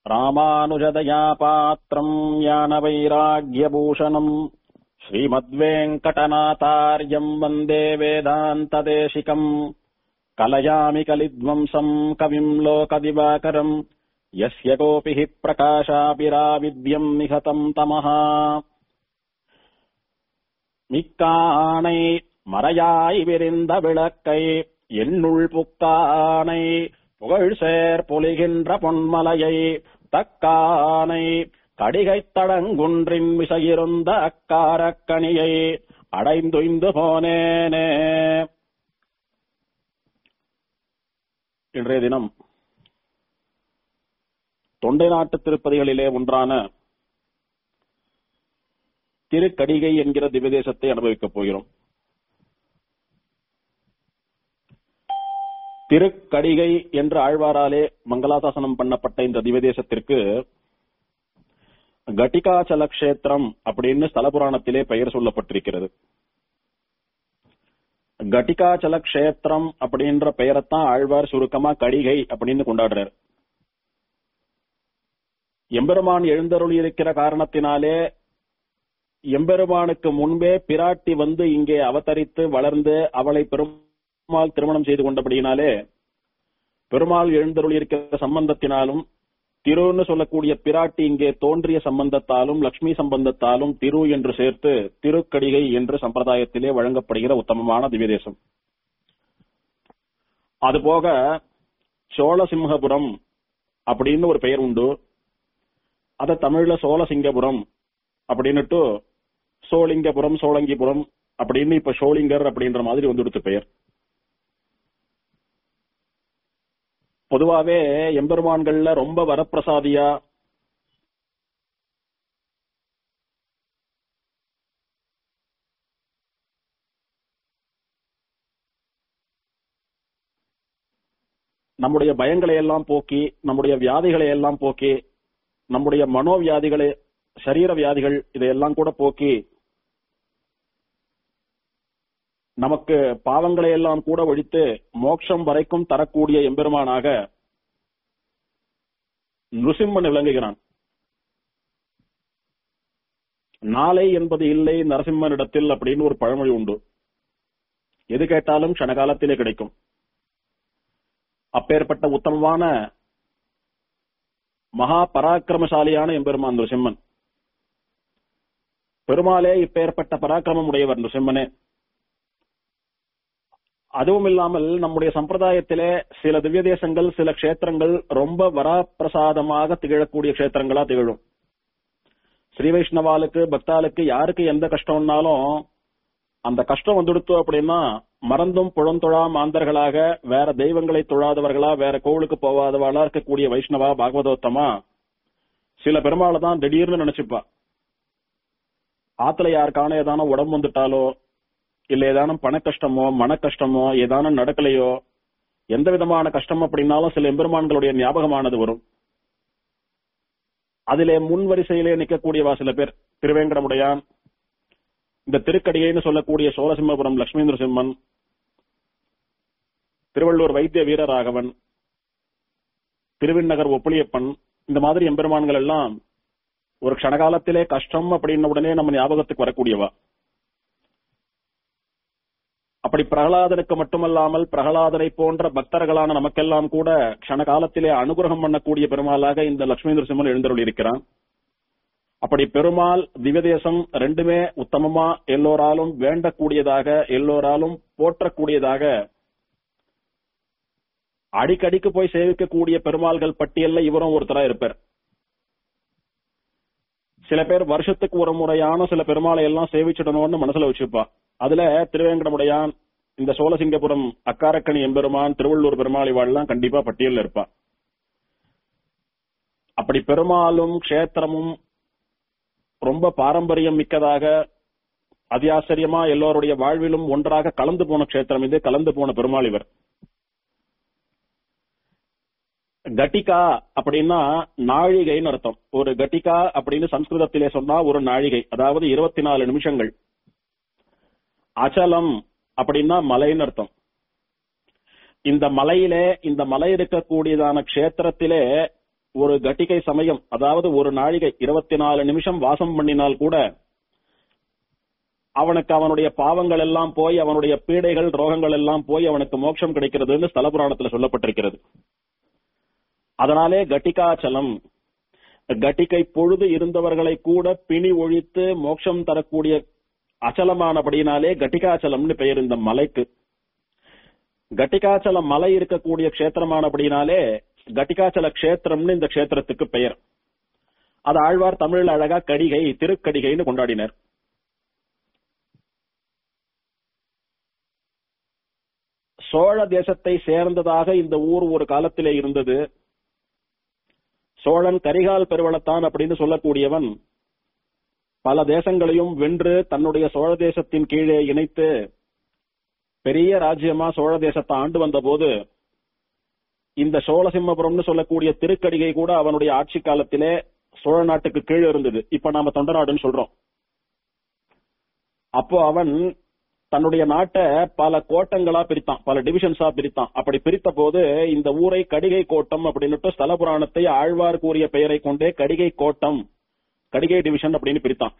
ராமானுஜதயா பாத்திரம் ஞான வைராகியபூஷணம் ஸ்ரீமத்வேங்கடநாதாரியம் வந்தே வேதாந்ததேசிகம் கலயாமி கலித்வம்சம் கவிம் லோகதிவாகரம் யஸ்ய கோபிः பிரகாஷாபிராவித்யம் நிகதம் தமஹா மிக்கானை மறையாய் விரிந்த விளக்கை என்னுள் புக்கானை புகழ் சேர் பொலிகின்ற பொன்மலையை தக்கானை கடிகைத் தடங்குன்றின் விசையிருந்த அக்காரக்கணியை அடைந்துய்ந்து போனேனே இன்றைய தினம் தொண்டை நாட்டு திருப்பதிகளிலே ஒன்றான திருக்கடிகை என்கிற திவ்யதேசத்தை அனுபவிக்கப் போகிறோம் திருக்கடிகை என்ற ஆழ்வாராலே மங்களாசாசனம் பண்ணப்பட்ட இந்த திவ்யதேசத்திற்கு கட்டிகாச்சல கஷேத்திரம் அப்படின்னு ஸ்தல புராணத்திலே பெயர் சொல்லப்பட்டிருக்கிறது கட்டிகாச்சல கஷேத்திரம் அப்படின்ற பெயரைத்தான் ஆழ்வார் சுருக்கமா கடிகை அப்படின்னு கொண்டாடுறார் எம்பெருமான் எழுந்தருளி இருக்கிற காரணத்தினாலே எம்பெருமானுக்கு முன்பே பிராட்டி வந்து இங்கே அவதரித்து வளர்ந்து அவளை பெருமாள் திருமணம் செய்து கொண்டபடியினாலே பெருமாள் எழுந்தருளி இருக்கிற சம்பந்தத்தினாலும் திருன்னு சொல்லக்கூடிய பிராட்டி இங்கே தோன்றிய சம்பந்தத்தாலும் லட்சுமி சம்பந்தத்தாலும் திரு என்று சேர்த்து திருக்கடிகை என்று சம்பிரதாயத்திலே வழங்கப்படுகிற உத்தமமான திவ்யதேசம் அதுபோக சோழசிம்ஹபுரம் அப்படின்னு ஒரு பெயர் உண்டு அத தமிழ்ல சோழசிங்கபுரம் அப்படின்னுட்டு சோழிங்கபுரம் சோழங்கிபுரம் அப்படின்னு இப்ப சோழிங்கர் அப்படின்ற மாதிரி வந்துடுத்து பெயர் பொதுவாவே எம்பெருமான்கள்ல ரொம்ப வரப்பிரசாதியா நம்முடைய பயங்களை எல்லாம் போக்கி நம்முடைய வியாதிகளை எல்லாம் போக்கி நம்முடைய மனோவியாதிகளை சரீர வியாதிகள் இதையெல்லாம் கூட போக்கி நமக்கு பாவங்களை எல்லாம் கூட ஒழித்து மோட்சம் வரைக்கும் தரக்கூடிய எம்பெருமானாக நிருசிம்மன் விளங்குகிறான் நாளை என்பது இல்லை நரசிம்மனிடத்தில் அப்படின்னு ஒரு பழமொழி உண்டு எது கேட்டாலும் க்ஷணகாலத்திலே கிடைக்கும் அப்பேற்பட்ட உத்தமமான மகா பராக்கிரமசாலியான எம்பெருமான் நிருசிம்மன் பெருமாளே இப்பேற்பட்ட பராக்கிரமம் உடையவர் நிருசிம்மனே அதுவும் இல்லாமல் நம்முடைய சம்பிரதாயத்திலே சில திவ்ய தேசங்கள் சில கஷேத்திரங்கள் ரொம்ப வராப்பிரசாதமாக திகழக்கூடிய கஷேத்திரங்களா திகழும் ஸ்ரீ வைஷ்ணவாலுக்கு பக்தாளுக்கு யாருக்கு எந்த கஷ்டம்னாலும் அந்த கஷ்டம் வந்துடுத்து அப்படின்னா மறந்தும் புழந்தொழா மாந்தர்களாக வேற தெய்வங்களை தொழாதவர்களா வேற கோவிலுக்கு போகாதவளா இருக்கக்கூடிய வைஷ்ணவா பாகவதோத்தமா சில பெருமாளை தான் திடீர்னு நினைச்சுப்பா ஆத்துல யாருக்கான ஏதான உடம்பு வந்துட்டாலோ இல்ல ஏதானும் பண கஷ்டமோ மன கஷ்டமோ ஏதானும் நடக்கலையோ எந்த விதமான கஷ்டம் அப்படின்னாலும் சில எம்பெருமான்களுடைய ஞாபகமானது வரும் அதிலே முன் வரிசையிலே நிற்கக்கூடியவா சில பேர் திருவேங்கடமுடையான் இந்த திருக்கடிகைன்னு சொல்லக்கூடிய சோழசிம்மபுரம் லட்சுமி நரசிம்மன் திருவள்ளூர் வைத்திய வீரராகவன் திருவிண்ணகர் ஒப்புளியப்பன் இந்த மாதிரி எம்பெருமான்கள் எல்லாம் ஒரு க்ஷணகாலத்திலே கஷ்டம் அப்படின்ன உடனே நம்ம ஞாபகத்துக்கு வரக்கூடியவா அப்படி பிரகலாதனுக்கு மட்டுமல்லாமல் பிரகலாதனை போன்ற பக்தர்களான நமக்கெல்லாம் கூட க்ஷண காலத்திலே அனுகிரகம் பண்ணக்கூடிய பெருமாளாக இந்த லட்சுமி நரசிம்மன் எழுந்தருள் இருக்கிறான் அப்படி பெருமாள் திவ்யதேசம் ரெண்டுமே உத்தமமா எல்லோராலும் வேண்டக்கூடியதாக எல்லோராலும் போற்றக்கூடியதாக அடிக்கடிக்கு போய் சேவிக்கக்கூடிய பெருமாள்கள் பட்டியல்ல இவரும் ஒருத்தரா இருப்பார் சில பேர் வருஷத்துக்கு ஒரு முறையான சில பெருமாளை எல்லாம் சேவிச்சிடணும்னு மனசுல வச்சுப்பா அதுல திருவேங்கடமுடையான் இந்த சோழசிங்கபுரம் அக்காரக்கணி எம்பெருமான் திருவள்ளூர் பெருமாள் இவாள்லாம் கண்டிப்பா பட்டியல்ல இருப்பா அப்படி பெருமாளும் க்ஷேத்திரமும் ரொம்ப பாரம்பரியம் மிக்கதாக அதியாச்சரியமா எல்லோருடைய வாழ்விலும் ஒன்றாக கலந்து போன க்ஷேத்திரம் இது கலந்து போன பெருமாள் இவர் கட்டிகா அப்படின்னா நாழிகைன்னு அர்த்தம் ஒரு கட்டிகா அப்படின்னு சம்ஸ்கிருதத்திலே சொன்னா ஒரு நாழிகை அதாவது இருபத்தி நாலு நிமிஷங்கள் அச்சலம் அப்படின்னா மலைன்னு அர்த்தம் இந்த மலையிலே இந்த மலை இருக்கக்கூடியதான க்ஷேத்திரத்திலே ஒரு கட்டிகை சமயம் அதாவது ஒரு நாழிகை இருபத்தி நாலு நிமிஷம் வாசம் பண்ணினால் கூட அவனுக்கு அவனுடைய பாவங்கள் எல்லாம் போய் அவனுடைய பீடைகள் ரோகங்கள் எல்லாம் போய் அவனுக்கு மோட்சம் கிடைக்கிறதுன்னு ஸ்தல புராணத்துல சொல்லப்பட்டிருக்கிறது அதனாலே கட்டிகாச்சலம் கட்டிகை பொழுது இருந்தவர்களை கூட பிணி ஒழித்து மோட்சம் தரக்கூடிய அச்சலமானபடினாலே கட்டிகாச்சலம்னு பெயர் இந்த மலைக்கு கட்டிகாச்சலம் மலை இருக்கக்கூடிய கஷேத்திரமானபடினாலே கட்டிகாச்சல கஷேத்திரம்னு இந்த கஷேத்திரத்துக்கு பெயர் அது ஆழ்வார் தமிழில் அழகா கடிகை திருக்கடிகைன்னு கொண்டாடினர் சோழ தேசத்தை சேர்ந்ததாக இந்த ஊர் ஒரு காலத்திலே இருந்தது சோழன் கரிகால் பெருவளத்தான் அப்படின்னு சொல்லக்கூடியவன் பல தேசங்களையும் வென்று தன்னுடைய சோழ தேசத்தின் கீழே இணைத்து பெரிய ராஜ்யமா சோழ தேசத்தை ஆண்டு வந்த போது இந்த சோழசிம்மபுரம்னு சொல்லக்கூடிய திருக்கடிகை கூட அவனுடைய ஆட்சி காலத்திலே சோழ நாட்டுக்கு கீழே இருந்தது இப்ப நாம தொண்டநாடுன்னு சொல்றோம் அப்போ அவன் தன்னுடைய நாட்டை பல கோட்டங்களா பிரித்தான் பல டிவிஷன்ஸா பிரித்தான் அப்படி பிரித்த போது இந்த ஊரை கடிகை கோட்டம் அப்படின்னுட்டு ஸ்தல புராணத்தை ஆழ்வார் கூறிய பெயரை கொண்டே கடிகை கோட்டம் கடிகை டிவிஷன் அப்படின்னு பிரித்தான்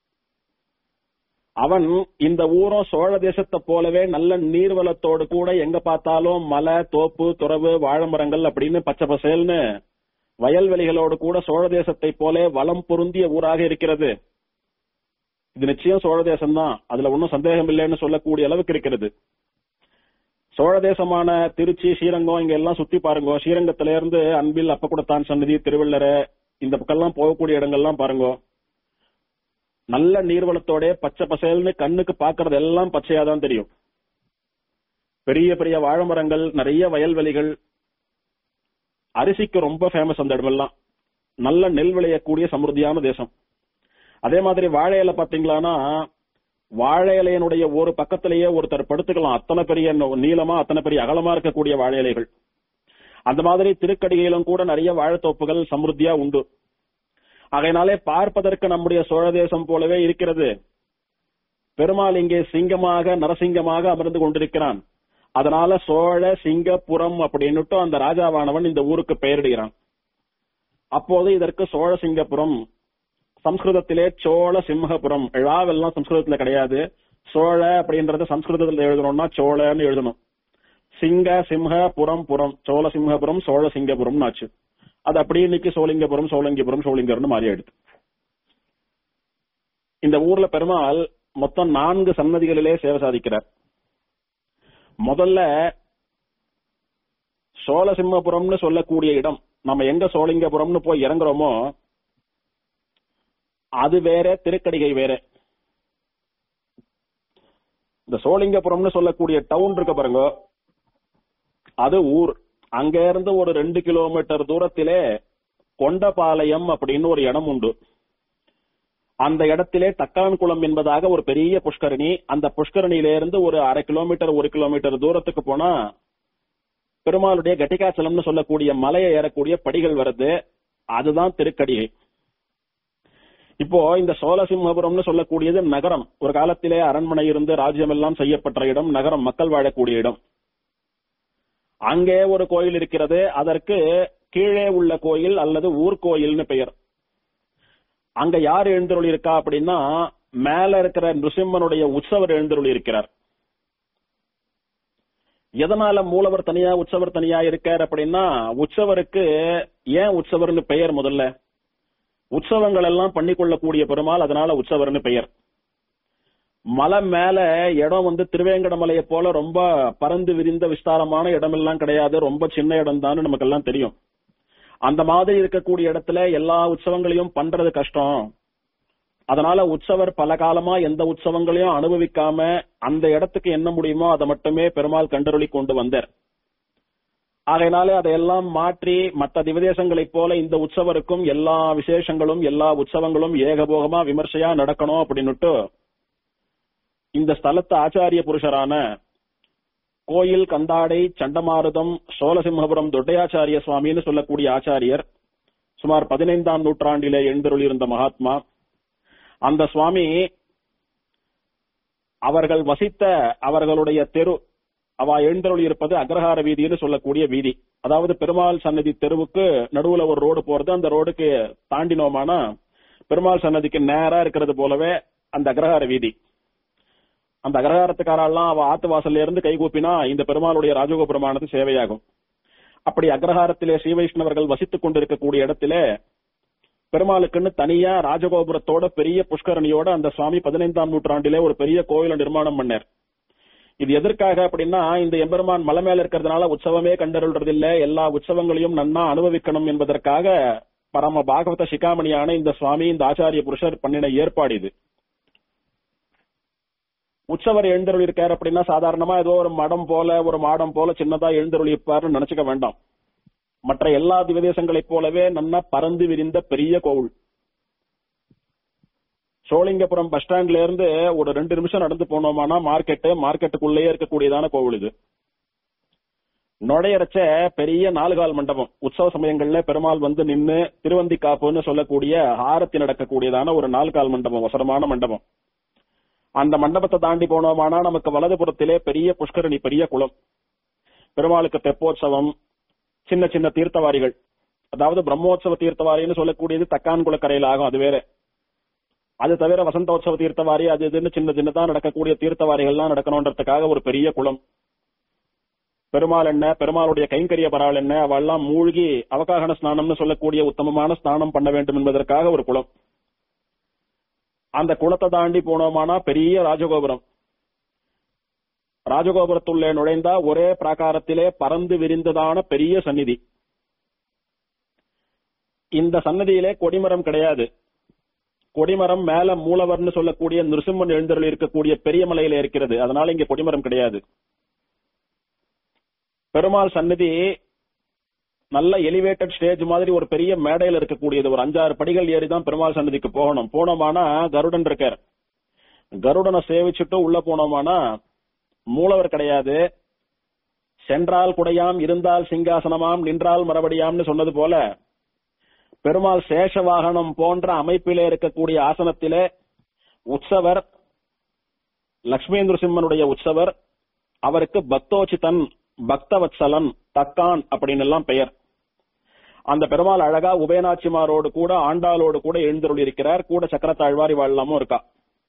அவன் இந்த ஊரும் சோழ தேசத்தை போலவே நல்ல நீர்வளத்தோடு கூட எங்க பார்த்தாலும் மலை தோப்பு துறவு வாழைமரங்கள் அப்படின்னு பச்சை பசேல்னு வயல்வெளிகளோடு கூட சோழ தேசத்தை போல வளம் பொருந்திய ஊராக இருக்கிறது இது நிச்சயம் சோழ தேசம் தான் அதுல ஒன்னும் சந்தேகம் இல்லைன்னு சொல்லக்கூடிய அளவுக்கு இருக்கிறது சோழ தேசமான திருச்சி ஸ்ரீரங்கம் இங்க எல்லாம் சுத்தி பாருங்க ஸ்ரீரங்கத்தில இருந்து அன்பில் அப்பகுடத்தான் சன்னதி திருவள்ளரை இந்த பக்கம்லாம் போகக்கூடிய இடங்கள்லாம் பாருங்க நல்ல நீர்வளத்தோட பச்சை பசேல்னு கண்ணுக்கு பாக்குறது எல்லாம் பச்சையா தான் தெரியும் பெரிய பெரிய வாழை மரங்கள் நிறைய வயல்வெளிகள் அரிசிக்கு ரொம்ப ஃபேமஸ் அந்த இடமெல்லாம் நல்ல நெல் விளையக்கூடிய சமிருத்தியான தேசம் அதே மாதிரி வாழை இலை பாத்தீங்களான்னா வாழை இலையினுடைய ஒரு பக்கத்திலேயே ஒருத்தர் படுத்துக்கலாம் அத்தனை பெரிய நீளமா அத்தனை பெரிய அகலமா இருக்கக்கூடிய வாழை இலைகள் அந்த மாதிரி திருக்கடிகையிலும் கூட நிறைய வாழைத்தோப்புகள் சமிருத்தியா உண்டு ஆகையினாலே பார்ப்பதற்கு நம்முடைய சோழ தேசம் போலவே இருக்கிறது பெருமாள் இங்கே சிங்கமாக நரசிங்கமாக அமர்ந்து கொண்டிருக்கிறான் அதனால சோழ சிங்கப்புரம் அப்படின்னுட்டு அந்த ராஜாவானவன் இந்த ஊருக்கு பெயரிடுகிறான் அப்போது இதற்கு சோழ சிங்கப்புரம் சம்ஸ்கிருதத்திலே சோழ சிம்மபுரம் எழாவெல்லாம் சம்ஸ்கிருதத்துல கிடையாது சோழ அப்படின்றத சம்ஸ்கிருதத்துல எழுதணும்னா சோழன்னு எழுதணும் சிங்க சிம்ஹ புறம் புறம் சோழ சிம்மபுரம் சோழ சிங்கபுரம் ஆச்சு அது அப்படியே இன்னைக்கு சோழிங்கபுரம் சோழங்கிபுரம் சோழிங்கர்னு மாறி ஆயிடுது இந்த ஊர்ல பெருமாள் மொத்தம் நான்கு சன்னதிகளிலே சேவை சாதிக்கிறார் முதல்ல சோழசிம்மபுரம்னு சொல்லக்கூடிய இடம் நம்ம எங்க சோழிங்கபுரம்னு போய் இறங்குறோமோ அது வேற திருக்கடிகை வேற இந்த சோழிங்கபுரம்னு சொல்லக்கூடிய டவுன் இருக்க பாருங்க அது ஊர் அங்க இருந்து ஒரு ரெண்டு கிலோமீட்டர் தூரத்திலே கொண்டபாளையம் அப்படின்னு ஒரு இடம் உண்டு அந்த இடத்திலே தக்கான்குளம் என்பதாக ஒரு பெரிய புஷ்கரணி அந்த புஷ்கரணியில இருந்து ஒரு அரை கிலோமீட்டர் ஒரு கிலோமீட்டர் தூரத்துக்கு போனா பெருமாளுடைய கட்டிகாச்சலம்னு சொல்லக்கூடிய மலையை ஏறக்கூடிய படிகள் வருது அதுதான் திருக்கடிகை இப்போ இந்த சோழசிம்மபுரம்னு சொல்லக்கூடியது நகரம் ஒரு காலத்திலே அரண்மனை இருந்து ராஜ்யம் எல்லாம் செய்யப்பட்ட இடம் நகரம் மக்கள் வாழக்கூடிய இடம் அங்கே ஒரு கோயில் இருக்கிறது அதற்கு கீழே உள்ள கோயில் அல்லது ஊர்கோயில்னு பெயர் அங்க யார் எழுந்தருள் இருக்கா அப்படின்னா மேல இருக்கிற நிருசிம்மனுடைய உற்சவர் எழுந்தருள் இருக்கிறார் எதனால மூலவர் தனியா உற்சவர் தனியா இருக்கார் அப்படின்னா உற்சவருக்கு ஏன் உற்சவர்னு பெயர் முதல்ல உற்சவங்கள் எல்லாம் பண்ணிக்கொள்ளக்கூடிய பெருமாள் அதனால உற்சவர்னு பெயர் மலை மேல இடம் வந்து திருவேங்கடமலையை போல ரொம்ப பறந்து விரிந்த விஸ்தாரமான இடம் எல்லாம் கிடையாது ரொம்ப சின்ன இடம் தான் நமக்கு எல்லாம் தெரியும் அந்த மாதிரி இருக்கக்கூடிய இடத்துல எல்லா உற்சவங்களையும் பண்றது கஷ்டம் அதனால உற்சவர் பல காலமா எந்த உற்சவங்களையும் அனுபவிக்காம அந்த இடத்துக்கு என்ன முடியுமோ அதை மட்டுமே பெருமாள் கண்டருளி கொண்டு வந்தார் ஆகையினாலே அதையெல்லாம் மாற்றி மற்ற திவதேசங்களைப் போல இந்த உற்சவருக்கும் எல்லா விசேஷங்களும் எல்லா உற்சவங்களும் ஏகபோகமா விமர்சையா நடக்கணும் அப்படின்னுட்டு இந்த ஸ்தலத்து ஆச்சாரிய புருஷரான கோயில் கந்தாடை சண்டமாருதம் சோழசிம்மபுரம் தொட்டையாச்சாரிய சுவாமின்னு சொல்லக்கூடிய ஆச்சாரியர் சுமார் பதினைந்தாம் நூற்றாண்டிலே எழுந்தருளியிருந்த மகாத்மா அந்த சுவாமி அவர்கள் வசித்த அவர்களுடைய தெரு அவ எழுந்தருளி இருப்பது அக்ரஹார வீதின்னு சொல்லக்கூடிய வீதி அதாவது பெருமாள் சன்னதி தெருவுக்கு நடுவுல ஒரு ரோடு போறது அந்த ரோடுக்கு தாண்டினோமானா பெருமாள் சன்னதிக்கு நேரா இருக்கிறது போலவே அந்த அக்ரஹார வீதி அந்த அக்ரஹாரத்துக்காரெல்லாம் அவ ஆத்து வாசல்ல இருந்து கைகூப்பினா இந்த பெருமாளுடைய ராஜகோபுரமானது சேவையாகும் அப்படி அக்ரஹாரத்திலே ஸ்ரீ வைஷ்ணவர்கள் வசித்துக் கொண்டிருக்கக்கூடிய இடத்திலே பெருமாளுக்குன்னு தனியா ராஜகோபுரத்தோட பெரிய புஷ்கரணியோட அந்த சுவாமி பதினைந்தாம் நூற்றாண்டிலே ஒரு பெரிய கோயிலை நிர்மாணம் பண்ணார் இது எதற்காக அப்படின்னா இந்த எம்பெருமான் மலை மேல இருக்கிறதுனால உற்சவமே கண்டருள்றது இல்ல எல்லா உற்சவங்களையும் நன்னா அனுபவிக்கணும் என்பதற்காக பரம பாகவத சிகாமணியான இந்த சுவாமி இந்த ஆச்சாரிய புருஷர் பண்ணின ஏற்பாடு இது உற்சவர் எழுந்தருள் இருக்கார் அப்படின்னா சாதாரணமா ஏதோ ஒரு மடம் போல ஒரு மாடம் போல சின்னதா எழுந்தருள் இருப்பார்னு நினைச்சுக்க வேண்டாம் மற்ற எல்லா திவதேசங்களைப் போலவே நன்னா பறந்து விரிந்த பெரிய கோவில் சோழிங்கபுரம் பஸ் ஸ்டாண்ட்ல இருந்து ஒரு ரெண்டு நிமிஷம் நடந்து போனோமானா மார்க்கெட்டு மார்க்கெட்டுக்குள்ளேயே இருக்கக்கூடியதான கோவில் இது நுழையறச்ச பெரிய நாலுகால் மண்டபம் உற்சவ சமயங்கள்ல பெருமாள் வந்து நின்னு திருவந்தி காப்புன்னு சொல்லக்கூடிய ஆரத்தி நடக்கக்கூடியதான ஒரு நாலுகால் மண்டபம் வசரமான மண்டபம் அந்த மண்டபத்தை தாண்டி போனோமானா நமக்கு வலதுபுறத்திலே பெரிய புஷ்கரணி பெரிய குளம் பெருமாளுக்கு தெப்போற்சவம் சின்ன சின்ன தீர்த்தவாரிகள் அதாவது பிரம்மோற்சவ தீர்த்தவாரின்னு சொல்லக்கூடியது தக்கான் குளக்கரையில் ஆகும் அது வேற அது தவிர வசந்தோற்சவ தீர்த்தவாரி அது இதுன்னு சின்ன சின்னதா நடக்கக்கூடிய தீர்த்தவாரிகள்லாம் நடக்கணுன்றதுக்காக ஒரு பெரிய குளம் பெருமாள் என்ன பெருமாளுடைய கைங்கரிய பராள் என்ன அவெல்லாம் மூழ்கி அவகாகன ஸ்நானம்னு சொல்லக்கூடிய உத்தமமான ஸ்நானம் பண்ண வேண்டும் என்பதற்காக ஒரு குளம் அந்த குளத்தை தாண்டி போனோமானா பெரிய ராஜகோபுரம் ராஜகோபுரத்துள்ளே நுழைந்தா ஒரே பிராகாரத்திலே பறந்து விரிந்ததான பெரிய சந்நிதி இந்த சன்னதியிலே கொடிமரம் கிடையாது கொடிமரம் மேல மூலவர்னு சொல்லக்கூடிய நிருசிம்மன் எழுந்தருள் இருக்கக்கூடிய பெரிய மலையில இருக்கிறது அதனால இங்க கொடிமரம் கிடையாது பெருமாள் சன்னதி நல்ல எலிவேட்டட் ஸ்டேஜ் மாதிரி ஒரு பெரிய மேடையில இருக்கக்கூடியது ஒரு அஞ்சாறு படிகள் ஏறி தான் பெருமாள் சன்னதிக்கு போகணும் போனோமானா கருடன் இருக்கார் கருடனை சேவிச்சுட்டு உள்ள போனோமானா மூலவர் கிடையாது சென்றால் குடையாம் இருந்தால் சிங்காசனமாம் நின்றால் மறுபடியாம்னு சொன்னது போல பெருமாள் சேஷ வாகனம் போன்ற அமைப்பிலே இருக்கக்கூடிய ஆசனத்திலே உற்சவர் லட்சுமி சிம்மனுடைய உற்சவர் அவருக்கு பக்தோச்சிதன் பக்தவத்சலன் தக்கான் அப்படின்னு எல்லாம் பெயர் அந்த பெருமாள் அழகா உபயநாச்சிமாரோடு கூட ஆண்டாளோடு கூட எழுந்தருள் இருக்கிறார் கூட சக்கரத்தாழ்வாரி வாழலாமும் இருக்கா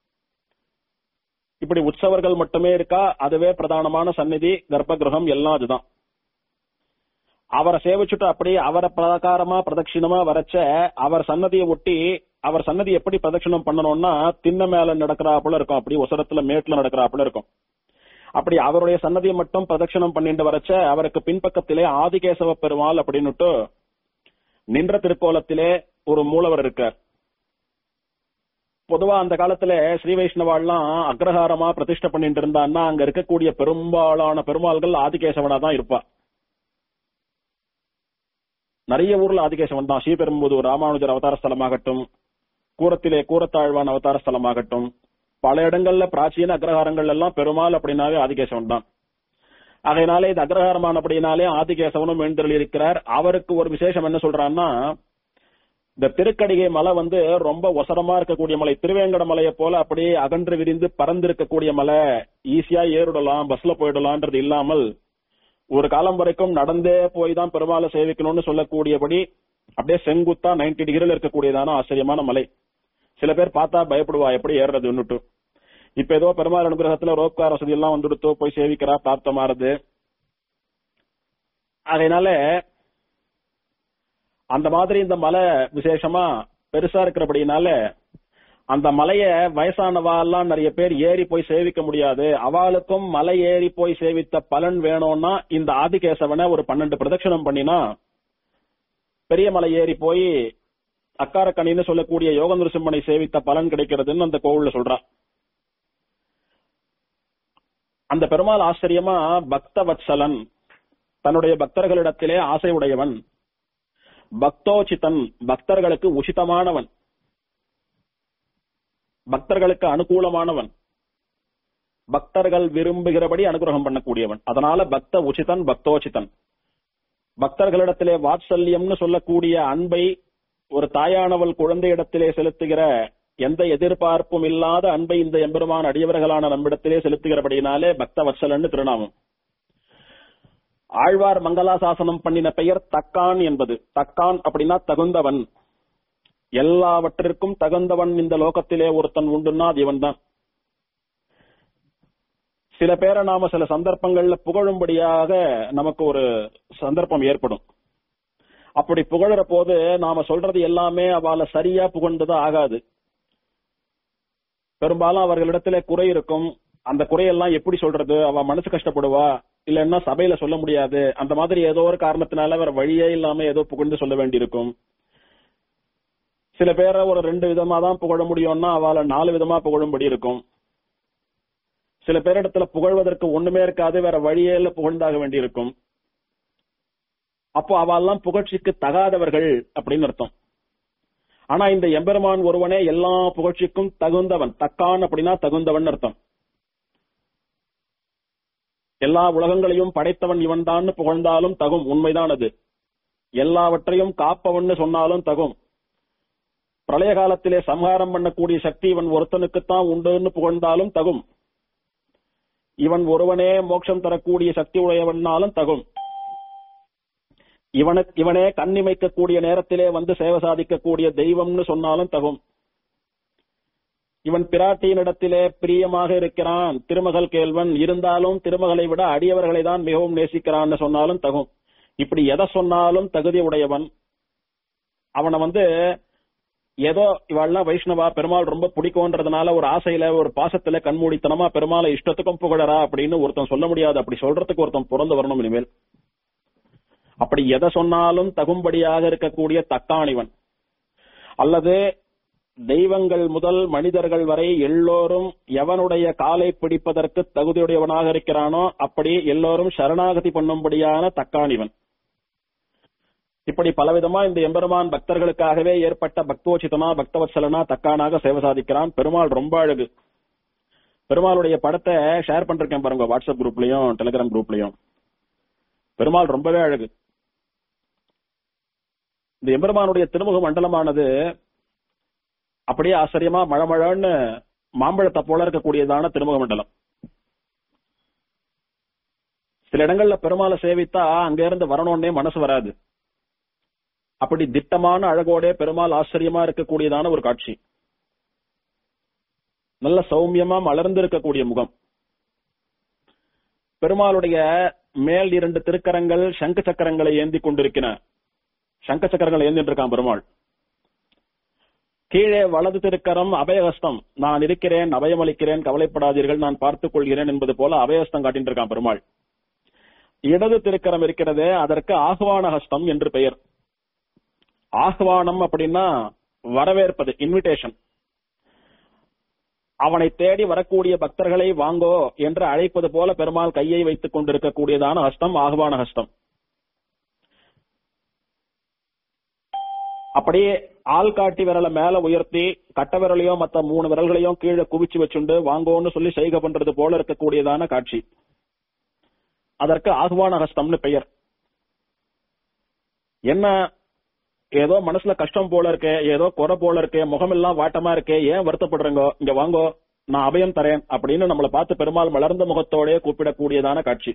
இப்படி உற்சவர்கள் மட்டுமே இருக்கா அதுவே பிரதானமான சந்நிதி கர்ப்பகிரகம் எல்லாம் அதுதான் அவரை சேவிச்சுட்டு அப்படி அவரை பிரகாரமா பிரதட்சிணமா வரச்ச அவர் சன்னதியை ஒட்டி அவர் சன்னதி எப்படி பிரதட்சிணம் பண்ணணும்னா திண்ண மேல நடக்கிறாப்புல இருக்கும் அப்படி ஒசரத்துல மேட்ல நடக்கிறாப்புல இருக்கும் அப்படி அவருடைய சன்னதியை மட்டும் பிரதட்சிணம் பண்ணிட்டு வரச்ச அவருக்கு பின்பக்கத்திலே ஆதிகேசவ பெருமாள் அப்படின்னுட்டு நின்ற திருக்கோலத்திலே ஒரு மூலவர் இருக்கார் பொதுவா அந்த காலத்துல ஸ்ரீ வைஷ்ணவாள்லாம் அக்ரஹாரமா பிரதிஷ்ட பண்ணிட்டு இருந்தான்னா அங்க இருக்கக்கூடிய பெரும்பாலான பெருமாள்கள் ஆதிகேசவனா தான் இருப்பா நிறைய ஊர்ல ஆதிகேசவன் தான் ஸ்ரீபெரும்புதூர் ராமானுஜர் அவதார ஸ்தலமாகட்டும் கூரத்திலே கூரத்தாழ்வான் அவதார ஸ்தலமாகட்டும் பல இடங்கள்ல பிராச்சீன அக்ரஹாரங்கள் எல்லாம் பெருமாள் அப்படின்னாவே ஆதிகேசவன் தான் அதனாலே இது அக்ரஹாரமான அப்படின்னாலே ஆதிகேசவனும் எழுந்தருள் இருக்கிறார் அவருக்கு ஒரு விசேஷம் என்ன சொல்றான்னா இந்த திருக்கடிகை மலை வந்து ரொம்ப ஒசரமா இருக்கக்கூடிய மலை திருவேங்கட மலையை போல அப்படியே அகன்று விரிந்து பறந்து இருக்கக்கூடிய மலை ஈஸியா ஏறிடலாம் பஸ்ல போயிடலாம்ன்றது இல்லாமல் ஒரு காலம் வரைக்கும் நடந்தே போய் தான் பெருமாளை சேவிக்கணும்னு சொல்லக்கூடியபடி அப்படியே செங்குத்தா நைன்டி டிகிரில இருக்கக்கூடியதான ஆச்சரியமான மலை சில பேர் பார்த்தா பயப்படுவா எப்படி ஏறுறதுன்னுட்டு இப்ப ஏதோ பெருமாள் அனுகிரகத்துல ரோப்கார் வசதி எல்லாம் வந்துடுத்தோ போய் சேவிக்கிறா பிராப்தமாறது அதனால அந்த மாதிரி இந்த மலை விசேஷமா பெருசா இருக்கிறபடினால அந்த மலைய வயசானவா எல்லாம் நிறைய பேர் ஏறி போய் சேவிக்க முடியாது அவளுக்கும் மலை ஏறி போய் சேவித்த பலன் வேணும்னா இந்த ஆதிகேசவனை ஒரு பன்னெண்டு பிரதட்சணம் பண்ணினா பெரிய மலை ஏறி போய் அக்காரக்கணின்னு சொல்லக்கூடிய யோக நிருசிம்மனை சேவித்த பலன் கிடைக்கிறதுன்னு அந்த கோவில்ல சொல்றா அந்த பெருமாள் ஆச்சரியமா பக்த வத்சலன் தன்னுடைய பக்தர்களிடத்திலே ஆசை உடையவன் பக்தோச்சிதன் பக்தர்களுக்கு உச்சிதமானவன் பக்தர்களுக்கு அனுகூலமானவன் பக்தர்கள் விரும்புகிறபடி அனுகிரகம் பண்ணக்கூடியவன் அதனால பக்த உச்சிதன் பக்தோச்சிதன் பக்தர்களிடத்திலே வாத்சல்யம்னு சொல்லக்கூடிய அன்பை ஒரு தாயானவள் குழந்தையிடத்திலே செலுத்துகிற எந்த எதிர்பார்ப்பும் இல்லாத அன்பை இந்த எம்பெருமான் அடியவர்களான நம்மிடத்திலே செலுத்துகிறபடினாலே பக்த வத்சலன்னு திருநாமம் ஆழ்வார் மங்களாசாசனம் பண்ணின பெயர் தக்கான் என்பது தக்கான் அப்படின்னா தகுந்தவன் எல்லாவற்றிற்கும் தகுந்தவன் இந்த லோகத்திலே ஒருத்தன் உண்டுன்னா அது இவன் தான் சில பேரை நாம சில சந்தர்ப்பங்கள்ல புகழும்படியாக நமக்கு ஒரு சந்தர்ப்பம் ஏற்படும் அப்படி புகழற போது நாம சொல்றது எல்லாமே அவளை சரியா புகழ்ந்தது ஆகாது பெரும்பாலும் அவர்களிடத்துல குறை இருக்கும் அந்த குறையெல்லாம் எப்படி சொல்றது அவ மனசு கஷ்டப்படுவா இல்லன்னா சபையில சொல்ல முடியாது அந்த மாதிரி ஏதோ ஒரு காரணத்தினால வேற வழியே இல்லாம ஏதோ புகழ்ந்து சொல்ல வேண்டியிருக்கும் சில பேரை ஒரு ரெண்டு விதமா தான் புகழ முடியும்னா அவளை நாலு விதமா புகழும்படி இருக்கும் சில பேரிடத்துல புகழ்வதற்கு ஒண்ணுமே இருக்காது வேற வழியே இல்ல புகழ்ந்தாக வேண்டியிருக்கும் அப்போ அவெல்லாம் புகழ்ச்சிக்கு தகாதவர்கள் அப்படின்னு அர்த்தம் ஆனா இந்த எம்பெருமான் ஒருவனே எல்லா புகழ்ச்சிக்கும் தகுந்தவன் தக்கான் அப்படின்னா தகுந்தவன் அர்த்தம் எல்லா உலகங்களையும் படைத்தவன் இவன் தான் புகழ்ந்தாலும் தகும் உண்மைதான் அது எல்லாவற்றையும் காப்பவன் சொன்னாலும் தகும் பிரளய காலத்திலே சம்ஹாரம் பண்ணக்கூடிய சக்தி இவன் ஒருத்தனுக்குத்தான் உண்டுன்னு புகழ்ந்தாலும் தகும் இவன் ஒருவனே மோட்சம் தரக்கூடிய சக்தி உடையவனாலும் தகும் இவனுக்கு இவனே கண்ணிமைக்கக்கூடிய நேரத்திலே வந்து சேவை சாதிக்கக்கூடிய தெய்வம்னு சொன்னாலும் தகும் இவன் பிராட்டியினிடத்திலே பிரியமாக இருக்கிறான் திருமகள் கேள்வன் இருந்தாலும் திருமகளை விட அடியவர்களை தான் மிகவும் நேசிக்கிறான்னு சொன்னாலும் தகும் இப்படி எதை சொன்னாலும் தகுதி உடையவன் அவனை வந்து ஏதோ இவாள்லாம் வைஷ்ணவா பெருமாள் ரொம்ப பிடிக்கும்ன்றதுனால ஒரு ஆசையில ஒரு பாசத்துல கண்மூடித்தனமா பெருமாளை இஷ்டத்துக்கும் புகழறா அப்படின்னு ஒருத்தன் சொல்ல முடியாது அப்படி சொல்றதுக்கு ஒருத்தன் பிறந்து வரணும் இனிமேல் அப்படி எதை சொன்னாலும் தகும்படியாக இருக்கக்கூடிய தக்காணிவன் அல்லது தெய்வங்கள் முதல் மனிதர்கள் வரை எல்லோரும் எவனுடைய காலை பிடிப்பதற்கு தகுதியுடையவனாக இருக்கிறானோ அப்படி எல்லோரும் சரணாகதி பண்ணும்படியான தக்காணிவன் இப்படி பலவிதமா இந்த எம்பெருமான் பக்தர்களுக்காகவே ஏற்பட்ட பக்தோச்சிதனா பக்தவத்சலனா தக்கானாக சேவை சாதிக்கிறான் பெருமாள் ரொம்ப அழகு பெருமாளுடைய படத்தை ஷேர் பண்றேன் பாருங்க வாட்ஸ்அப் குரூப்லயும் டெலிகிராம் குரூப்லயும் பெருமாள் ரொம்பவே அழகு இந்த எம்பெருமானுடைய திருமுக மண்டலமானது அப்படியே ஆச்சரியமா மழை மழைன்னு மாம்பழத்தை போல இருக்கக்கூடியதான திருமுக மண்டலம் சில இடங்கள்ல பெருமாளை சேவித்தா அங்க இருந்து வரணும்னே மனசு வராது அப்படி திட்டமான அழகோட பெருமாள் ஆச்சரியமா இருக்கக்கூடியதான ஒரு காட்சி நல்ல சௌமியமா மலர்ந்து இருக்கக்கூடிய முகம் பெருமாளுடைய மேல் இரண்டு திருக்கரங்கள் சங்கு சக்கரங்களை ஏந்தி கொண்டிருக்கின சங்க சக்கரங்களை ஏந்திட்டு இருக்கான் பெருமாள் கீழே வலது திருக்கரம் அபயஹஸ்தம் நான் இருக்கிறேன் அபயமளிக்கிறேன் கவலைப்படாதீர்கள் நான் பார்த்துக் கொள்கிறேன் என்பது போல அபயஹஸ்தம் காட்டிட்டு இருக்கான் பெருமாள் இடது திருக்கரம் இருக்கிறதே அதற்கு ஆஹ்வான ஹஸ்தம் என்று பெயர் ஆஹ்வானம் அப்படின்னா வரவேற்பது இன்விடேஷன் அவனை தேடி வரக்கூடிய பக்தர்களை வாங்கோ என்று அழைப்பது போல பெருமாள் கையை வைத்துக் கொண்டிருக்கக்கூடியதான ஹஸ்தம் ஆஹ்வான ஹஸ்தம் அப்படியே ஆள் காட்டி விரலை மேல உயர்த்தி கட்ட விரலையும் மத்த மூணு விரல்களையும் கீழே குவிச்சு வச்சுண்டு வாங்கோன்னு சொல்லி செய்க பண்றது போல இருக்கக்கூடியதான காட்சி அதற்கு ஆஹ்வான ஹஸ்தம்னு பெயர் என்ன ஏதோ மனசுல கஷ்டம் போல இருக்கே ஏதோ குறை போல இருக்கே முகமெல்லாம் வாட்டமா இருக்கே ஏன் வருத்தப்படுறீங்க இங்க வாங்கோ நான் அபயம் தரேன் அப்படின்னு நம்மளை பார்த்து பெருமாள் மலர்ந்த முகத்தோட கூப்பிடக்கூடியதான காட்சி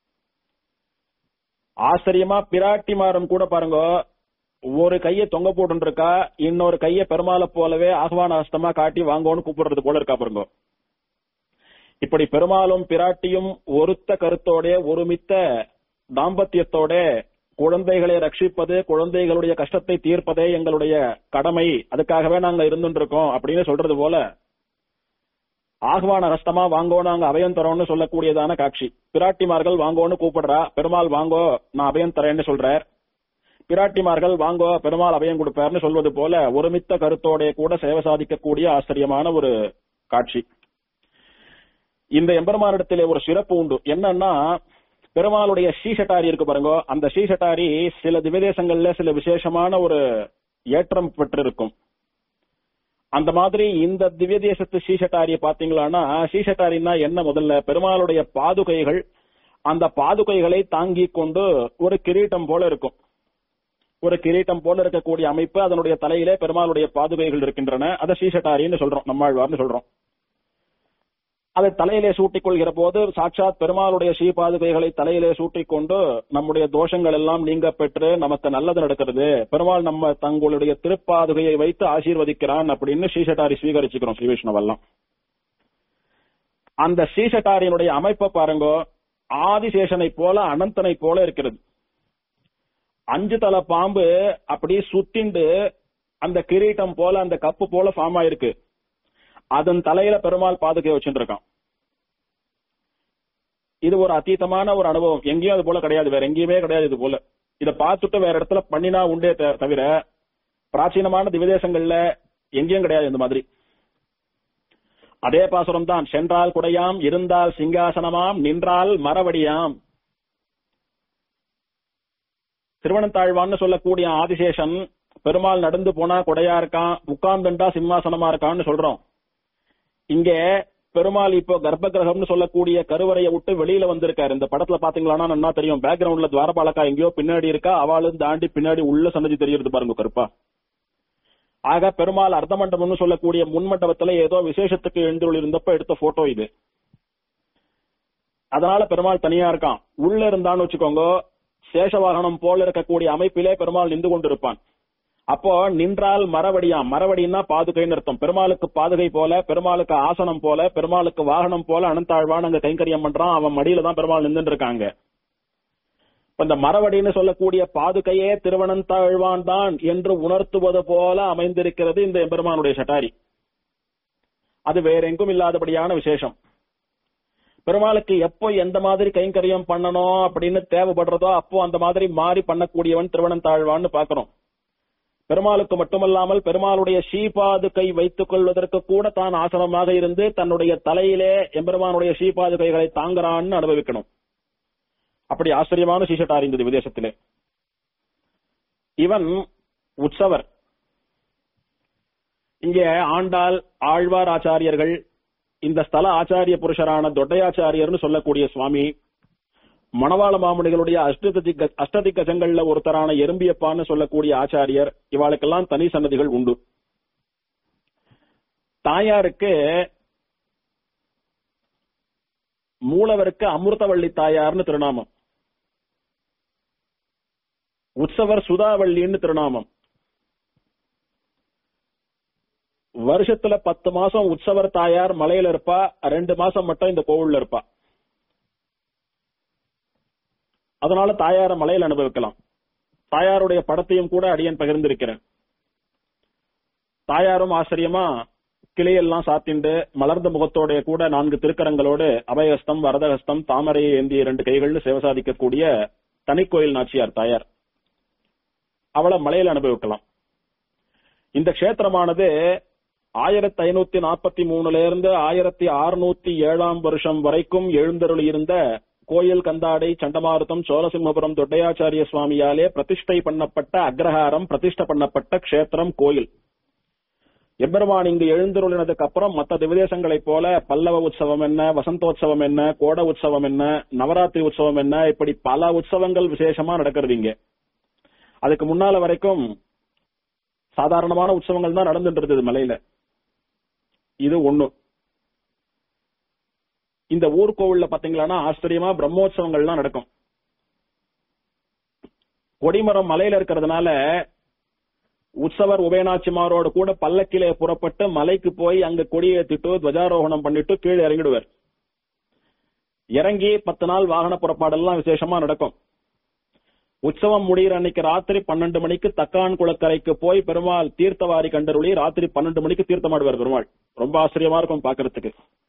ஆச்சரியமா பிராட்டிமாரும் கூட பாருங்க ஒரு கைய தொங்க போட்டு இருக்கா இன்னொரு கைய பெருமாளை போலவே ஆஹ்வான ஹஸ்தமா காட்டி வாங்கோன்னு கூப்பிடுறது போல இருக்கா பாருங்க இப்படி பெருமாளும் பிராட்டியும் ஒருத்த கருத்தோட ஒருமித்த தாம்பத்தியத்தோட குழந்தைகளை ரட்சிப்பது குழந்தைகளுடைய கஷ்டத்தை தீர்ப்பதே எங்களுடைய கடமை அதுக்காகவே நாங்க இருந்துட்டு இருக்கோம் அப்படின்னு சொல்றது போல ஆஹ்வான ஹஸ்தமா வாங்கோ நாங்க அபயம் தரோம்னு சொல்லக்கூடியதான காட்சி பிராட்டிமார்கள் வாங்கோன்னு கூப்பிடுறா பெருமாள் வாங்கோ நான் அபயம் தரேன்னு சொல்றார் பிராட்டிமார்கள் வாங்கோ பெருமாள் அபயம் கொடுப்பார்னு சொல்வது போல ஒருமித்த கருத்தோட கூட சேவை சாதிக்கக்கூடிய ஆச்சரியமான ஒரு காட்சி இந்த எம்பெருமானிடத்திலே ஒரு சிறப்பு உண்டு என்னன்னா பெருமாளுடைய ஸ்ரீசட்டாரி இருக்கு பாருங்க அந்த ஸ்ரீசட்டாரி சில திவதேசங்கள்ல சில விசேஷமான ஒரு ஏற்றம் பெற்றிருக்கும் அந்த மாதிரி இந்த திவ்ய தேசத்து ஸ்ரீசட்டாரிய பாத்தீங்களான்னா ஸ்ரீசட்டாரின்னா என்ன முதல்ல பெருமாளுடைய பாதுகைகள் அந்த பாதுகைகளை தாங்கி கொண்டு ஒரு கிரீட்டம் போல இருக்கும் ஒரு கிரீட்டம் போல இருக்கக்கூடிய அமைப்பு அதனுடைய தலையிலே பெருமாளுடைய பாதுகைகள் இருக்கின்றன அதை ஸ்ரீசட்டாரின்னு சொல்றோம் நம்மாழ்வார்னு சொல்றோம் அதை தலையிலே சூட்டிக் கொள்கிற போது சாட்சாத் பெருமாளுடைய ஸ்ரீபாதுகைகளை தலையிலே சூட்டிக் கொண்டு நம்முடைய தோஷங்கள் எல்லாம் நீங்க பெற்று நமக்கு நல்லது நடக்கிறது பெருமாள் நம்ம தங்களுடைய திருப்பாதுகையை வைத்து ஆசீர்வதிக்கிறான் அப்படின்னு ஸ்ரீசட்டாரி ஸ்வீகரிச்சுக்கிறோம் ஸ்ரீ வைஷ்ணவெல்லாம் அந்த ஸ்ரீசட்டாரியினுடைய அமைப்பை பாருங்க ஆதிசேஷனை போல அனந்தனை போல இருக்கிறது அஞ்சு தலை பாம்பு அப்படி சுத்திண்டு அந்த கிரீட்டம் போல அந்த கப்பு போல ஃபார்ம் ஆயிருக்கு அதன் தலையில பெருமாள் பாதுகை வச்சுட்டு இருக்கான் இது ஒரு அத்தீதமான ஒரு அனுபவம் எங்கேயும் அது போல கிடையாது வேற எங்கேயுமே கிடையாது இது போல இத பார்த்துட்டு வேற இடத்துல பண்ணினா உண்டே த- தவிர பிராச்சீனமான திவதேசங்கள்ல எங்கேயும் கிடையாது இந்த மாதிரி அதே பாசுரம் தான் சென்றால் குடையாம் இருந்தால் சிங்காசனமாம் நின்றால் மரவடியாம் திருவனந்தாழ்வான்னு சொல்லக்கூடிய ஆதிசேஷன் பெருமாள் நடந்து போனா கொடையா இருக்கான் உட்கார்ந்துண்டா சிம்மாசனமா இருக்கான்னு சொல்றோம் இங்க பெருமாள் இப்போ கர்ப்ப கிரகம்னு சொல்லக்கூடிய கருவறையை விட்டு வெளியில வந்திருக்காரு இந்த படத்துல பாத்தீங்களான்னா நல்லா தெரியும் பேக்ரவுண்ட்ல துவாரபாலக்கா எங்கேயோ பின்னாடி இருக்கா அவளும் தாண்டி பின்னாடி உள்ள சன்னதி தெரியுது பாருங்க கருப்பா ஆக பெருமாள் அர்த்த மண்டபம்னு சொல்லக்கூடிய முன் மண்டபத்துல ஏதோ விசேஷத்துக்கு எழுந்துள்ள இருந்தப்ப எடுத்த போட்டோ இது அதனால பெருமாள் தனியா இருக்கான் உள்ள இருந்தான்னு வச்சுக்கோங்க சேஷவாகனம் போல இருக்கக்கூடிய அமைப்பிலே பெருமாள் நின்று கொண்டிருப்பான் அப்போ நின்றால் மரவடியாம் மரவடின்னா பாதுகைன்னு அர்த்தம் பெருமாளுக்கு பாதுகை போல பெருமாளுக்கு ஆசனம் போல பெருமாளுக்கு வாகனம் போல அனந்தாழ்வான் அங்க கைங்கரியம் பண்றான் அவன் மடியில தான் பெருமாள் நின்றுட்டு இருக்காங்க இப்ப இந்த மரவடின்னு சொல்லக்கூடிய பாதுகையே திருவனந்தாழ்வான் தான் என்று உணர்த்துவது போல அமைந்திருக்கிறது இந்த எம்பெருமானுடைய சட்டாரி அது வேற எங்கும் இல்லாதபடியான விசேஷம் பெருமாளுக்கு எப்போ எந்த மாதிரி கைங்கரியம் பண்ணணும் அப்படின்னு தேவைப்படுறதோ அப்போ அந்த மாதிரி மாறி பண்ணக்கூடியவன் திருவனந்தாழ்வான்னு பாக்குறோம் பெருமாளுக்கு மட்டுமல்லாமல் பெருமாளுடைய ஸ்ரீபாதுகை வைத்துக் கொள்வதற்கு கூட தான் ஆசனமாக இருந்து தன்னுடைய தலையிலே எம்பெருமானுடைய ஸ்ரீபாதுகைகளை தாங்குறான்னு அனுபவிக்கணும் அப்படி ஆச்சரியமான சீசட்டா இருந்தது விதேசத்திலே இவன் உற்சவர் இங்கே ஆண்டாள் ஆழ்வார் ஆச்சாரியர்கள் இந்த ஸ்தல ஆச்சாரிய புருஷரான தொட்டையாச்சாரியர்னு சொல்லக்கூடிய சுவாமி மணவாள மாமுனிகளுடைய அஷ்டதிக்க அஷ்டதிக்கஜங்கள்ல ஒருத்தரான எறும்பியப்பான்னு சொல்லக்கூடிய ஆச்சாரியர் இவாளுக்கெல்லாம் தனி சன்னதிகள் உண்டு தாயாருக்கு மூலவருக்கு அமிர்தவள்ளி தாயார்னு திருநாமம் உற்சவர் சுதாவள்ளின்னு திருநாமம் வருஷத்துல பத்து மாசம் உற்சவர் தாயார் மலையில இருப்பா ரெண்டு மாசம் மட்டும் இந்த கோவில்ல இருப்பா அதனால தாயார மலையில அனுபவிக்கலாம் தாயாருடைய படத்தையும் கூட அடியன் பகிர்ந்திருக்கிறேன் தாயாரும் ஆச்சரியமா கிளையெல்லாம் சாத்திண்டு மலர்ந்த முகத்தோட கூட நான்கு திருக்கரங்களோடு அபயஹஸ்தம் வரதஹஸ்தம் தாமரையை ஏந்திய இரண்டு கைகள்னு சேவை சாதிக்கக்கூடிய தனிக்கோயில் நாச்சியார் தாயார் அவளை மலையில அனுபவிக்கலாம் இந்த க்ஷேத்திரமானது ஆயிரத்தி ஐநூத்தி நாற்பத்தி மூணுல இருந்து ஆயிரத்தி அறுநூத்தி ஏழாம் வருஷம் வரைக்கும் எழுந்தருளி இருந்த கோயில் கந்தாடை சண்டமாருதம் சோழசிம்மபுரம் தொட்டையாச்சாரிய சுவாமியாலே பிரதிஷ்டை பண்ணப்பட்ட அக்ரஹாரம் பிரதிஷ்டை பண்ணப்பட்ட க்ஷேத்திரம் கோயில் எம்பெருமான் இங்கு எழுந்தருளினதுக்கு அப்புறம் மற்ற திவதேசங்களைப் போல பல்லவ உற்சவம் என்ன வசந்தோற்சவம் என்ன கோட உற்சவம் என்ன நவராத்திரி உற்சவம் என்ன இப்படி பல உற்சவங்கள் விசேஷமா நடக்கிறது இங்க அதுக்கு முன்னால வரைக்கும் சாதாரணமான உற்சவங்கள் தான் நடந்துட்டு இருந்தது மலையில இது ஒண்ணு இந்த ஊர்கோவில்ல பாத்தீங்களா ஆச்சரியமா பிரம்மோற்சவங்கள்லாம் நடக்கும் கொடிமரம் மலையில இருக்கிறதுனால உற்சவர் உபயநாச்சிமாரோடு கூட பல்லக்கிலே புறப்பட்டு மலைக்கு போய் அங்க கொடியேத்திட்டு துவஜாரோகணம் பண்ணிட்டு கீழே இறங்கிடுவார் இறங்கி பத்து நாள் வாகன புறப்பாடெல்லாம் விசேஷமா நடக்கும் உற்சவம் முடிகிற அன்னைக்கு ராத்திரி பன்னெண்டு மணிக்கு தக்கான் குளக்கரைக்கு போய் பெருமாள் தீர்த்தவாரி கண்டருளி ராத்திரி பன்னெண்டு மணிக்கு தீர்த்தமாடுவார் பெருமாள் ரொம்ப ஆச்சரியமா இருக்கும் பாக்குறதுக்கு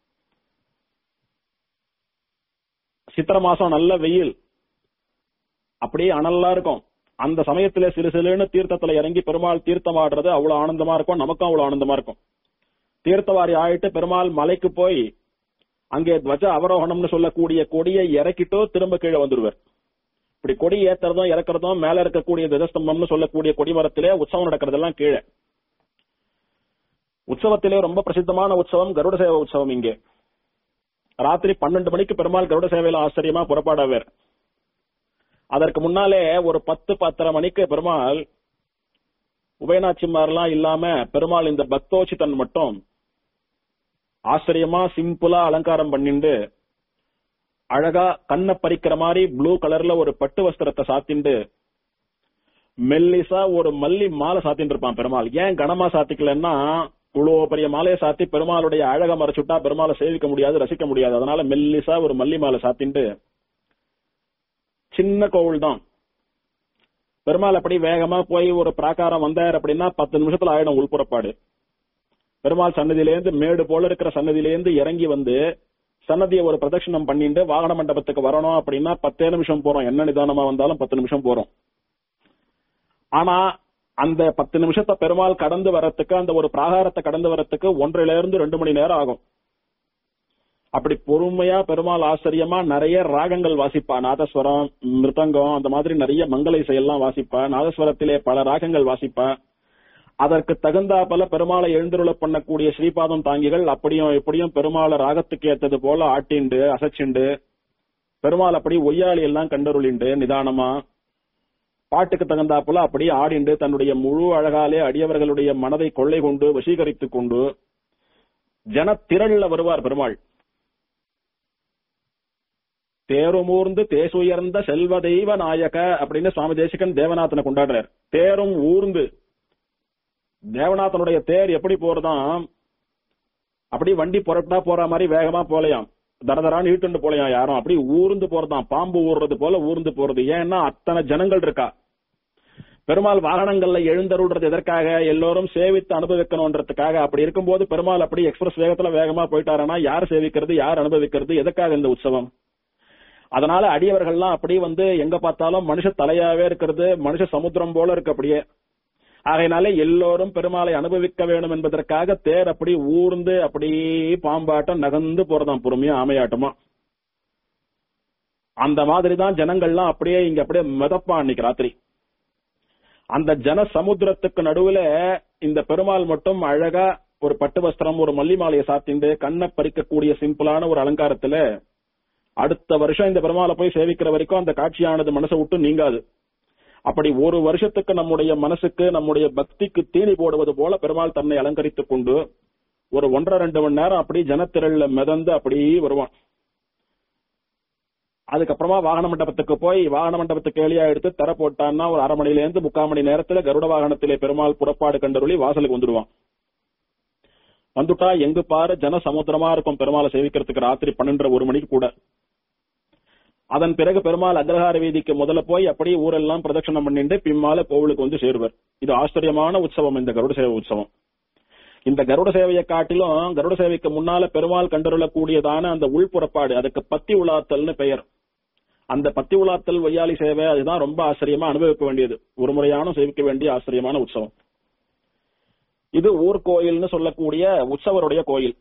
சித்திர மாசம் நல்ல வெயில் அப்படியே அனல்லா இருக்கும் அந்த சமயத்துல சிறு சிறுன்னு தீர்த்தத்துல இறங்கி பெருமாள் தீர்த்தம் ஆடுறது அவ்வளவு ஆனந்தமா இருக்கும் நமக்கும் அவ்வளவு ஆனந்தமா இருக்கும் தீர்த்தவாரி ஆயிட்டு பெருமாள் மலைக்கு போய் அங்கே துவஜ அவரோகணம்னு சொல்லக்கூடிய கொடியை இறக்கிட்டோ திரும்ப கீழே வந்துடுவார் இப்படி கொடி ஏத்துறதும் இறக்குறதும் மேல இருக்கக்கூடிய திதஸ்தம்பம்னு சொல்லக்கூடிய கொடிமரத்திலே உற்சவம் நடக்கிறதெல்லாம் கீழே உற்சவத்திலே ரொம்ப பிரசித்தமான உற்சவம் கருட சேவை உற்சவம் இங்கே ராத்திரி பன்னெண்டு மணிக்கு பெருமாள் கருட சேவையில ஆச்சரியமா புறப்பாடவர் அதற்கு முன்னாலே ஒரு பத்து பத்தரை மணிக்கு பெருமாள் உபயநாச்சிமாரெல்லாம் இல்லாம பெருமாள் இந்த பக்தோச்சித்தன் மட்டும் ஆச்சரியமா சிம்பிளா அலங்காரம் பண்ணிண்டு அழகா கண்ணை பறிக்கிற மாதிரி ப்ளூ கலர்ல ஒரு பட்டு வஸ்திரத்தை சாத்திண்டு மெல்லிசா ஒரு மல்லி மாலை சாத்திட்டு இருப்பான் பெருமாள் ஏன் கனமா சாத்திக்கலன்னா இவ்வளோ பெரிய மாலையை சாத்தி பெருமாளுடைய அழக மறைச்சுட்டா பெருமாளை சேவிக்க முடியாது ரசிக்க முடியாது அதனால மெல்லிசா ஒரு மல்லி மாலை சாத்திண்டு சின்ன கோவில் தான் பெருமாள் அப்படி வேகமா போய் ஒரு பிராகாரம் வந்தார் அப்படின்னா பத்து நிமிஷத்துல ஆயிடும் உள்புறப்பாடு பெருமாள் சன்னதியிலேருந்து மேடு போல இருக்கிற சன்னதியிலேருந்து இறங்கி வந்து சன்னதியை ஒரு பிரதட்சணம் பண்ணிட்டு வாகன மண்டபத்துக்கு வரணும் அப்படின்னா பத்தே நிமிஷம் போறோம் என்ன நிதானமா வந்தாலும் பத்து நிமிஷம் போறோம் ஆனா அந்த பத்து நிமிஷத்தை பெருமாள் கடந்து வரத்துக்கு அந்த ஒரு பிராகாரத்தை கடந்து வரத்துக்கு ஒன்றில இருந்து ரெண்டு மணி நேரம் ஆகும் அப்படி பொறுமையா பெருமாள் ஆச்சரியமா நிறைய ராகங்கள் வாசிப்பா நாதஸ்வரம் மிருதங்கம் அந்த மாதிரி நிறைய மங்கள இசையெல்லாம் வாசிப்பா நாதஸ்வரத்திலே பல ராகங்கள் வாசிப்பா அதற்கு தகுந்தாப்பல பெருமாளை எழுந்துருள பண்ணக்கூடிய ஸ்ரீபாதம் தாங்கிகள் அப்படியும் எப்படியும் பெருமாளை ராகத்துக்கு ஏத்தது போல ஆட்டிண்டு அசைச்சுண்டு பெருமாள் அப்படி ஒய்யாளி எல்லாம் கண்டருளிண்டு நிதானமா பாட்டுக்கு தகுந்தாப்புல அப்படி ஆடிண்டு தன்னுடைய முழு அழகாலே அடியவர்களுடைய மனதை கொள்ளை கொண்டு வசீகரித்துக் கொண்டு ஜனத்திரள்ல வருவார் பெருமாள் தேருமூர்ந்து தேசுயர்ந்த செல்வ தெய்வ நாயக அப்படின்னு சுவாமி தேசிகன் தேவநாதனை கொண்டாடுறார் தேரும் ஊர்ந்து தேவநாதனுடைய தேர் எப்படி போறதாம் அப்படி வண்டி புறப்பட்டா போற மாதிரி வேகமா போலையாம் தரதரான்னு இழுத்துண்டு போலையாம் யாரும் அப்படி ஊர்ந்து போறதாம் பாம்பு ஊர்றது போல ஊர்ந்து போறது ஏன்னா அத்தனை ஜனங்கள் இருக்கா பெருமாள் வாகனங்கள்ல எழுந்தருள்றது எதற்காக எல்லோரும் சேவித்து அனுபவிக்கணும்ன்றதுக்காக அப்படி இருக்கும்போது பெருமாள் அப்படி எக்ஸ்பிரஸ் வேகத்துல வேகமா போயிட்டாருன்னா யார் சேவிக்கிறது யார் அனுபவிக்கிறது எதுக்காக இந்த உற்சவம் அதனால அடியவர்கள்லாம் அப்படி வந்து எங்க பார்த்தாலும் மனுஷ தலையாவே இருக்கிறது மனுஷ சமுத்திரம் போல இருக்கு அப்படியே ஆகையினால எல்லோரும் பெருமாளை அனுபவிக்க வேண்டும் என்பதற்காக தேர் அப்படி ஊர்ந்து அப்படி பாம்பாட்டம் நகர்ந்து போறதாம் பொறுமையா ஆமையாட்டமா அந்த மாதிரி தான் ஜனங்கள்லாம் அப்படியே இங்க அப்படியே மிதப்பா அன்னைக்கு ராத்திரி அந்த ஜன சமுத்திரத்துக்கு நடுவுல இந்த பெருமாள் மட்டும் அழகா ஒரு பட்டு வஸ்திரம் ஒரு மல்லி மாலையை சாத்திண்டு கண்ணை பறிக்கக்கூடிய சிம்பிளான ஒரு அலங்காரத்துல அடுத்த வருஷம் இந்த பெருமாளை போய் சேவிக்கிற வரைக்கும் அந்த காட்சியானது மனசை விட்டு நீங்காது அப்படி ஒரு வருஷத்துக்கு நம்முடைய மனசுக்கு நம்முடைய பக்திக்கு தீனி போடுவது போல பெருமாள் தன்னை அலங்கரித்துக் கொண்டு ஒரு ஒன்றரை ரெண்டு மணி நேரம் அப்படி ஜனத்திரள்ல மிதந்து அப்படியே வருவான் அதுக்கப்புறமா வாகன மண்டபத்துக்கு போய் வாகன மண்டபத்துக்கு கேளியா எடுத்து தர போட்டான்னா ஒரு அரை மணில இருந்து முக்கால் மணி நேரத்துல கருட வாகனத்திலே பெருமாள் புறப்பாடு கண்டருளி வாசலுக்கு வந்துடுவான் வந்துட்டா எங்கு பாரு ஜன சமுத்திரமா இருக்கும் பெருமாளை சேவிக்கிறதுக்கு ராத்திரி பன்னெண்டரை ஒரு மணிக்கு கூட அதன் பிறகு பெருமாள் அக்ரஹார வீதிக்கு முதல்ல போய் அப்படியே ஊரெல்லாம் பிரதட்சணம் பண்ணிட்டு பிம்மால கோவிலுக்கு வந்து சேருவர் இது ஆச்சரியமான உற்சவம் இந்த கருட சேவை உற்சவம் இந்த கருட சேவையை காட்டிலும் கருட சேவைக்கு முன்னால பெருமாள் கண்டருளக்கூடியதான அந்த உள்புறப்பாடு அதுக்கு பத்தி உலாத்தல்னு பெயர் அந்த பத்தி உலாத்தல் வையாளி சேவை அதுதான் ரொம்ப ஆச்சரியமா அனுபவிக்க வேண்டியது ஒரு முறையான சேவிக்க வேண்டிய ஆச்சரியமான உற்சவம் இது ஊர் கோயில்னு சொல்லக்கூடிய உற்சவருடைய கோயில்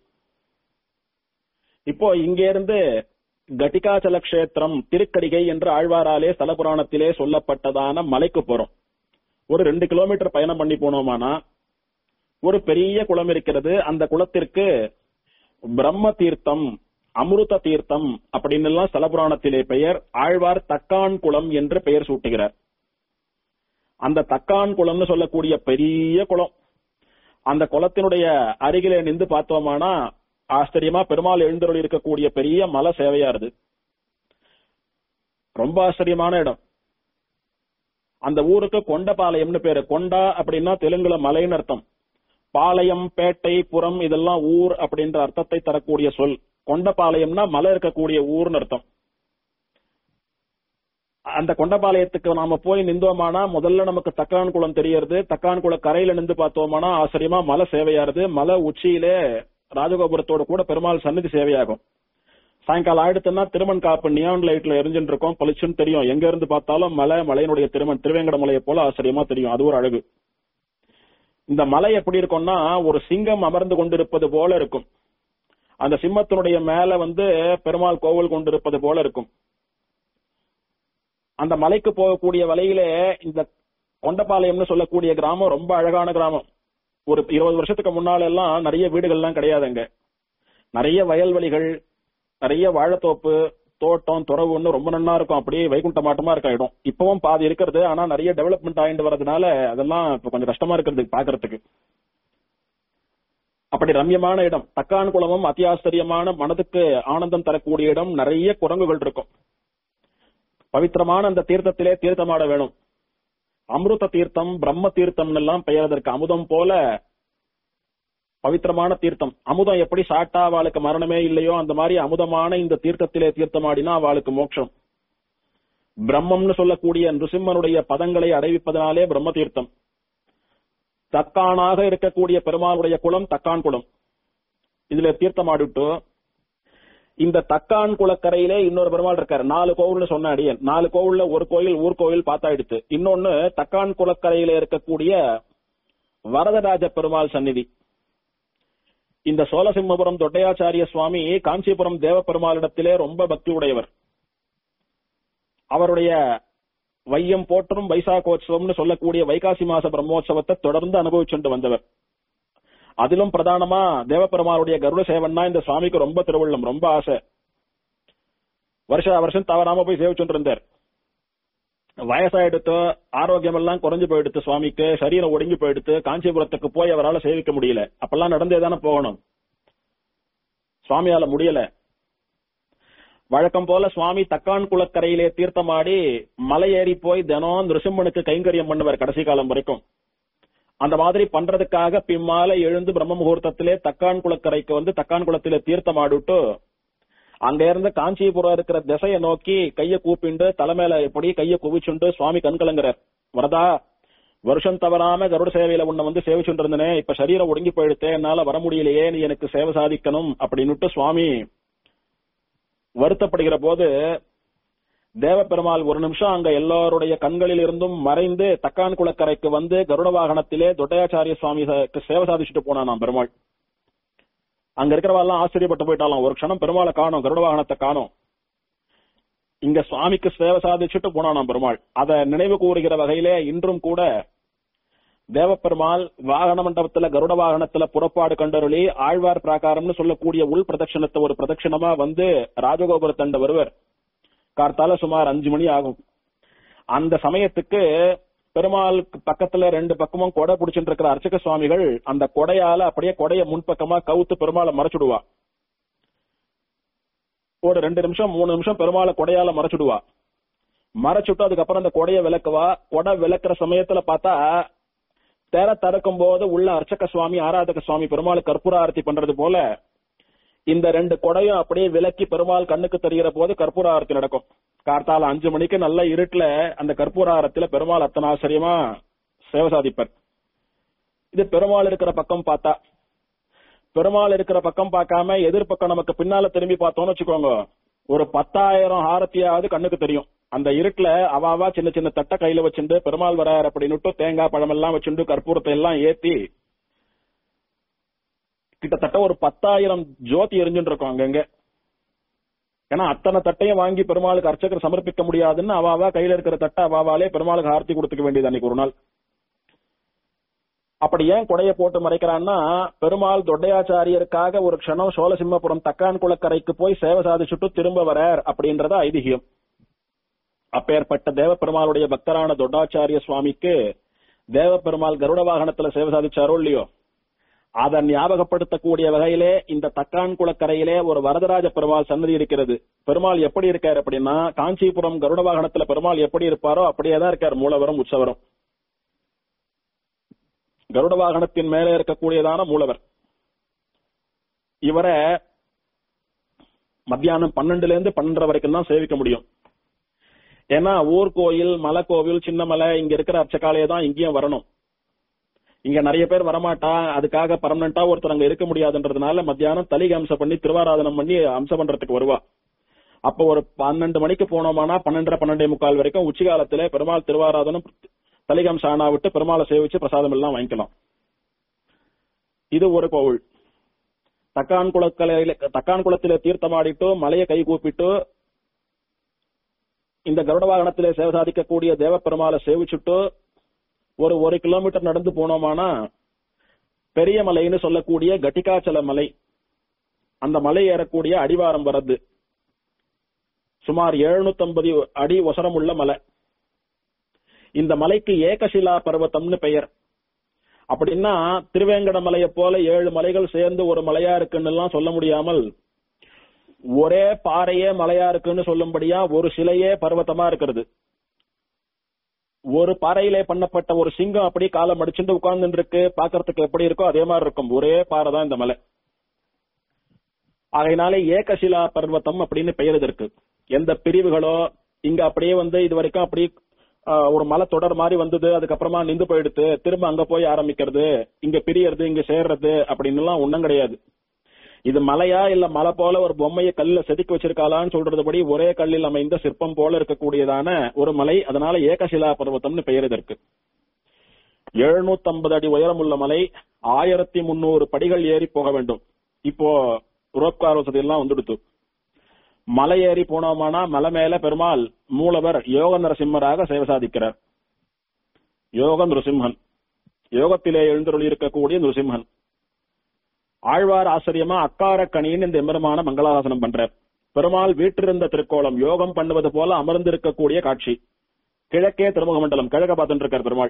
இப்போ இங்க இருந்து கட்டிகாச்சல கஷேத்திரம் திருக்கடிகை என்று ஆழ்வாராலே ஸ்தல புராணத்திலே சொல்லப்பட்டதான மலைக்கு போறோம் ஒரு ரெண்டு கிலோமீட்டர் பயணம் பண்ணி போனோமானா ஒரு பெரிய குளம் இருக்கிறது அந்த குளத்திற்கு பிரம்ம தீர்த்தம் அமிர்த தீர்த்தம் அப்படின்னு எல்லாம் ஸ்தல புராணத்திலே பெயர் ஆழ்வார் தக்கான் குளம் என்று பெயர் சூட்டுகிறார் அந்த தக்கான் குளம்னு சொல்லக்கூடிய பெரிய குளம் அந்த குளத்தினுடைய அருகிலே நின்று பார்த்தோமானா ஆச்சரியமா பெருமாள் எழுந்தருள் இருக்கக்கூடிய பெரிய மலை சேவையா இருக்கு ரொம்ப ஆச்சரியமான இடம் அந்த ஊருக்கு கொண்டபாளையம்னு பேரு கொண்டா அப்படின்னா தெலுங்குல மலைன்னு அர்த்தம் பாளையம் பேட்டை புறம் இதெல்லாம் ஊர் அப்படின்ற அர்த்தத்தை தரக்கூடிய சொல் கொண்டபாளையம்னா மலை இருக்கக்கூடிய ஊர்னு அர்த்தம் அந்த கொண்டபாளையத்துக்கு நாம போய் நின்றோமானா முதல்ல நமக்கு தக்கான் குளம் தெரியறது தக்கான் குள கரையில நின்று பார்த்தோமானா ஆச்சரியமா மலை சேவையாருது மலை உச்சியிலே ராஜகோபுரத்தோட கூட பெருமாள் சன்னதி சேவையாகும் சாயங்காலம் ஆயிடுத்துன்னா திருமண் காப்பு நியான் லைட்ல எரிஞ்சுட்டு இருக்கோம் பளிச்சுன்னு தெரியும் எங்க இருந்து பார்த்தாலும் மலை மலையினுடைய திருமண் திருவேங்கட மலையை போல ஆச்சரியமா தெரியும் அது ஒரு அழகு இந்த மலை எப்படி இருக்கும்னா ஒரு சிங்கம் அமர்ந்து கொண்டிருப்பது போல இருக்கும் அந்த சிம்மத்தினுடைய மேல வந்து பெருமாள் கோவில் கொண்டிருப்பது போல இருக்கும் அந்த மலைக்கு போகக்கூடிய வலையிலே இந்த கொண்டபாளையம்னு சொல்லக்கூடிய கிராமம் ரொம்ப அழகான கிராமம் ஒரு இருபது வருஷத்துக்கு முன்னால எல்லாம் நிறைய வீடுகள்லாம் கிடையாது அங்க நிறைய வயல்வெளிகள் நிறைய வாழைத்தோப்பு தோட்டம் துறவுன்னு ரொம்ப நன்னா இருக்கும் அப்படியே வைகுண்ட மாட்டமா இருக்க இடம் இப்பவும் பாதி இருக்கிறது ஆனா நிறைய டெவலப்மெண்ட் ஆயிட்டு வரதுனால அதெல்லாம் இப்ப கொஞ்சம் கஷ்டமா இருக்கிறது பாக்குறதுக்கு அப்படி ரம்யமான இடம் தக்கான் குளமும் அத்தியாச்சரியமான மனதுக்கு ஆனந்தம் தரக்கூடிய இடம் நிறைய குரங்குகள் இருக்கும் பவித்திரமான அந்த தீர்த்தத்திலே தீர்த்தமாட வேணும் அமிர்த தீர்த்தம் பிரம்ம தீர்த்தம் எல்லாம் பெயர் அதற்கு அமுதம் போல பவித்திரமான தீர்த்தம் அமுதம் எப்படி சாட்டா அவளுக்கு மரணமே இல்லையோ அந்த மாதிரி அமுதமான இந்த தீர்த்தத்திலே தீர்த்தமாடினா அவளுக்கு மோட்சம் பிரம்மம்னு சொல்லக்கூடிய நிருசிம்மனுடைய பதங்களை அடைவிப்பதனாலே பிரம்ம தீர்த்தம் தக்கானாக இருக்கக்கூடிய பெருமாளுடைய குளம் தக்கான் குளம் இதுல தீர்த்தமாடிட்டு இந்த தக்கான் குளக்கரையிலே இன்னொரு பெருமாள் இருக்காரு நாலு கோவில்னு சொன்ன அடியன் நாலு கோவில்ல ஒரு கோயில் ஊர் கோவில் பார்த்தாயிடுத்து இன்னொன்னு தக்கான் குளக்கரையில இருக்கக்கூடிய வரதராஜ பெருமாள் சந்நிதி இந்த சோழசிம்மபுரம் தொட்டையாச்சாரிய சுவாமி காஞ்சிபுரம் தேவ பெருமாளிடத்திலே ரொம்ப பக்தி உடையவர் அவருடைய வையம் போற்றும் வைசாகோத்சவம்னு சொல்லக்கூடிய வைகாசி மாச பிரம்மோற்சவத்தை தொடர்ந்து அனுபவிச்சுட்டு வந்தவர் அதிலும் பிரதானமா தேவப்பெருமாளுடைய கருட சேவன்னா இந்த சுவாமிக்கு ரொம்ப திருவள்ளம் ரொம்ப ஆசை வருஷ வருஷம் தவறாம போய் சேவிச்சுட்டு இருந்தார் வயசாயிடுத்து ஆரோக்கியம் எல்லாம் குறைஞ்சு போயிடுத்து சுவாமிக்கு சரீரம் ஒடுங்கி போயிடுத்து காஞ்சிபுரத்துக்கு போய் அவரால் சேவிக்க முடியல அப்பெல்லாம் நடந்தே தானே போகணும் சுவாமியால முடியல வழக்கம் போல சுவாமி தக்கான் குளக்கரையிலே தீர்த்தமாடி மலை ஏறி போய் தினம் நிருசிம்மனுக்கு கைங்கரியம் பண்ணுவார் கடைசி காலம் வரைக்கும் அந்த மாதிரி பண்றதுக்காக பிம்மால எழுந்து பிரம்ம முகூர்த்தத்திலே தக்கான் குளக்கரைக்கு வந்து தக்கான் குளத்திலே தீர்த்தமாடிட்டு அங்க இருந்து காஞ்சிபுரம் இருக்கிற திசையை நோக்கி கைய கூப்பிண்டு தலைமையில எப்படி கைய குவிச்சுண்டு சுவாமி கண்கலங்குறார் வரதா வருஷம் தவறாம கருட சேவையில உன்னை வந்து சேவிச்சுட்டு இருந்தனே இப்ப சரீரம் ஒடுங்கி போயிடுத்தே என்னால வர முடியலையே நீ எனக்கு சேவை சாதிக்கணும் அப்படின்னுட்டு சுவாமி வருத்தப்படுகிற போது தேவப்பெருமாள் ஒரு நிமிஷம் அங்க எல்லாருடைய கண்களில் இருந்தும் மறைந்து தக்கான் குளக்கரைக்கு வந்து கருட வாகனத்திலே தொட்டையாச்சாரிய சுவாமி சேவை சாதிச்சுட்டு போனானாம் பெருமாள் அங்க இருக்கிறவெல்லாம் ஆச்சரியப்பட்டு போயிட்டாலாம் ஒரு க்ஷணம் பெருமாளை காணும் கருட வாகனத்தை காணும் இங்க சுவாமிக்கு சேவை சாதிச்சுட்டு போனானாம் பெருமாள் அதை நினைவு கூறுகிற வகையிலே இன்றும் கூட தேவப்பெருமாள் வாகன மண்டபத்துல கருட வாகனத்துல புறப்பாடு கண்டருளி ஆழ்வார் பிராகாரம்னு சொல்லக்கூடிய உள் பிரதட்சணத்தை ஒரு பிரதட்சணமா வந்து ராஜகோபுரத்தண்ட வருவர் கார்த்தால சுமார் அஞ்சு மணி ஆகும் அந்த சமயத்துக்கு பெருமாள் பக்கத்துல ரெண்டு பக்கமும் கொடை பிடிச்சிட்டு இருக்கிற அர்ச்சக சுவாமிகள் அந்த கொடையால அப்படியே கொடைய முன்பக்கமா கவுத்து பெருமாளை மறைச்சுடுவா ஒரு ரெண்டு நிமிஷம் மூணு நிமிஷம் பெருமாளை கொடையால மறைச்சுடுவா மறைச்சுட்டு அதுக்கப்புறம் அந்த கொடைய விளக்குவா கொடை விளக்குற சமயத்துல பார்த்தா தேர திறக்கும் போது உள்ள அர்ச்சக சுவாமி ஆராதக சுவாமி பெருமாள் கற்பூர ஆரத்தி பண்றது போல இந்த ரெண்டு கொடையும் அப்படியே விலக்கி பெருமாள் கண்ணுக்கு தெரிகிற போது கற்பூர ஆரத்தி நடக்கும் கார்த்தால அஞ்சு மணிக்கு நல்ல இருட்டுல அந்த கற்பூர ஆரத்தில பெருமாள் அத்தனை ஆச்சரியமா சேவை சாதிப்பர் இது பெருமாள் இருக்கிற பக்கம் பார்த்தா பெருமாள் இருக்கிற பக்கம் பார்க்காம எதிர்பக்கம் நமக்கு பின்னால திரும்பி பார்த்தோம்னு வச்சுக்கோங்க ஒரு பத்தாயிரம் ஆரத்தியாவது கண்ணுக்கு தெரியும் அந்த இருட்டுல அவாவா சின்ன சின்ன தட்டை கையில வச்சுட்டு பெருமாள் வரார் அப்படின்னுட்டு தேங்காய் பழம் எல்லாம் வச்சுட்டு கற்பூரத்தை எல்லாம் ஏத்தி கிட்டத்தட்ட ஒரு பத்தாயிரம் ஜோதி எரிஞ்சுட்டு இருக்கும் அங்கங்க ஏன்னா அத்தனை தட்டையும் வாங்கி பெருமாளுக்கு அர்ச்சகர் சமர்ப்பிக்க முடியாதுன்னு அவாவா கையில இருக்கிற தட்டை அவாவாலே பெருமாளுக்கு ஆர்த்தி கொடுத்துக்க வேண்டியது அன்னைக்கு ஒரு நாள் அப்படி ஏன் கொடைய போட்டு மறைக்கிறான்னா பெருமாள் தொட்டையாச்சாரியருக்காக ஒரு க்ஷணம் சோழசிம்மபுரம் தக்கான் குளக்கரைக்கு போய் சேவை சாதிச்சுட்டு திரும்ப வரார் அப்படின்றத ஐதிகியம் அப்பேற்பட்ட தேவ பெருமாளுடைய பக்தரான தொட்டாச்சாரிய சுவாமிக்கு தேவ பெருமாள் கருட வாகனத்துல சேவை சாதிச்சாரோ இல்லையோ அதை ஞாபகப்படுத்தக்கூடிய வகையிலே இந்த தக்கான் குளக்கரையிலே ஒரு வரதராஜ பெருமாள் சன்னதி இருக்கிறது பெருமாள் எப்படி இருக்காரு அப்படின்னா காஞ்சிபுரம் கருட வாகனத்துல பெருமாள் எப்படி இருப்பாரோ அப்படியே தான் இருக்கார் மூலவரம் உற்சவரம் கருட வாகனத்தின் மேலே இருக்கக்கூடியதான மூலவர் இவரை மத்தியானம் பன்னெண்டுல இருந்து பன்னெண்டரை வரைக்கும் தான் சேவிக்க முடியும் ஏன்னா ஊர் கோயில் மலை கோவில் சின்ன மலை இங்க இருக்கிற அர்ச்சகாலயே தான் இங்கேயும் வரணும் இங்க நிறைய பேர் வரமாட்டா அதுக்காக பர்மனண்டா ஒருத்தர் அங்க இருக்க முடியாதுன்றதுனால மத்தியானம் தலிக அம்சம் பண்ணி திருவாராதனம் பண்ணி அம்சம் பண்றதுக்கு வருவா அப்ப ஒரு பன்னெண்டு மணிக்கு போனோமானா பன்னெண்டரை பன்னெண்டே முக்கால் வரைக்கும் உச்சி காலத்துல பெருமாள் திருவாராதனம் தலிகம்சம் ஆனா விட்டு பெருமாளை சேவிச்சு பிரசாதம் எல்லாம் வாங்கிக்கலாம் இது ஒரு கோவில் தக்கான் குளக்கலையில தக்கான் குளத்தில தீர்த்தமாடிட்டு மலையை கை கூப்பிட்டு இந்த கருட வாகனத்திலே சேவை சாதிக்கக்கூடிய தேவப்பெருமாளை சேவிச்சுட்டு ஒரு ஒரு கிலோமீட்டர் நடந்து போனோமானா பெரிய மலைன்னு சொல்லக்கூடிய கட்டிகாச்சல மலை அந்த மலை ஏறக்கூடிய அடிவாரம் வரது சுமார் 750 அடி உசரம் உள்ள மலை இந்த மலைக்கு ஏகசிலா பர்வதம்னு பெயர் அப்படின்னா திருவேங்கட மலையை போல ஏழு மலைகள் சேர்ந்து ஒரு மலையா இருக்குன்னு எல்லாம் சொல்ல முடியாமல் ஒரே பாறையே மலையா இருக்குன்னு சொல்லும்படியா ஒரு சிலையே பர்வதமா இருக்கிறது ஒரு பாறையிலே பண்ணப்பட்ட ஒரு சிங்கம் அப்படி காலை மடிச்சுட்டு உட்கார்ந்து இருக்கு பாக்குறதுக்கு எப்படி இருக்கோ அதே மாதிரி இருக்கும் ஒரே பாறை தான் இந்த மலை ஆகையினாலே ஏகசிலா பர்வதம் அப்படின்னு பெயர் இதற்கு எந்த பிரிவுகளோ இங்க அப்படியே வந்து இது வரைக்கும் அப்படி ஆஹ், ஒரு மலை தொடர் மாதிரி வந்தது அதுக்கப்புறமா நின்று போயிடுத்து திரும்ப அங்க போய் ஆரம்பிக்கிறது இங்க பிரியறது இங்க சேர்றது அப்படின்னு எல்லாம் ஒண்ணும் கிடையாது இது மலையா இல்ல மலை போல ஒரு பொம்மையை கல்ல செதுக்கி வச்சிருக்காளான்னு சொல்றதுபடி ஒரே கல்லில் அமைந்த சிற்பம் போல இருக்கக்கூடியதான ஒரு மலை அதனால ஏகசிலா பர்வதம்னு பெயர் இதற்கு 750 அடி உயரமுள்ள மலை ஆயிரத்தி முன்னூறு படிகள் ஏறி போக வேண்டும் இப்போ ரோப்கார் வசதி எல்லாம் வந்துடுத்து மலை ஏறி போனோமானா மலை மேல பெருமாள் மூலவர் யோக நரசிம்மராக சேவை சாதிக்கிறார் யோக நரசிம்மன் யோகத்திலே எழுந்தருளி இருக்கக்கூடிய நரசிம்மன் ஆழ்வார் ஆச்சரியமா அக்காரக்கணின்னு இந்த எம்பெருமான மங்களாசாசனம் பண்றார் பெருமாள் வீற்றிருந்த திருக்கோலம் யோகம் பண்ணுவது போல அமர்ந்திருக்கக்கூடிய காட்சி கிழக்கே திருமுக மண்டலம் கிழக்க பார்த்துட்டு இருக்கார் பெருமாள்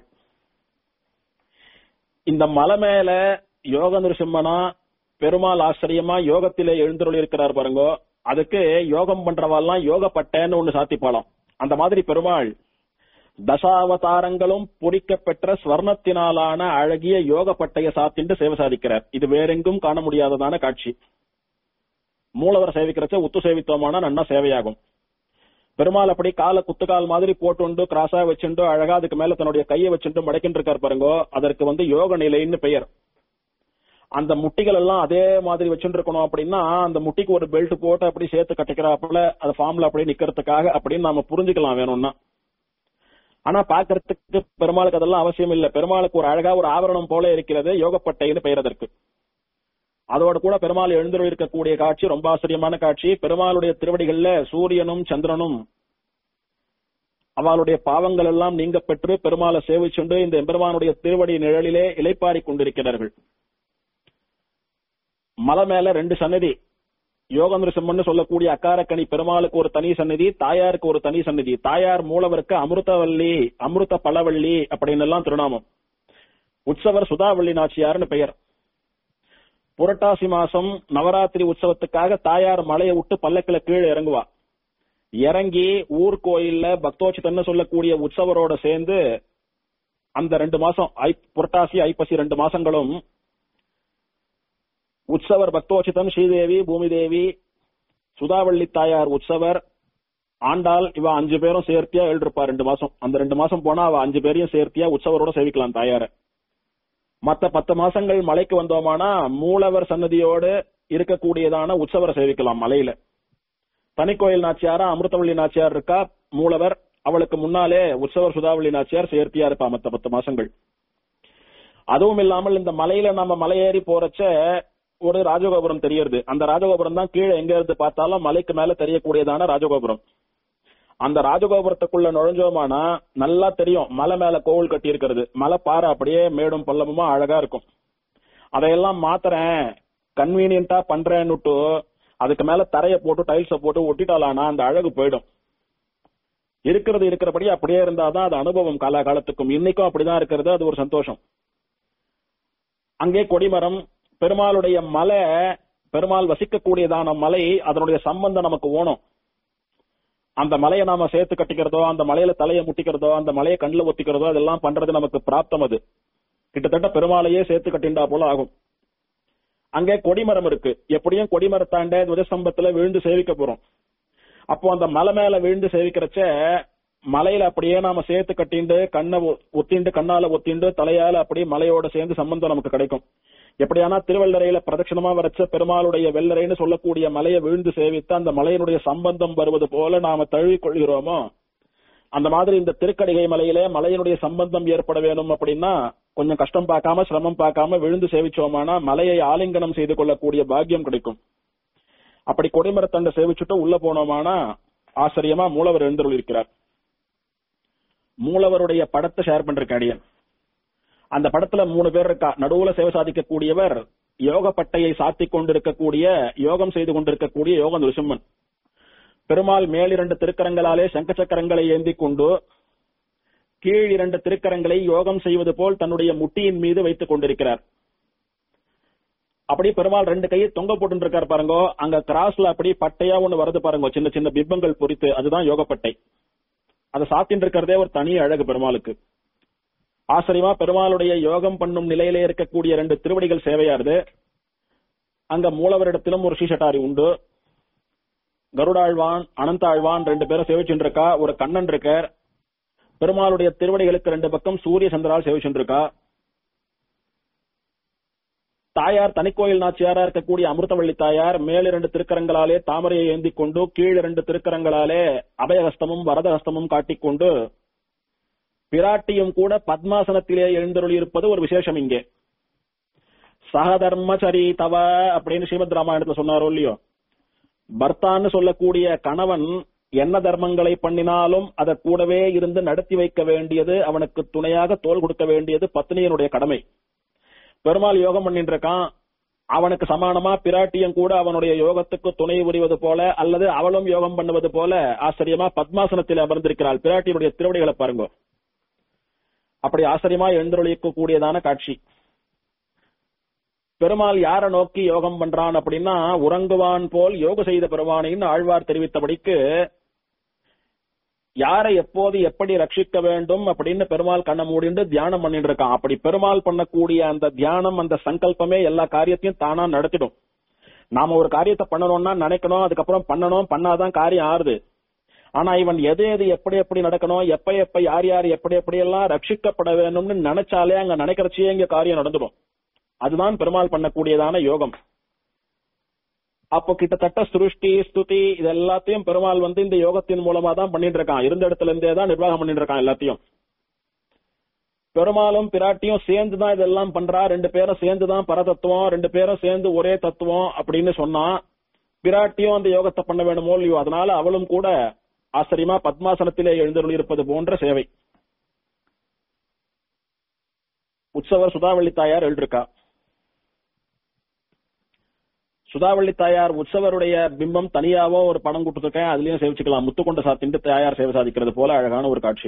இந்த மலை மேல யோக நிருசிம்மனா பெருமாள் ஆச்சரியமா யோகத்திலே எழுந்தருளி இருக்கிறார் பாருங்க அதுக்கு யோகம் பண்றவாள்லாம் யோகப்பட்டேன்னு ஒண்ணு சாத்திப்பாலாம் அந்த மாதிரி பெருமாள் தசாவதாரங்களும் பொறிக்கப் பெற்ற ஸ்வர்ணத்தினாலான அழகிய யோக பட்டைய சாத்திண்டு சேவை சாதிக்கிறார் இது வேறெங்கும் காண முடியாததான காட்சி மூலவர் சேவிக்கிறச்ச உத்து சேவித்தோமானா நன்னா சேவையாகும் பெருமாள் அப்படி கால குத்துக்கால் மாதிரி போட்டுண்டு கிராஸா வச்சுண்டு அழகா அதுக்கு மேல தன்னுடைய கையை வச்சுட்டு மடக்கிட்டு இருக்கார் பாருங்கோ அதற்கு வந்து யோக நிலைன்னு பெயர் அந்த முட்டிகள் எல்லாம் அதே மாதிரி வச்சுட்டு இருக்கணும் அப்படின்னா அந்த முட்டிக்கு ஒரு பெல்ட் போட்டு அப்படி சேர்த்து கட்டிக்கிறாப்புல அது ஃபார்ம்ல அப்படியே நிக்கிறதுக்காக அப்படின்னு நாம புரிஞ்சுக்கலாம் வேணும்னா ஆனா பாக்குறதுக்கு பெருமாளுக்கு அதெல்லாம் அவசியம் இல்ல பெருமாளுக்கு ஒரு அழகா ஒரு ஆவரணம் போல இருக்கிறது யோகப்பட்டைன்னு பெயர் அதற்கு அதோட கூட பெருமாள் எழுந்துள்ள இருக்கக்கூடிய காட்சி ரொம்ப ஆச்சரியமான காட்சி பெருமாளுடைய திருவடிகள்ல சூரியனும் சந்திரனும் அவளுடைய பாவங்கள் எல்லாம் நீங்க பெற்று பெருமாளை சேவிச்சுண்டு இந்த எம்பெருமானுடைய திருவடி நிழலிலே இலைப்பாரி கொண்டிருக்கிறார்கள் மலை மேல ரெண்டு சன்னதி யோகந்திர சிம்மன் சொல்லக்கூடிய அக்காரக்கணி பெருமாளுக்கு ஒரு தனி சன்னதி தாயாருக்கு ஒரு தனி சன்னதி தாயார் மூலவருக்கு அமிர்தவல்லி அமிர்த பழவள்ளி அப்படின்னு எல்லாம் திருநாமம் உற்சவர் சுதாவள்ளி நாச்சியார்னு பெயர் புரட்டாசி மாசம் நவராத்திரி உற்சவத்துக்காக தாயார் மலையை விட்டு பல்லக்கில கீழே இறங்குவா இறங்கி ஊர் கோயில்ல பக்தோச்சிதன்னு சொல்லக்கூடிய உற்சவரோட சேர்ந்து அந்த ரெண்டு மாசம் ஐ புரட்டாசி ஐப்பசி ரெண்டு மாசங்களும் உற்சவர் பக்தோச்சிதன் ஸ்ரீதேவி பூமிதேவி சுதாவள்ளி தாயார் உற்சவர் ஆண்டாள் இவ அஞ்சு பேரும் சேர்த்தியா எழுதிருப்பா ரெண்டு மாசம் அந்த ரெண்டு மாசம் போனா அவ அஞ்சு பேரையும் சேர்த்தியா உற்சவரோட சேவிக்கலாம் தாயார மத்த பத்து மாசங்கள் மலைக்கு வந்தோமானா மூலவர் சன்னதியோடு இருக்கக்கூடியதான உற்சவரை சேவிக்கலாம் மலையில தனிக்கோயில் நாச்சியாரா அமிர்தவள்ளி நாச்சியார் இருக்கா மூலவர் அவளுக்கு முன்னாலே உற்சவர் சுதாவளி நாச்சியார் சேர்த்தியா இருப்பா மத்த பத்து மாசங்கள் அதுவும் இல்லாமல் இந்த மலையில நம்ம மலையேறி போறச்ச ஒரு ராஜகோபுரம் தெரியறது அந்த ராஜகோபுரம் தான் கீழே எங்க இருந்து பார்த்தாலும் மலைக்கு மேல தெரியக்கூடியதான ராஜகோபுரம் அந்த ராஜகோபுரத்துக்குள்ள நுழைஞ்சோமானா நல்லா தெரியும் மலை மேல கோவில் கட்டி இருக்கிறது மலை பாறை அப்படியே மேடும் பள்ளமுமா அழகா இருக்கும் அதையெல்லாம் மாத்துறேன் கன்வீனியன்ட்டா பண்றேன்னுட்டு அதுக்கு மேல தரைய போட்டு டைல்ஸ போட்டு ஒட்டிட்டாலானா அந்த அழகு போயிடும் இருக்கிறது இருக்கிறபடி அப்படியே இருந்தாதான் அது அனுபவம் காலாகாலத்துக்கும் இன்னைக்கும் அப்படிதான் இருக்கிறது அது ஒரு சந்தோஷம் அங்கே கொடிமரம் பெருமாளுடைய மலை பெருமாள் வசிக்கக்கூடியதான மலை அதனுடைய சம்பந்தம் நமக்கு ஓணும் அந்த மலையை நாம சேர்த்து கட்டிக்கிறதோ அந்த மலையில தலையை முட்டிக்கிறதோ அந்த மலையை கண்ணுல ஒத்திக்கிறதோ அதெல்லாம் பண்றது நமக்கு பிராப்தம் அது கிட்டத்தட்ட பெருமாளையே சேர்த்து கட்டிண்டா போல ஆகும் அங்கே கொடிமரம் இருக்கு எப்படியும் கொடிமரத்தாண்ட துவஜஸ்தம்பத்துல விழுந்து சேவிக்க போறோம் அப்போ அந்த மலை மேல விழுந்து சேவிக்கிறச்ச மலையில அப்படியே நாம சேர்த்து கட்டிண்டு கண்ணை ஒ- ஒத்திண்டு கண்ணால ஒத்திண்டு தலையால அப்படியே மலையோட சேர்ந்து சம்பந்தம் நமக்கு கிடைக்கும் எப்படியானா திருவள்ளரையில பிரதட்சணமா வரைச்ச பெருமாளுடைய வெள்ளரைன்னு சொல்லக்கூடிய மலையை விழுந்து சேவித்து அந்த மலையினுடைய சம்பந்தம் வருவது போல நாம தழுவிக் கொள்கிறோமோ அந்த மாதிரி இந்த திருக்கடிகை மலையிலே மலையினுடைய சம்பந்தம் ஏற்பட வேணும் அப்படின்னா கொஞ்சம் கஷ்டம் பார்க்காம சிரமம் பார்க்காம விழுந்து சேவிச்சோமானா மலையை ஆலிங்கனம் செய்து கொள்ளக்கூடிய பாக்கியம் கிடைக்கும் அப்படி கொடிமரத்தண்டை சேவிச்சுட்டு உள்ள போனோமானா ஆச்சரியமா மூலவர் எழுந்தருள் இருக்கிறார் மூலவருடைய படத்தை ஷேர் பண்றேன் அடியன் அந்த படத்துல மூணு பேர் இருக்கா நடுவுல சேவை சாதிக்கக்கூடியவர் யோக பட்டையை சாத்திக் கொண்டிருக்கக்கூடிய யோகம் செய்து கொண்டிருக்கக்கூடிய யோக நிருசிம்மன் பெருமாள் மேலிரண்டு திருக்கரங்களாலே சங்க சக்கரங்களை ஏந்தி கொண்டு கீழ் இரண்டு திருக்கரங்களை யோகம் செய்வது போல் தன்னுடைய முட்டியின் மீது வைத்துக் கொண்டிருக்கிறார் அப்படி பெருமாள் ரெண்டு கையை தொங்க போட்டு இருக்காரு பாருங்க அங்க கிராஸ்ல அப்படி பட்டையா ஒண்ணு வருது பாருங்க சின்ன சின்ன பிம்பங்கள் பொறித்து அதுதான் யோகப்பட்டை அதை சாத்தின்னு இருக்கிறதே ஒரு தனி அழகு பெருமாளுக்கு ஆச்சரியமா பெருமாளுடைய யோகம் பண்ணும் நிலையிலே இருக்கக்கூடிய ரெண்டு திருவடிகள் சேவையாருது அங்க மூலவரிடத்திலும் ஒரு ஸ்ரீசட்டாரி உண்டு கருடாழ்வான் அனந்தாழ்வான் ரெண்டு பேரும் சேவிச்சுட்டு இருக்கா ஒரு கண்ணன் இருக்கார் பெருமாளுடைய திருவடிகளுக்கு ரெண்டு பக்கம் சூரிய சந்திரால் சேவிச்சுட்டு இருக்கா தாயார் தனிக்கோயில் நாச்சியாரா இருக்கக்கூடிய அமிர்தவள்ளி தாயார் மேல் இரண்டு திருக்கரங்களாலே தாமரையை ஏந்தி கொண்டு கீழ் இரண்டு திருக்கரங்களாலே அபயஹஸ்தமும் வரதஹஸ்தமும் காட்டிக்கொண்டு பிராட்டியும் கூட பத்மாசனத்திலே எழுந்தருளி இருப்பது ஒரு விசேஷம் இங்கே சகதர்மச்சரி தவ அப்படின்னு ஸ்ரீமத் ராமாயணத்துல சொன்னாரோ இல்லையோ பர்த்தான்னு சொல்லக்கூடிய கணவன் என்ன தர்மங்களை பண்ணினாலும் அதை கூடவே இருந்து நடத்தி வைக்க வேண்டியது அவனுக்கு துணையாக தோல் கொடுக்க வேண்டியது பத்னியனுடைய கடமை பெருமாள் யோகம் பண்ணிட்டு இருக்கான் அவனுக்கு சமானமா பிராட்டியும் கூட அவனுடைய யோகத்துக்கு துணை புரிவது போல அல்லது அவளும் யோகம் பண்ணுவது போல ஆச்சரியமா பத்மாசனத்தில் அமர்ந்திருக்கிறாள் பிராட்டியினுடைய திருவடிகளை பாருங்க அப்படி ஆச்சரியமா எழுந்தருளிக்க கூடியதான காட்சி பெருமாள் யார நோக்கி யோகம் பண்றான் அப்படின்னா உறங்குவான் போல் யோக செய்த பெருமானின்னு ஆழ்வார் தெரிவித்தபடிக்கு யாரை எப்போது எப்படி ரட்சிக்க வேண்டும் அப்படின்னு பெருமாள் கண்ண மூடிண்டு தியானம் பண்ணிட்டு இருக்கான் அப்படி பெருமாள் பண்ணக்கூடிய அந்த தியானம் அந்த சங்கல்பமே எல்லா காரியத்தையும் தானா நடத்திடும் நாம ஒரு காரியத்தை பண்ணணும்னா நினைக்கணும் அதுக்கப்புறம் பண்ணணும் பண்ணாதான் காரியம் ஆறுது ஆனா இவன் எது எது எப்படி எப்படி நடக்கணும் எப்ப எப்ப யார் யார் எப்படி எப்படி எல்லாம் ரட்சிக்கப்பட வேணும்னு நினைச்சாலே அங்க நினைக்கிறச்சே இங்க காரியம் நடந்துடும் அதுதான் பெருமாள் பண்ணக்கூடியதான யோகம் அப்போ கிட்டத்தட்ட சிருஷ்டி ஸ்துதி இது எல்லாத்தையும் பெருமாள் வந்து இந்த யோகத்தின் மூலமா தான் பண்ணிட்டு இருக்கான் இருந்த இடத்துல இருந்தே தான் நிர்வாகம் பண்ணிட்டு இருக்கான் எல்லாத்தையும் பெருமாளும் பிராட்டியும் சேர்ந்து தான் இதெல்லாம் பண்றா ரெண்டு பேரும் சேர்ந்து தான் பரதத்துவம் ரெண்டு பேரும் சேர்ந்து ஒரே தத்துவம் அப்படின்னு சொன்னா பிராட்டியும் அந்த யோகத்தை பண்ண வேணுமோ இல்லையோ அதனால அவளும் கூட ஆச்சரியமா பத்மாசனத்திலே எழுந்தருள் இருப்பது போன்ற சேவை உற்சவர் சுதாவள்ளி தாயார் எழுதிருக்கா சுதாவள்ளி தாயார் உற்சவருடைய பிம்பம் தனியாவோ ஒரு படம் கொடுத்துருக்கேன் அதுலயும் சேவிச்சுக்கலாம் முத்துக்கொண்ட சாத்திட்டு தாயார் சேவை சாதிக்கிறது போல அழகான ஒரு காட்சி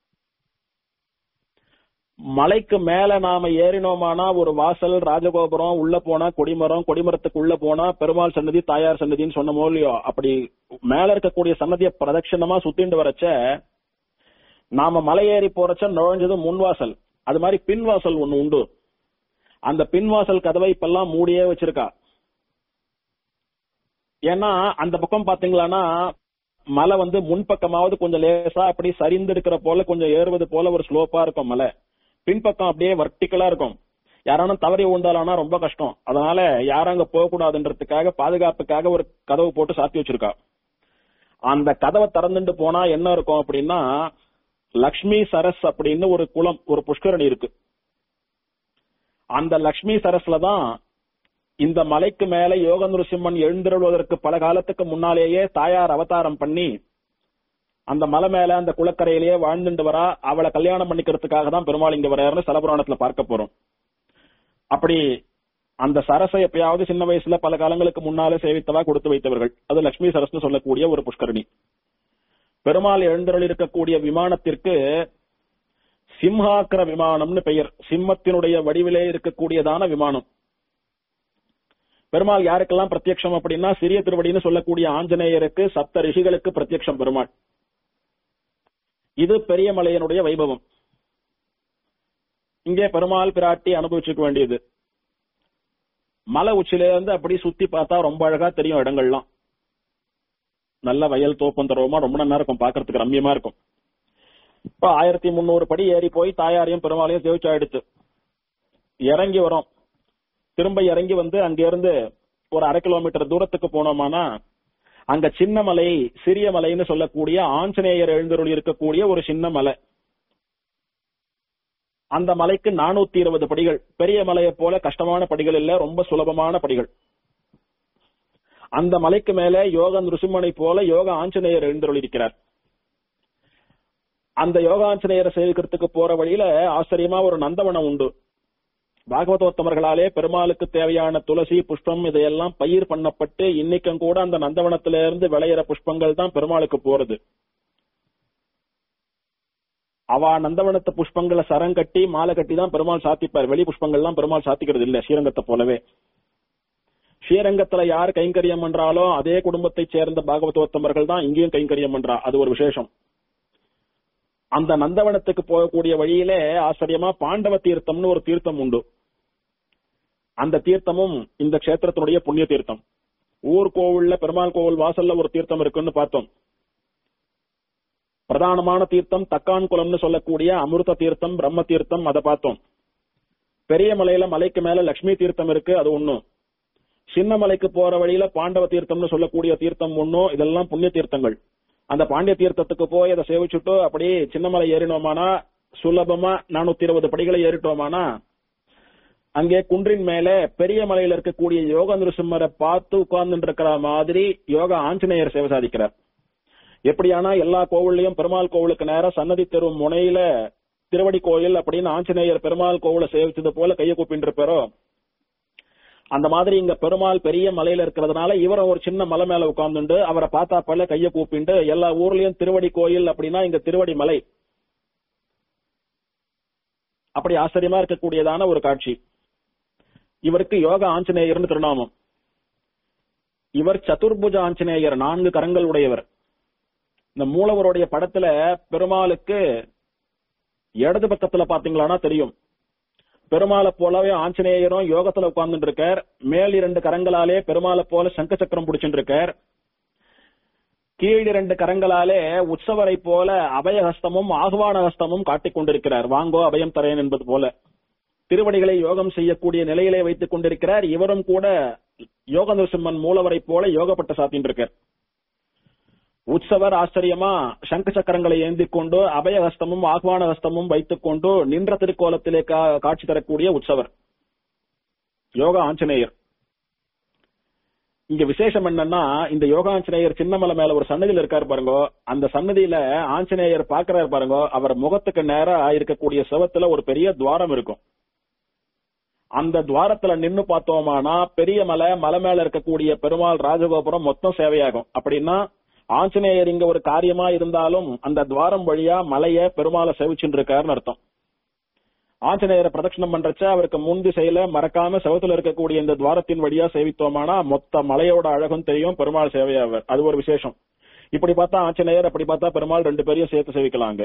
மலைக்கு மேல நாம ஏறினோமானா ஒரு வாசல் ராஜகோபுரம் உள்ள போனா கொடிமரம் கொடிமரத்துக்கு உள்ள போனா பெருமாள் சன்னதி தாயார் சன்னதின்னு சொன்னமோ இல்லையோ அப்படி மேல இருக்கக்கூடிய சன்னதியை பிரதட்சணமா சுத்திண்டு வரச்ச நாம மலை ஏறி போறச்ச நுழைஞ்சது முன்வாசல் அது மாதிரி பின்வாசல் ஒண்ணு உண்டு அந்த பின்வாசல் கதவை இப்பெல்லாம் மூடியே வச்சிருக்கா ஏன்னா அந்த பக்கம் பாத்தீங்களான்னா மலை வந்து முன்பக்கமாவது கொஞ்சம் லேசா அப்படி சரிந்து இருக்கிற போல கொஞ்சம் ஏறுவது போல ஒரு ஸ்லோப்பா இருக்கும் மலை பின்பக்கம் அப்படியே வர்டிக்கலா இருக்கும் யாரானும் தவறி உண்டாலானா ரொம்ப கஷ்டம் அதனால யாரும் அங்க போக கூடாதுன்றதுக்காக பாதுகாப்புக்காக ஒரு கதவு போட்டு சாத்தி வச்சிருக்கா அந்த கதவை திறந்துட்டு போனா என்ன இருக்கும் அப்படின்னா லக்ஷ்மி சரஸ் அப்படின்னு ஒரு குளம் ஒரு புஷ்கரணி இருக்கு அந்த லக்ஷ்மி சரஸ்ல தான் இந்த மலைக்கு மேல யோக நரசிம்மன் எழுந்திருவதற்கு பல காலத்துக்கு முன்னாலேயே தாயார் அவதாரம் பண்ணி அந்த மலை மேல அந்த குளக்கரையிலேயே வாழ்ந்துட்டு வரா அவளை கல்யாணம் பண்ணிக்கிறதுக்காக தான் பெருமாள் இங்க வராருன்னு சலபுராணத்துல பார்க்க போறோம் அப்படி அந்த சரசை எப்பயாவது சின்ன வயசுல பல காலங்களுக்கு முன்னாலே சேவித்தவா கொடுத்து வைத்தவர்கள் அது லட்சுமி சரஸ்னு சொல்லக்கூடிய ஒரு புஷ்கரணி பெருமாள் எழுந்தருள் இருக்கக்கூடிய விமானத்திற்கு சிம்ஹாக்கர விமானம்னு பெயர் சிம்மத்தினுடைய வடிவிலே இருக்கக்கூடியதான விமானம் பெருமாள் யாருக்கெல்லாம் பிரத்யக்ஷம் அப்படின்னா சிறிய திருவடின்னு சொல்லக்கூடிய ஆஞ்சநேயருக்கு சப்த ரிஷிகளுக்கு பிரத்யக்ஷம் பெருமாள் இது பெரிய மலையனுடைய வைபவம் இங்கே பெருமாள் பிராட்டி அனுபவிச்சுக்க வேண்டியது மலை உச்சில இருந்து அப்படி சுத்தி பார்த்தா ரொம்ப அழகா தெரியும் இடங்கள்லாம் நல்ல வயல் தோப்பந்தரவமா ரொம்ப நல்லா இருக்கும் பாக்குறதுக்கு ரம்யமா இருக்கும் இப்ப ஆயிரத்தி முன்னூறு படி ஏறி போய் தாயாரையும் பெருமாளையும் சேவிச்சு ஆயிடுத்து இறங்கி வரோம் திரும்ப இறங்கி வந்து அங்க இருந்து ஒரு அரை கிலோமீட்டர் தூரத்துக்கு போனோமானா அங்க சின்ன மலை சிறிய மலைன்னு சொல்லக்கூடிய ஆஞ்சநேயர் எழுந்தருள் இருக்கக்கூடிய ஒரு சின்ன மலை அந்த மலைக்கு நானூத்தி இருபது படிகள் பெரிய மலையை போல கஷ்டமான படிகள் இல்ல ரொம்ப சுலபமான படிகள் அந்த மலைக்கு மேல யோக நிருசிம்மனை போல யோக ஆஞ்சநேயர் எழுந்தருள் இருக்கிறார் அந்த யோகாஞ்சநேயரை சேவிக்கிறதுக்கு போற வழியில ஆச்சரியமா ஒரு நந்தவனம் உண்டு பாகவதோத்தமர்களாலே பெருமாளுக்கு தேவையான துளசி புஷ்பம் இதையெல்லாம் பயிர் பண்ணப்பட்டு இன்னைக்கும் கூட அந்த நந்தவனத்தில இருந்து விளையிற புஷ்பங்கள் தான் பெருமாளுக்கு போறது அவ நந்தவனத்து புஷ்பங்களை சரம் கட்டி மாலை கட்டி தான் பெருமாள் சாத்திப்பார் வெளி புஷ்பங்கள்லாம் பெருமாள் சாத்திக்கிறது இல்ல ஸ்ரீரங்கத்தை போலவே ஸ்ரீரங்கத்துல யார் கைங்கரியம் பண்றாலோ அதே குடும்பத்தை சேர்ந்த பாகவதோத்தமர்கள் தான் இங்கேயும் கைங்கரியம் பண்றா அது ஒரு விசேஷம் அந்த நந்தவனத்துக்கு போகக்கூடிய வழியிலே ஆச்சரியமா பாண்டவ தீர்த்தம்னு ஒரு தீர்த்தம் உண்டு அந்த தீர்த்தமும் இந்த கஷேத்திரத்தினுடைய புண்ணிய தீர்த்தம் ஊர் கோவில்ல பெருமாள் கோவில் வாசல்ல ஒரு தீர்த்தம் இருக்குன்னு பார்த்தோம் பிரதானமான தீர்த்தம் தக்கான் குளம்னு சொல்லக்கூடிய அமிர்த தீர்த்தம் பிரம்ம தீர்த்தம் அதை பார்த்தோம் பெரிய மலையில மலைக்கு மேல லட்சுமி தீர்த்தம் இருக்கு அது ஒண்ணும் சின்ன மலைக்கு போற வழியில பாண்டவ தீர்த்தம்னு சொல்லக்கூடிய தீர்த்தம் ஒண்ணும் இதெல்லாம் புண்ணிய தீர்த்தங்கள் அந்த பாண்டிய தீர்த்தத்துக்கு போய் அதை சேவிச்சுட்டு அப்படியே சின்னமலை ஏறினோமானா சுலபமா நானூத்தி இருபது படிகளை ஏறிட்டோமானா அங்கே குன்றின் மேல பெரிய மலையில இருக்கக்கூடிய யோக நிருசிம்மரை பார்த்து உட்கார்ந்து இருக்கிற மாதிரி யோக ஆஞ்சநேயர் சேவை சாதிக்கிறார் எப்படியானா எல்லா கோவில்லையும் பெருமாள் கோவிலுக்கு நேரம் சன்னதி தெரு முனையில திருவடி கோயில் அப்படின்னு ஆஞ்சநேயர் பெருமாள் கோவில சேவிச்சது போல கையை கூப்பிட்டு இருப்பாரோ அந்த மாதிரி இங்க பெருமாள் பெரிய மலையில இருக்கிறதுனால இவரும் ஒரு சின்ன மலை மேல உட்கார்ந்துண்டு அவரை பார்த்தா போல கைய கூப்பிண்டு எல்லா ஊர்லயும் திருவடி கோயில் அப்படின்னா இங்க திருவடி மலை அப்படி ஆச்சரியமா இருக்கக்கூடியதான ஒரு காட்சி இவருக்கு யோக ஆஞ்சநேயர்னு திருநாமம் இவர் சதுர்புஜ ஆஞ்சநேயர் நான்கு கரங்கள் உடையவர் இந்த மூலவருடைய படத்துல பெருமாளுக்கு இடது பக்கத்துல பாத்தீங்களானா தெரியும் பெருமாளை போலவே ஆஞ்சநேயரும் யோகத்துல உட்கார்ந்துட்டு இருக்கார் மேல் இரண்டு கரங்களாலே பெருமாளை போல சங்க சக்கரம் பிடிச்சிட்டு இருக்கார் கீழ் இரண்டு கரங்களாலே உற்சவரை போல அபயஹஸ்தமும் ஆகுவான ஹஸ்தமும் காட்டிக் கொண்டிருக்கிறார் வாங்கோ அபயம் தரேன் என்பது போல திருவடிகளை யோகம் செய்யக்கூடிய நிலையிலே வைத்துக் கொண்டிருக்கிறார் இவரும் கூட யோக நரசிம்மன் மூலவரை போல யோகப்பட்ட சாத்தின்னு இருக்கார் உற்சவர் ஆச்சரியமா சங்க சக்கரங்களை ஏந்தி கொண்டு அபயஹஸ்தமும் ஆஹ்வான ஹஸ்தமும் வைத்துக் கொண்டு நின்ற திருக்கோலத்திலே கா- காட்சி தரக்கூடிய உற்சவர் யோகா ஆஞ்சநேயர் இங்க விசேஷம் என்னன்னா இந்த யோகாஞ்சநேயர் சின்னமலை மேல ஒரு சன்னதியில இருக்காரு பாருங்க அந்த சன்னதியில ஆஞ்சநேயர் பாக்குறாரு பாருங்க அவர் முகத்துக்கு நேரா இருக்கக்கூடிய செவத்துல ஒரு பெரிய துவாரம் இருக்கும் அந்த துவாரத்துல நின்னு பார்த்தோமானா பெரிய மலை மலை மேல இருக்கக்கூடிய பெருமாள் ராஜகோபுரம் மொத்தம் சேவையாகும் அப்படின்னா ஆஞ்சநேயர் இங்க ஒரு காரியமா இருந்தாலும் அந்த துவாரம் வழியா மலைய பெருமாளை சேவிச்சுட்டு இருக்காருன்னு அர்த்தம் ஆஞ்சநேயரை பிரதட்சணம் பண்றச்ச அவருக்கு முன் திசையில மறக்காம செவத்துல இருக்கக்கூடிய இந்த துவாரத்தின் வழியா சேவித்தோமானா மொத்த மலையோட அழகும் தெரியும் பெருமாள் சேவையாவர் அது ஒரு விசேஷம் இப்படி பார்த்தா ஆஞ்சநேயர் அப்படி பார்த்தா பெருமாள் ரெண்டு பேரையும் சேர்த்து சேவிக்கலாங்க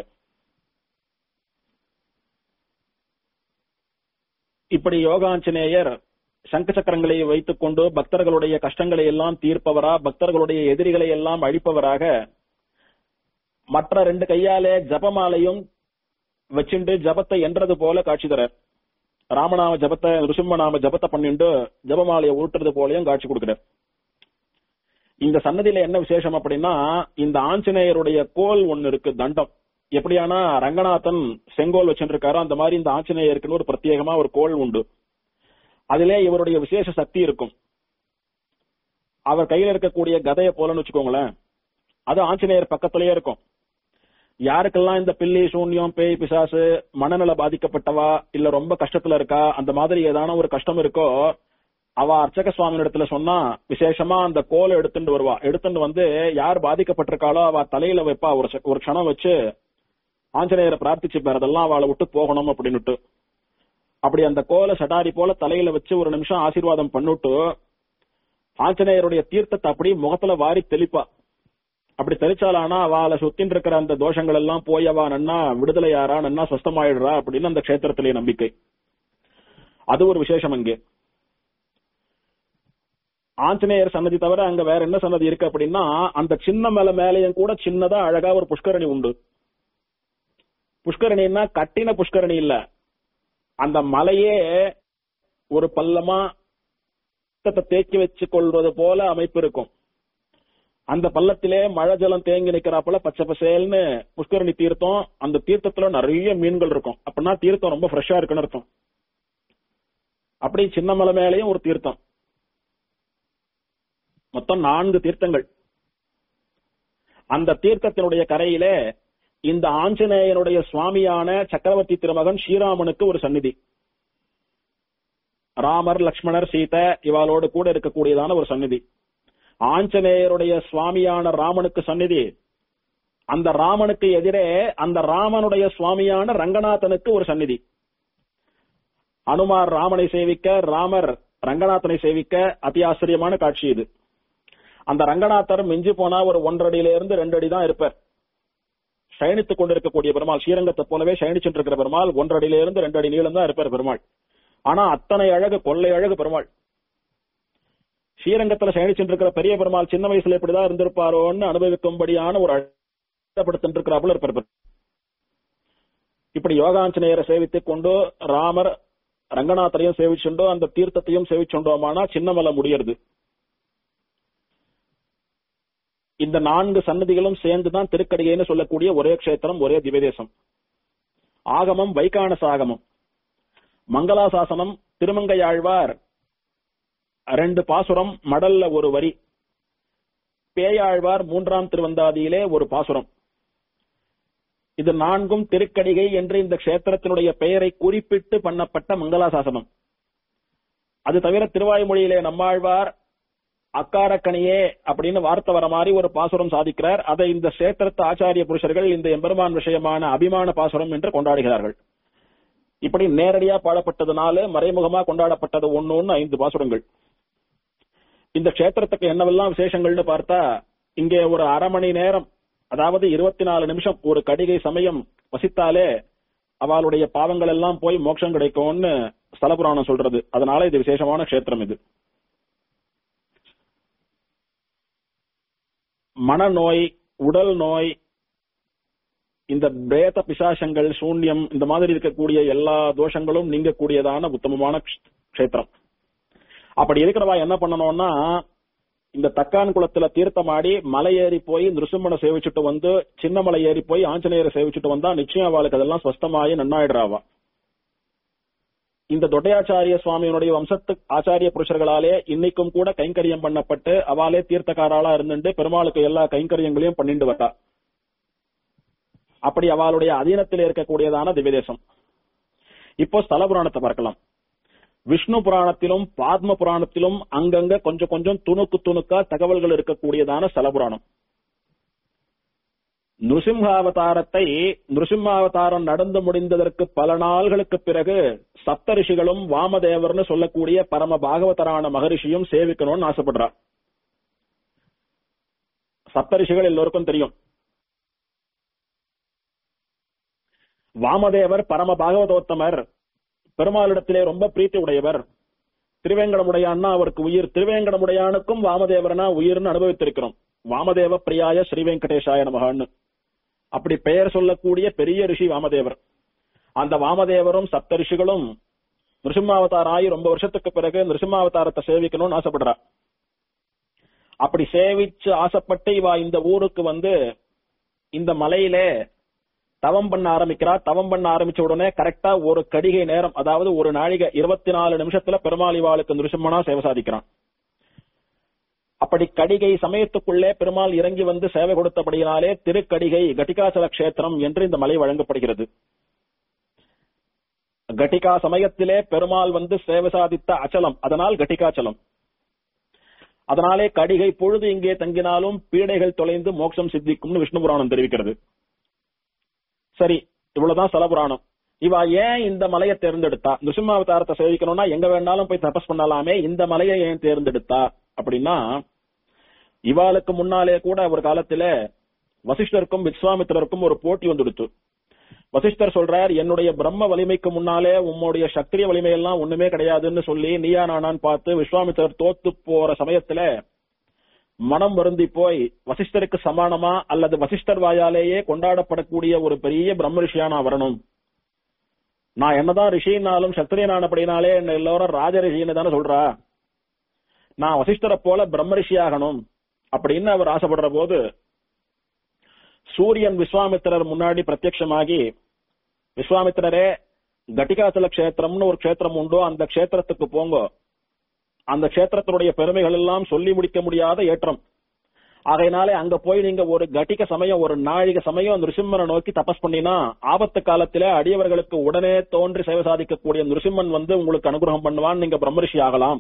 இப்படி யோகாஞ்சநேயர் சங்க சக்கரங்களை வைத்துக் கொண்டு பக்தர்களுடைய கஷ்டங்களை எல்லாம் தீர்ப்பவரா பக்தர்களுடைய எதிரிகளை எல்லாம் அழிப்பவராக மற்ற ரெண்டு கையாலே ஜபமாலையும் வச்சுண்டு ஜபத்தை என்றது போல காட்சி தர ராமநாம ஜபத்தை ருசிம்மநாம ஜபத்தை பண்ணிண்டு ஜபமாலையை உருட்டுறது போலயும் காட்சி கொடுக்கிறார் இந்த சன்னதியில என்ன விசேஷம் அப்படின்னா இந்த ஆஞ்சநேயருடைய கோல் ஒன்னு இருக்கு தண்டம் எப்படியானா ரங்கநாதன் செங்கோல் வச்சுருக்காரோ அந்த மாதிரி இந்த ஆஞ்சநேயருக்குன்னு ஒரு பிரத்யேகமா ஒரு கோல் உண்டு அதிலே இவருடைய விசேஷ சக்தி இருக்கும் அவர் கையில இருக்கக்கூடிய கதைய போலன்னு வச்சுக்கோங்களேன் அது ஆஞ்சநேயர் பக்கத்திலேயே இருக்கும் யாருக்கெல்லாம் இந்த பில்லி சூன்யம் பேய் பிசாசு மனநல பாதிக்கப்பட்டவா இல்ல ரொம்ப கஷ்டத்துல இருக்கா அந்த மாதிரி ஏதான ஒரு கஷ்டம் இருக்கோ அவ அர்ச்சக சுவாமி இடத்துல சொன்னா விசேஷமா அந்த கோலை எடுத்துட்டு வருவா எடுத்துட்டு வந்து யார் பாதிக்கப்பட்டிருக்காளோ அவ தலையில வைப்பா ஒரு செ- ஒரு க்ஷணம் வச்சு ஆஞ்சநேயரை பிரார்த்திச்சுப்பார் அதெல்லாம் அவளை விட்டு போகணும் அப்படின்னுட்டு அப்படி அந்த கோலை சடாரி போல தலையில வச்சு ஒரு நிமிஷம் ஆசீர்வாதம் பண்ணிட்டு ஆஞ்சநேயருடைய தீர்த்தத்தை அப்படி முகத்துல வாரி தெளிப்பா அப்படி தெளிச்சாலானா அவளை சுத்தின் இருக்கிற அந்த தோஷங்கள் எல்லாம் போய் அவ நன்னா விடுதலையாரா நன்னா சொஸ்தமாயிடுறா அப்படின்னு அந்த கஷேத்திரத்திலே நம்பிக்கை அது ஒரு விசேஷம் அங்கே ஆஞ்சநேயர் சன்னதி தவிர அங்க வேற என்ன சன்னதி இருக்கு அப்படின்னா அந்த சின்ன மலை மேலையும் கூட சின்னதா அழகா ஒரு புஷ்கரணி உண்டு புஷ்கரணின்னா கட்டின புஷ்கரணி இல்ல அந்த மலையே ஒரு பள்ளமா ரத்தத்தை தேக்கி வச்சு கொள்வது போல அமைப்பு இருக்கும் அந்த பள்ளத்திலே மழை ஜலம் தேங்கி நிக்கிறாப்புல பச்சை பசேல்னு புஷ்கரணி தீர்த்தம் அந்த தீர்த்தத்துல நிறைய மீன்கள் இருக்கும் அப்படின்னா தீர்த்தம் ரொம்ப ஃப்ரெஷ்ஷா இருக்குன்னு அர்த்தம் அப்படி சின்ன மலை மேலேயும் ஒரு தீர்த்தம் மொத்தம் நான்கு தீர்த்தங்கள் அந்த தீர்த்தத்தினுடைய கரையிலே இந்த ஆஞ்சநேயனுடைய சுவாமியான சக்கரவர்த்தி திருமகன் ஸ்ரீராமனுக்கு ஒரு சந்நிதி ராமர் லக்ஷ்மணர் சீதை இவாளோடு கூட இருக்கக்கூடியதான ஒரு சந்நிதி ஆஞ்சநேயருடைய சுவாமியான ராமனுக்கு சந்நிதி அந்த ராமனுக்கு எதிரே அந்த ராமனுடைய சுவாமியான ரங்கநாதனுக்கு ஒரு சந்நிதி அனுமார் ராமனை சேவிக்க ராமர் ரங்கநாதனை சேவிக்க அதி ஆச்சரியமான காட்சி இது அந்த ரங்கநாதர் மிஞ்சி போனா ஒரு ஒன்றடியில இருந்து ரெண்டு அடி தான் இருப்பார் சயனித்துக் கொண்டிருக்கக்கூடிய பெருமாள் ஸ்ரீரங்கத்தை போலவே சயனிச்சுட்டு இருக்கிற பெருமாள் ஒன்றடியில இருந்து ரெண்டு அடி நீளம் தான் இருப்பார் பெருமாள் ஆனா அத்தனை அழகு கொள்ளை அழகு பெருமாள் ஸ்ரீரங்கத்துல சயனிச்சுட்டு இருக்கிற பெரிய பெருமாள் சின்ன வயசுல இப்படிதான் இருந்திருப்பாரோன்னு அனுபவிக்கும்படியான ஒரு அழகப்படுத்திட்டு இருக்கிறாப்புல இருப்பார் பெருமாள். இப்படி யோகாஞ்சநேயரை சேவித்துக் கொண்டு ராமர் ரங்கநாதரையும் சேவிச்சுண்டோ அந்த தீர்த்தத்தையும் சேவிச்சுண்டோமானா சின்னமலை முடியறது இந்த நான்கு சன்னதிகளும் சேர்ந்துதான் திருக்கடிகைன்னு சொல்லக்கூடிய ஒரே க்ஷேத்திரம் ஒரே திவ்யதேசம் ஆகமம் வைகானச ஆகமம் மங்களாசாசனம் திருமங்கையாழ்வார் ரெண்டு பாசுரம் மடல்ல ஒரு வரி பேயாழ்வார் மூன்றாம் திருவந்தாதியிலே ஒரு பாசுரம் இது நான்கும் திருக்கடிகை என்று இந்த க்ஷேத்திரத்தினுடைய பெயரை குறிப்பிட்டு பண்ணப்பட்ட மங்களாசாசனம் அது தவிர திருவாய்மொழியிலே நம்மாழ்வார் அக்காரக்கணியே அப்படின்னு வார்த்தை வர மாதிரி ஒரு பாசுரம் சாதிக்கிறார் அதை இந்த சேத்திரத்து ஆச்சாரிய புருஷர்கள் இந்த எம்பெருமான் விஷயமான அபிமான பாசுரம் என்று கொண்டாடுகிறார்கள் இப்படி நேரடியா பாடப்பட்டதுனால மறைமுகமா கொண்டாடப்பட்டது ஒன்னு ஒன்னு ஐந்து பாசுரங்கள் இந்த க்ஷேத்திரத்துக்கு என்னவெல்லாம் விசேஷங்கள்னு பார்த்தா இங்கே ஒரு அரை மணி நேரம் அதாவது இருபத்தி நாலு நிமிஷம் ஒரு கடிகை சமயம் வசித்தாலே அவளுடைய பாவங்கள் எல்லாம் போய் மோட்சம் கிடைக்கும்னு ஸ்தல புராணம் சொல்றது அதனால இது விசேஷமான க்ஷேத்திரம் இது மனநோய் உடல் நோய் இந்த பிரேத பிசாசங்கள் சூன்யம் இந்த மாதிரி இருக்கக்கூடிய எல்லா தோஷங்களும் நீங்கக்கூடியதான உத்தமமான க்ஷ- க்ஷேத்திரம் அப்படி இருக்கிறவா என்ன பண்ணணும்னா இந்த தக்கான் குளத்துல தீர்த்தமாடி மலை ஏறி போய் நிருசிம்மனை சேவிச்சுட்டு வந்து சின்ன மலை ஏறி போய் ஆஞ்சநேயரை சேவிச்சுட்டு வந்தா நிச்சயம் அவளுக்கு அதெல்லாம் ஸ்பஷ்டமாயி நன்னாயிடுறாவா இந்த தொட்டையாச்சாரிய சுவாமியினுடைய வம்சத்து ஆச்சாரிய புருஷர்களாலே இன்னைக்கும் கூட கைங்கரியம் பண்ணப்பட்டு அவாலே தீர்த்தக்காராளா இருந்துட்டு பெருமாளுக்கு எல்லா கைங்கரியங்களையும் பண்ணிட்டு வரா அப்படி அவளுடைய அதீனத்தில் இருக்கக்கூடியதான திவ்யதேசம் இப்போ ஸ்தல புராணத்தை பார்க்கலாம் விஷ்ணு புராணத்திலும் பாத்ம புராணத்திலும் அங்கங்க கொஞ்சம் கொஞ்சம் துணுக்கு துணுக்கா தகவல்கள் இருக்கக்கூடியதான ஸ்தல புராணம் நிருசிம்ஹாவதாரத்தை நிருசிம்மாவதாரம் நடந்து முடிந்ததற்கு பல நாள்களுக்கு பிறகு சப்த ரிஷிகளும் வாமதேவர்னு சொல்லக்கூடிய பரம பாகவதரான மகரிஷியும் சேவிக்கணும்னு ஆசைப்படுறார் சப்த ரிஷிகள் எல்லோருக்கும் தெரியும் வாமதேவர் பரம பாகவதோத்தமர் பெருமாளிடத்திலே ரொம்ப பிரீத்தி உடையவர் திருவேங்கடமுடையான்னா அவருக்கு உயிர் திருவேங்கடமுடையானுக்கும் வாமதேவரனா உயிர்னு அனுபவித்திருக்கிறோம் வாமதேவ பிரியாய ஸ்ரீ வெங்கடேஷாய நமகான்னு அப்படி பெயர் சொல்லக்கூடிய பெரிய ரிஷி வாமதேவர் அந்த வாமதேவரும் சப்த ரிஷிகளும் நிருசிம்மாவதாரம் ஆகி ரொம்ப வருஷத்துக்கு பிறகு நிருசிம்மாவதாரத்தை சேவிக்கணும்னு ஆசைப்படுறா அப்படி சேவிச்சு ஆசைப்பட்டு இவா இந்த ஊருக்கு வந்து இந்த மலையிலே தவம் பண்ண ஆரம்பிக்கிறா தவம் பண்ண ஆரம்பிச்ச உடனே கரெக்டா ஒரு கடிகை நேரம் அதாவது ஒரு நாழிகை இருபத்தி நாலு நிமிஷத்துல பெருமாள் இவாளுக்கு நிருசிம்மனா சேவை சாதிக்கிறான் அப்படி கடிகை சமயத்துக்குள்ளே பெருமாள் இறங்கி வந்து சேவை கொடுத்தபடியினாலே திருக்கடிகை கட்டிகாச்சல கஷேத்திரம் என்று இந்த மலை வழங்கப்படுகிறது கட்டிகா சமயத்திலே பெருமாள் வந்து சேவை சாதித்த அச்சலம் அதனால் கட்டிகாச்சலம் அதனாலே கடிகை பொழுது இங்கே தங்கினாலும் பீடைகள் தொலைந்து மோட்சம் சித்திக்கும்னு விஷ்ணு புராணம் தெரிவிக்கிறது சரி இவ்வளவுதான் ஸ்தல புராணம் இவா ஏன் இந்த மலையை தேர்ந்தெடுத்தா நிருசிம்மாவதாரத்தை சேவிக்கணும்னா எங்க வேணாலும் போய் தபஸ் பண்ணலாமே இந்த மலையை ஏன் தேர்ந்தெடுத்தா அப்படின்னா இவாளுக்கு முன்னாலே கூட ஒரு காலத்துல வசிஷ்டருக்கும் விஸ்வாமித்திரருக்கும் ஒரு போட்டி வந்துடுத்து வசிஷ்டர் சொல்றார் என்னுடைய பிரம்ம வலிமைக்கு முன்னாலே உம்முடைய சத்திரிய வலிமை எல்லாம் ஒண்ணுமே கிடையாதுன்னு சொல்லி நீயா நானான்னு பார்த்து விஸ்வாமித்திரர் தோத்து போற சமயத்துல மனம் வருந்தி போய் வசிஷ்டருக்கு சமானமா அல்லது வசிஷ்டர் வாயாலேயே கொண்டாடப்படக்கூடிய ஒரு பெரிய பிரம்ம ரிஷியா நான் வரணும் நான் என்னதான் ரிஷினாலும் சத்திரியனானபடினாலே என்ன எல்லாரும் ராஜ ரிஷின்னு தானே சொல்றா நான் வசிஷ்டரை போல பிரம்ம ரிஷி ஆகணும் அப்படின்னு அவர் ஆசைப்படுற போது சூரியன் விஸ்வாமித்திரர் முன்னாடி பிரத்யட்சமாகி விஸ்வாமித்திரரே கட்டிகாசல கஷேத்திரம்னு ஒரு க்ஷேத்திரம் உண்டோ அந்த க்ஷேத்திரத்துக்கு போங்க அந்த க்ஷேத்திரத்தினுடைய பெருமைகள் எல்லாம் சொல்லி முடிக்க முடியாத ஏற்றம் ஆகையினாலே அங்க போய் நீங்க ஒரு கட்டிக சமயம் ஒரு நாழிக சமயம் நிருசிம்மனை நோக்கி தபஸ் பண்ணினா ஆபத்து காலத்திலே அடியவர்களுக்கு உடனே தோன்றி சேவை சாதிக்கக்கூடிய நிருசிம்மன் வந்து உங்களுக்கு அனுகிரகம் பண்ணுவான் நீங்க பிரம்மரிஷி ஆகலாம்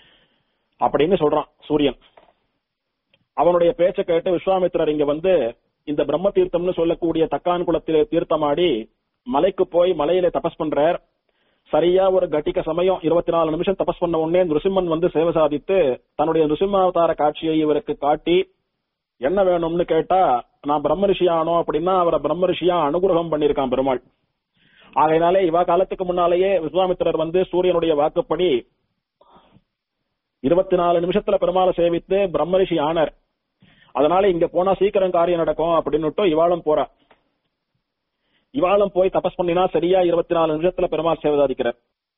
அப்படின்னு சொல்றான் சூரியன் அவனுடைய பேச்சை கேட்டு விஸ்வாமித்திரர் இங்க வந்து இந்த பிரம்ம தீர்த்தம்னு சொல்லக்கூடிய தக்கான் குளத்திலே தீர்த்தமாடி மலைக்கு போய் மலையில தபஸ் பண்றார் சரியா ஒரு கட்டிக்க சமயம் இருபத்தி நாலு நிமிஷம் தபஸ் பண்ண உடனே நிருசிம்மன் வந்து சேவை சாதித்து தன்னுடைய நிருசிம்மாவதார காட்சியை இவருக்கு காட்டி என்ன வேணும்னு கேட்டா நான் பிரம்ம ரிஷியானோ அப்படின்னா அவரை பிரம்ம ரிஷியா அனுகிரகம் பண்ணியிருக்கான் பெருமாள் ஆகையினாலே இவ காலத்துக்கு முன்னாலேயே விஸ்வாமித்திரர் வந்து சூரியனுடைய வாக்குப்படி இருபத்தி நாலு நிமிஷத்துல பெருமாளை சேவித்து பிரம்ம ரிஷி ஆனர் அதனால இங்க போனா சீக்கிரம் காரியம் நடக்கும் அப்படின்னுட்டு இவாளும் போறா இவாளும் போய் தபஸ் பண்ணினா சரியா இருபத்தி நாலு நிமிஷத்துல பெருமாள் சேவை சாதிக்கிறார்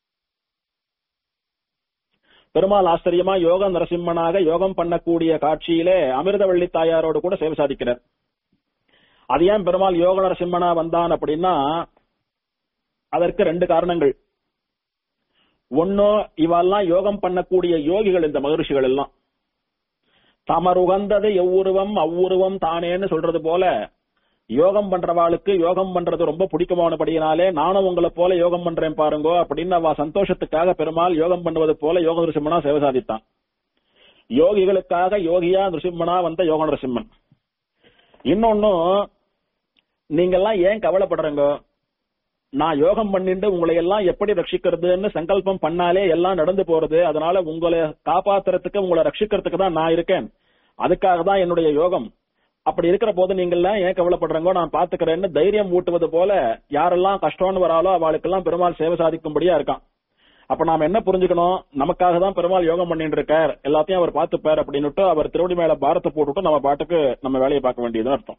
பெருமாள் ஆச்சரியமா யோக நரசிம்மனாக யோகம் பண்ணக்கூடிய காட்சியிலே அமிர்தவள்ளி தாயாரோடு கூட சேவை சாதிக்கிறார் அது ஏன் பெருமாள் யோக நரசிம்மனா வந்தான் அப்படின்னா அதற்கு ரெண்டு காரணங்கள் ஒன்னு இவெல்லாம் யோகம் பண்ணக்கூடிய யோகிகள் இந்த மகரிஷிகள் எல்லாம் தமருகந்தது எவ்வுருவம் அவ்வுருவம் தானேன்னு சொல்றது போல யோகம் பண்றவாளுக்கு யோகம் பண்றது ரொம்ப பிடிக்குமானபடியினாலே நானும் உங்களை போல யோகம் பண்றேன் பாருங்கோ அப்படின்னு அவ சந்தோஷத்துக்காக பெருமாள் யோகம் பண்ணுவது போல யோக நிருசிம்மனா சேவை சாதித்தான் யோகிகளுக்காக யோகியா நிருசிம்மனா வந்த யோக நிருசிம்மன் இன்னொன்னும் நீங்கெல்லாம் ஏன் கவலைப்படுறீங்க நான் யோகம் பண்ணிட்டு உங்களை எல்லாம் எப்படி ரட்சிக்கிறதுன்னு சங்கல்பம் பண்ணாலே எல்லாம் நடந்து போறது அதனால உங்களை காப்பாத்துறதுக்கு உங்களை ரட்சிக்கிறதுக்கு தான் நான் இருக்கேன் அதுக்காக தான் என்னுடைய யோகம் அப்படி இருக்கிற போது நீங்க எல்லாம் ஏன் கவலைப்படுறீங்கோ நான் பாத்துக்கிறேன்னு தைரியம் ஊட்டுவது போல யாரெல்லாம் கஷ்டம்னு வராலோ அவளுக்கெல்லாம் பெருமாள் சேவை சாதிக்கும்படியா இருக்கான் அப்ப நாம என்ன புரிஞ்சுக்கணும் நமக்காக தான் பெருமாள் யோகம் பண்ணிட்டு இருக்கார் எல்லாத்தையும் அவர் பார்த்துப்பார் அப்படின்னுட்டு அவர் திருவடி மேல பாரத்தை போட்டுட்டு நம்ம பாட்டுக்கு நம்ம வேலையை பார்க்க வேண்டியதுன்னு அர்த்தம்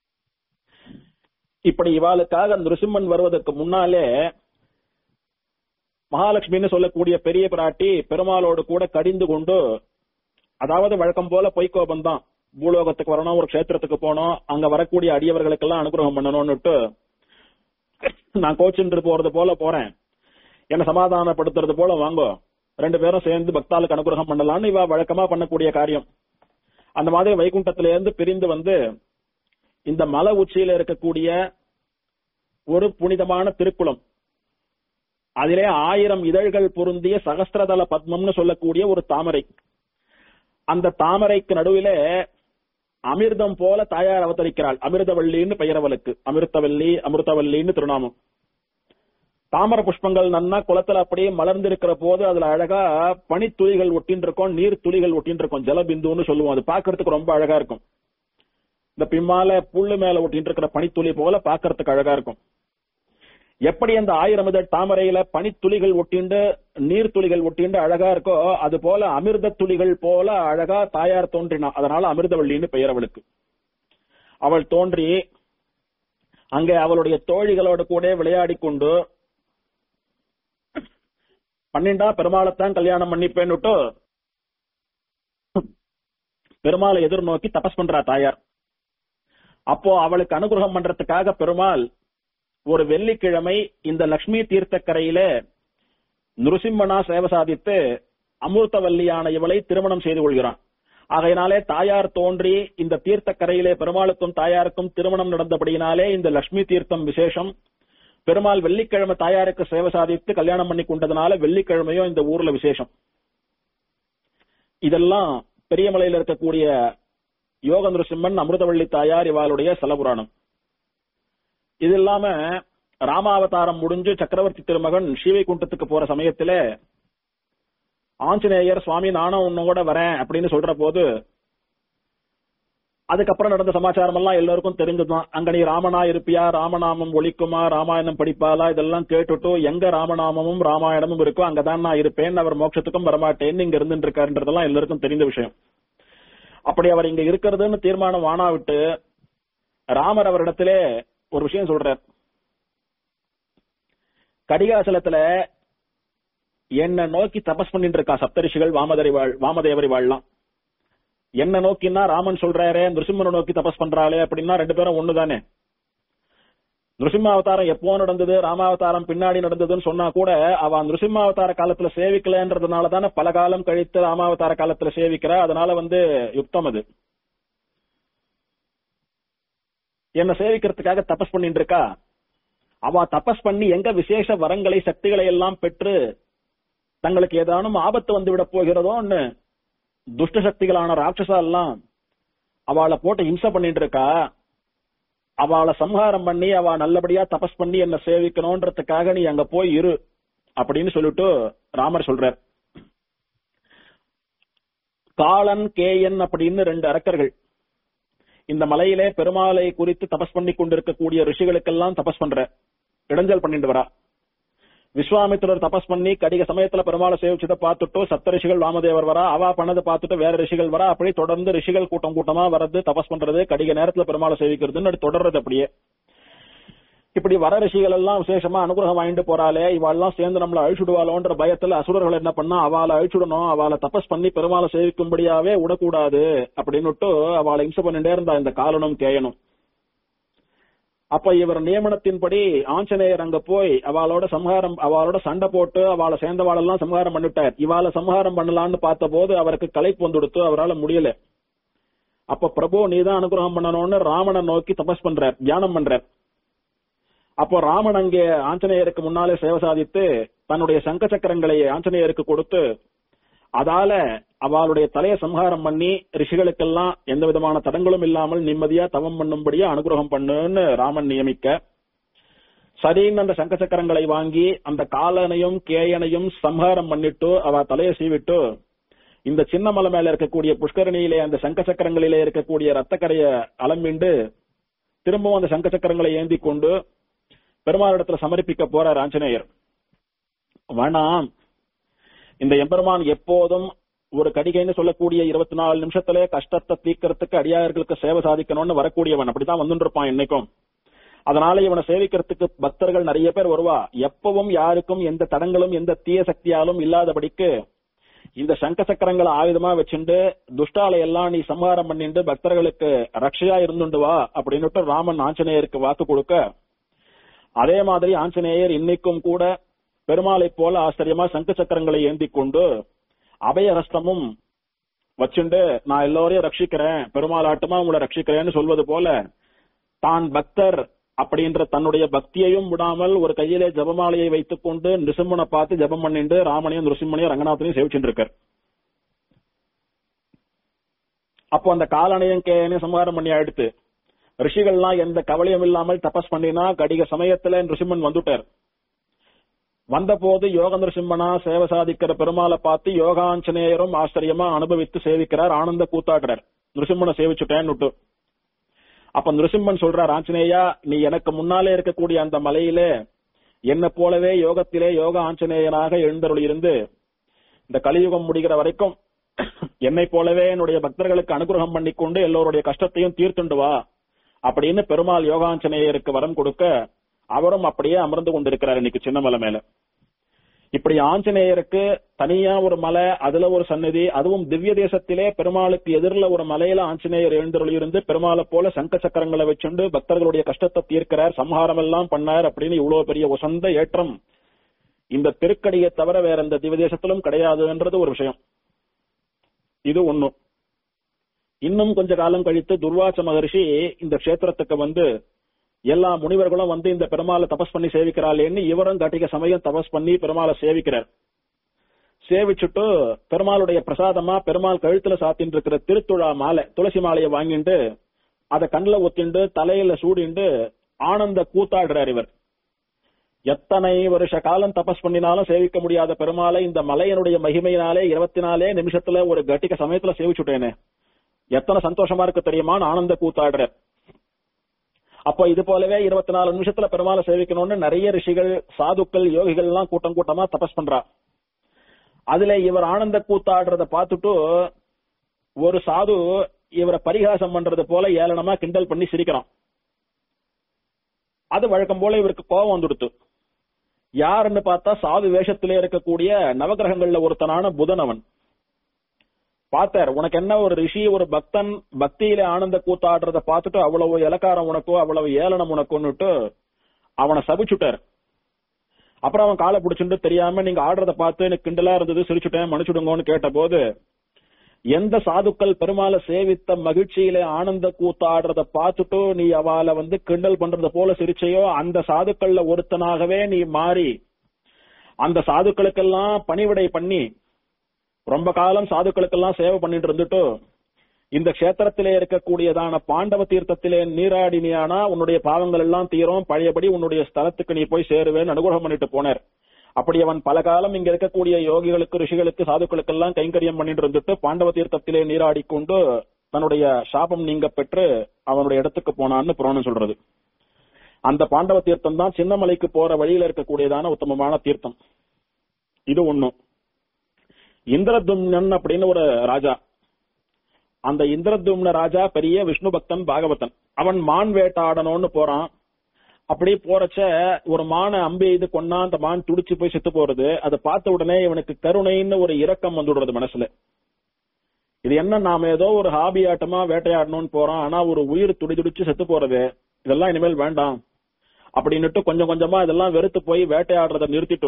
இப்படி இவாளுக்காக நிருசிம்மன் வருவதற்கு முன்னாலே மகாலட்சுமின்னு சொல்லக்கூடிய பெரிய பிராட்டி பெருமாளோடு கூட கடிந்து கொண்டு அதாவது வழக்கம் போல பொய்க்கோபம் தான் பூலோகத்துக்கு வரணும் ஒரு க்ஷேத்திரத்துக்கு போனோம் அங்க வரக்கூடிய அடியவர்களுக்கெல்லாம் அனுகிரகம் பண்ணணும்னுட்டு நான் கோச்சின்று போறது போல போறேன் என்ன சமாதானப்படுத்துறது போல வாங்கோ ரெண்டு பேரும் சேர்ந்து பக்தாளுக்கு அனுகிரகம் பண்ணலாம்னு இவ வழக்கமா பண்ணக்கூடிய காரியம் அந்த மாதிரி வைகுண்டத்தில இருந்து பிரிந்து வந்து இந்த மலை உச்சியில இருக்கக்கூடிய ஒரு புனிதமான திருக்குளம் அதிலே ஆயிரம் இதழ்கள் பொருந்திய சகஸ்திரதல பத்மம்னு சொல்லக்கூடிய ஒரு தாமரை அந்த தாமரைக்கு நடுவிலே அமிர்தம் போல தாயார் அவதரிக்கிறாள் அமிர்தவல்லின்னு பெயர் அவளுக்கு அமிர்தவல்லி அமிர்தவல்லின்னு திருநாமம் தாமர புஷ்பங்கள் நன்னா குளத்துல அப்படியே மலர்ந்திருக்கிற போது அதுல அழகா பனித்துளிகள் ஒட்டின்னு இருக்கும் நீர் துளிகள் ஒட்டின்னு இருக்கும் ஜலபிந்துன்னு சொல்லுவோம் அது பாக்குறதுக்கு ரொம்ப அழகா இருக்கும் இந்த பின்னால புல்லு மேல ஒட்டின்னு இருக்கிற பனித்துளி போல பாக்குறதுக்கு அழகா இருக்கும் எப்படி அந்த ஆயிரம் இதழ் தாமரையில பனித்துளிகள் ஒட்டிண்டு நீர் துளிகள் ஒட்டிண்டு அழகா இருக்கோ அது போல அமிர்த துளிகள் போல அழகா தாயார் தோன்றினா அதனால அமிர்தவள்ளின்னு பெயர் அவளுக்கு அவள் தோன்றி அங்கே அவளுடைய தோழிகளோடு கூட விளையாடி கொண்டு பன்னெண்டா பெருமாளைத்தான் கல்யாணம் பண்ணிப்பேன்னுட்டு பெருமாளை எதிர்நோக்கி தபஸ் பண்றா தாயார் அப்போ அவளுக்கு அனுகிரகம் பண்றதுக்காக பெருமாள் ஒரு வெள்ளிக்கிழமை இந்த லக்ஷ்மி தீர்த்தக்கரையில நிருசிம்மனா சேவை சாதித்து அமிர்தவல்லியான இவளை திருமணம் செய்து கொள்கிறான் ஆகையினாலே தாயார் தோன்றி இந்த தீர்த்தக்கரையிலே பெருமாளுக்கும் தாயாருக்கும் திருமணம் நடந்தபடியினாலே இந்த லக்ஷ்மி தீர்த்தம் விசேஷம் பெருமாள் வெள்ளிக்கிழமை தாயாருக்கு சேவை சாதித்து கல்யாணம் பண்ணி கொண்டதுனால வெள்ளிக்கிழமையும் இந்த ஊர்ல விசேஷம் இதெல்லாம் பெரியமலையில இருக்கக்கூடிய யோக நிருசிம்மன் அமிர்தவள்ளி தாயார் இவாளுடைய செலபுராணம் இது இல்லாம ராமாவதாரம் முடிஞ்சு சக்கரவர்த்தி திருமகன் ஸ்ரீவைகுண்டத்துக்கு போற சமயத்துல ஆஞ்சநேயர் சுவாமி நானும் உன்னோட வரேன் அப்படின்னு சொல்ற போது அதுக்கப்புறம் நடந்த சமாச்சாரம் எல்லாம் எல்லாருக்கும் தெரிஞ்சதுதான் அங்க நீ ராமனா இருப்பியா ராமநாமம் ஒழிக்குமா ராமாயணம் படிப்பாளா இதெல்லாம் கேட்டுட்டு எங்க ராமநாமமும் ராமாயணமும் இருக்கோ அங்கதான் நான் இருப்பேன் அவர் மோட்சத்துக்கும் வரமாட்டேன்னு இங்க இருந்துட்டு இருக்காருன்றதெல்லாம் எல்லாருக்கும் தெரிந்த விஷயம் அப்படி அவர் இங்க இருக்கிறதுன்னு தீர்மானம் வானா விட்டு ராமர் அவரிடத்திலே ஒரு விஷயம் சொல்றார் கடிகாசலத்துல என்ன நோக்கி தபஸ் பண்ணிட்டு இருக்கா சப்தரிஷிகள் வாமதரி வாழ் வாமதேவரி வாழலாம் என்ன நோக்கினா ராமன் சொல்றாரே நிருசிம்மனை நோக்கி தபஸ் பண்றாளே அப்படின்னா ரெண்டு பேரும் ஒண்ணுதானே நிருசிம்ம அவதாரம் எப்போ நடந்தது ராமாவதாரம் பின்னாடி நடந்ததுன்னு சொன்னா கூட அவ நிருசிம்மாவதார காலத்துல சேவிக்கலன்றதுனால தானே பல காலம் கழித்து ராமாவதார காலத்துல சேவிக்கிறா அதனால வந்து யுக்தம் அது என்ன சேவிக்கிறதுக்காக தபஸ் பண்ணிட்டு இருக்கா அவ தபஸ் பண்ணி எங்க விசேஷ வரங்களை சக்திகளை எல்லாம் பெற்று தங்களுக்கு ஏதானும் ஆபத்து வந்து விட போகிறதோன்னு துஷ்ட சக்திகளான ராட்சசா எல்லாம் அவளை போட்டு ஹிம்சை பண்ணிட்டு இருக்கா அவளை சம்ஹாரம் பண்ணி அவ நல்லபடியா தபஸ் பண்ணி என்ன சேவிக்கணும்ன்றதுக்காக நீ அங்க போய் இரு அப்படின்னு சொல்லிட்டு ராமர் சொல்றார் காலன் கேயன் அப்படின்னு ரெண்டு அரக்கர்கள் இந்த மலையிலே பெருமாளை குறித்து தபஸ் பண்ணி கொண்டிருக்கக்கூடிய ரிஷிகளுக்கெல்லாம் தபஸ் பண்ற இடைஞ்சல் பண்ணிட்டு வரா விஸ்வாமித்திரர் தபஸ் பண்ணி கடிக சமயத்துல பெருமாளை சேவிச்சதை பார்த்துட்டு சப்த ரிஷிகள் வாமதேவர் வரா அவா பண்ணதை பார்த்துட்டு வேற ரிஷிகள் வரா அப்படி தொடர்ந்து ரிஷிகள் கூட்டம் கூட்டமா வர்றது தபஸ் பண்றது கடிக நேரத்துல பெருமாளை சேவிக்கிறதுன்னு அப்படி தொடர்றது அப்படியே இப்படி வர ரிஷிகள் எல்லாம் விசேஷமா அனுகிரகம் வாங்கிட்டு போறாளே இவாள்லாம் சேர்ந்து நம்மள அழிச்சுடுவாளோன்ற பயத்துல அசுரர்கள் என்ன பண்ணா அவளை அழிச்சுடணும் அவளை தபஸ் பண்ணி பெருமாளை சேவிக்கும்படியாவே விடக்கூடாது அப்படின்னுட்டு அவளை இம்சை பண்ணிட்டே இருந்தா இந்த காலனும் கேயனும் அப்ப இவர் நியமனத்தின்படி ஆஞ்சநேயர் அங்க போய் அவளோட சம்ஹாரம் அவளோட சண்டை போட்டு அவளை சேர்ந்தவாளெல்லாம் சம்ஹாரம் பண்ணிட்டார் இவாளை சம்ஹாரம் பண்ணலாம்னு பார்த்த போது அவருக்கு களைப்பு வந்துடுத்து அவரால முடியல அப்ப பிரபு நீதான் அனுகிரகம் பண்ணணும்னு ராமனை நோக்கி தபஸ் பண்றார் தியானம் பண்றார் அப்போ ராமன் அங்கே ஆஞ்சநேயருக்கு முன்னாலே சேவை சாதித்து தன்னுடைய சங்க சக்கரங்களை ஆஞ்சநேயருக்கு கொடுத்து அதால அவளுடைய தலையை சம்ஹாரம் பண்ணி ரிஷிகளுக்கெல்லாம் எந்த விதமான தடங்களும் இல்லாமல் நிம்மதியா தவம் பண்ணும்படியா அனுகிரகம் பண்ணுன்னு ராமன் நியமிக்க சரின்னு அந்த சங்க சக்கரங்களை வாங்கி அந்த காலனையும் கேயனையும் சம்ஹாரம் பண்ணிட்டு அவ தலையை சீவிட்டு இந்த சின்ன மலை மேல இருக்கக்கூடிய புஷ்கரணியிலே அந்த சங்க சக்கரங்களிலே இருக்கக்கூடிய ரத்தக்கரைய அலம்பிண்டு திரும்பவும் அந்த சங்க சக்கரங்களை ஏந்தி கொண்டு பெருமாளிடத்துல சமர்ப்பிக்க போறார் ஆஞ்சநேயர் வேணாம் இந்த எம்பெருமான் எப்போதும் ஒரு கடிகைன்னு சொல்லக்கூடிய இருபத்தி நாலு நிமிஷத்துல கஷ்டத்தை தீர்க்கறதுக்கு அடியார்களுக்கு சேவை சாதிக்கணும்னு வரக்கூடியவன் அப்படித்தான் வந்துட்டு இருப்பான் என்னைக்கும் அதனால இவனை சேவிக்கிறதுக்கு பக்தர்கள் நிறைய பேர் வருவா எப்பவும் யாருக்கும் எந்த தடங்களும் எந்த தீய சக்தியாலும் இல்லாதபடிக்கு இந்த சங்க சக்கரங்களை ஆயுதமா வச்சுண்டு துஷ்டாலை எல்லாம் நீ சம்ஹாரம் பண்ணிண்டு பக்தர்களுக்கு ரட்சையா இருந்துண்டு வா அப்படின்னுட்டு ராமன் ஆஞ்சநேயருக்கு வாக்கு கொடுக்க அதே மாதிரி ஆஞ்சநேயர் இன்னைக்கும் கூட பெருமாளை போல ஆச்சரியமா சங்க சக்கரங்களை ஏந்தி கொண்டு அபயஹஸ்தமும் வச்சுண்டு நான் எல்லோரையும் ரட்சிக்கிறேன் பெருமாள் ஆட்டமா உங்களை ரட்சிக்கிறேன்னு சொல்வது போல தான் பக்தர் அப்படின்ற தன்னுடைய பக்தியையும் விடாமல் ஒரு கையிலே ஜபமாலையை வைத்துக் கொண்டு நிருசிம்மனை பார்த்து ஜபம் பண்ணிட்டு ராமனையும் நிருசிம்மனையும் ரங்கநாதனையும் சேவிச்சுட்டு இருக்கார் அப்போ அந்த காலனையும் கேனையும் சம்ஹாரம் பண்ணி அடுத்து ரிஷிகள்லாம் எந்த கவலையும் இல்லாமல் தபஸ் பண்ணினா கடிக சமயத்துல நிருசிம்மன் வந்துட்டார் வந்தபோது யோக நிருசிம்மனா சேவை சாதிக்கிற பெருமாளை பார்த்து யோகாஞ்சநேயரும் ஆச்சரியமா அனுபவித்து சேவிக்கிறார் ஆனந்த கூத்தாடுறார் நிருசிம்மனை சேவிச்சுட்டேன்னு அப்ப நிருசிம்மன் சொல்றார் ஆஞ்சநேயா நீ எனக்கு முன்னாலே இருக்கக்கூடிய அந்த மலையிலே என்ன போலவே யோகத்திலே யோக ஆஞ்சநேயனாக எழுந்தருள் இருந்து இந்த கலியுகம் முடிகிற வரைக்கும் என்னை போலவே என்னுடைய பக்தர்களுக்கு அனுகிரகம் பண்ணிக்கொண்டு எல்லோருடைய கஷ்டத்தையும் தீர்த்துண்டு வா அப்படின்னு பெருமாள் யோகாஞ்சநேயருக்கு வரம் கொடுக்க அவரும் அப்படியே அமர்ந்து கொண்டிருக்கிறார் இன்னைக்கு சின்னமலை மேல இப்படி ஆஞ்சநேயருக்கு தனியா ஒரு மலை அதுல ஒரு சன்னதி அதுவும் திவ்ய தேசத்திலே பெருமாளுக்கு எதிரில ஒரு மலையில ஆஞ்சநேயர் எழுந்தருள் இருந்து பெருமாளை போல சங்க சக்கரங்களை வச்சுண்டு பக்தர்களுடைய கஷ்டத்தை தீர்க்கிறார் சம்ஹாரம் எல்லாம் பண்ணார் அப்படின்னு இவ்வளவு பெரிய உசந்த ஏற்றம் இந்த திருக்கடியை தவிர வேற எந்த திவ்ய தேசத்திலும் கிடையாதுன்றது ஒரு விஷயம் இது ஒண்ணு இன்னும் கொஞ்ச காலம் கழித்து துர்வாச மகர்ஷி இந்த கஷேத்திரத்துக்கு வந்து எல்லா முனிவர்களும் வந்து இந்த பெருமாளை தபஸ் பண்ணி சேவிக்கிறாளேன்னு இவரும் கட்டிக சமயம் தபஸ் பண்ணி பெருமாளை சேவிக்கிறார் சேவிச்சுட்டு பெருமாளுடைய பிரசாதமா பெருமாள் கழுத்துல சாத்தின்னு இருக்கிற திருத்துழா மாலை துளசி மாலையை வாங்கிட்டு அதை கண்ணுல ஒத்திண்டு தலையில சூடிண்டு ஆனந்த கூத்தாடுறார் இவர் எத்தனை வருஷ காலம் தபஸ் பண்ணினாலும் சேவிக்க முடியாத பெருமாளை இந்த மலையனுடைய மகிமையினாலே இருபத்தி நாலே நிமிஷத்துல ஒரு கட்டிக சமயத்துல சேவிச்சுட்டேனே எத்தனை சந்தோஷமா இருக்கு தெரியுமான்னு ஆனந்த கூத்தாடுற அப்போ இது போலவே இருபத்தி நாலு நிமிஷத்துல பெருமாளை சேவிக்கணும்னு நிறைய ரிஷிகள் சாதுக்கள் யோகிகள் எல்லாம் கூட்டம் கூட்டமா தபஸ் பண்றா அதுல இவர் ஆனந்த கூத்தாடுறத பார்த்துட்டு ஒரு சாது இவரை பரிகாசம் பண்றது போல ஏளனமா கிண்டல் பண்ணி சிரிக்கிறான் அது வழக்கம் போல இவருக்கு கோபம் வந்துடுத்து யாருன்னு பார்த்தா சாது வேஷத்திலே இருக்கக்கூடிய நவகிரகங்கள்ல ஒருத்தனான புதன் அவன் பார்த்தார் உனக்கு என்ன ஒரு ரிஷி ஒரு பக்தன் பக்தியில ஆனந்த கூத்தாடுறத பார்த்துட்டு அவ்வளவு இலக்காரம் உனக்கோ அவ்வளவு ஏளனம் உனக்குன்னுட்டு அவனை சபிச்சுட்டார் அப்புறம் அவன் காலை பிடிச்சுட்டு தெரியாம நீங்க ஆடுறத பார்த்து எனக்கு கிண்டலா இருந்தது சிரிச்சுட்டேன் மன்னிச்சுடுங்கன்னு கேட்ட போது எந்த சாதுக்கள் பெருமாளை சேவித்த மகிழ்ச்சியில ஆனந்த கூத்தாடுறத பார்த்துட்டு நீ அவளை வந்து கிண்டல் பண்றத போல சிரிச்சையோ அந்த சாதுக்கள்ல ஒருத்தனாகவே நீ மாறி அந்த சாதுக்களுக்கெல்லாம் பணிவிடை பண்ணி ரொம்ப காலம் சாதுக்களுக்கெல்லாம் சேவை பண்ணிட்டு இருந்துட்டு இந்த க்ஷேத்திரத்திலே இருக்கக்கூடியதான பாண்டவ தீர்த்தத்திலே நீராடினியானா உன்னுடைய பாவங்கள் எல்லாம் தீரும் பழையபடி உன்னுடைய ஸ்தலத்துக்கு நீ போய் சேருவேன்னு அனுகிரகம் பண்ணிட்டு போனார் அப்படி அவன் பல காலம் இங்க இருக்கக்கூடிய யோகிகளுக்கு ரிஷிகளுக்கு சாதுக்களுக்கு எல்லாம் கைங்கரியம் பண்ணிட்டு இருந்துட்டு பாண்டவ தீர்த்தத்திலே நீராடிக்கொண்டு தன்னுடைய சாபம் நீங்க பெற்று அவனுடைய இடத்துக்கு போனான்னு புராணம் சொல்றது அந்த பாண்டவ தீர்த்தம் தான் சின்னமலைக்கு போற வழியில இருக்கக்கூடியதான உத்தமமான தீர்த்தம் இது ஒண்ணும் இந்திரதும்னன் அப்படின்னு ஒரு ராஜா அந்த இந்திரதும்ன ராஜா பெரிய விஷ்ணு பக்தன் பாகவதன் அவன் மான் வேட்டாடணும்னு போறான் அப்படி போறச்ச ஒரு மானை அம்பி இது கொன்னா அந்த மான் துடிச்சு போய் செத்து போறது அதை பார்த்த உடனே இவனுக்கு கருணைன்னு ஒரு இரக்கம் வந்துடுறது மனசுல இது என்ன நாம ஏதோ ஒரு ஹாபி ஆட்டமா வேட்டையாடணும்னு போறோம் ஆனா ஒரு உயிர் துடி துடிச்சு செத்து போறது இதெல்லாம் இனிமேல் வேண்டாம் அப்படின்னுட்டு கொஞ்சம் கொஞ்சமா இதெல்லாம் வெறுத்து போய் வேட்டையாடுறத நிறுத்திட்டு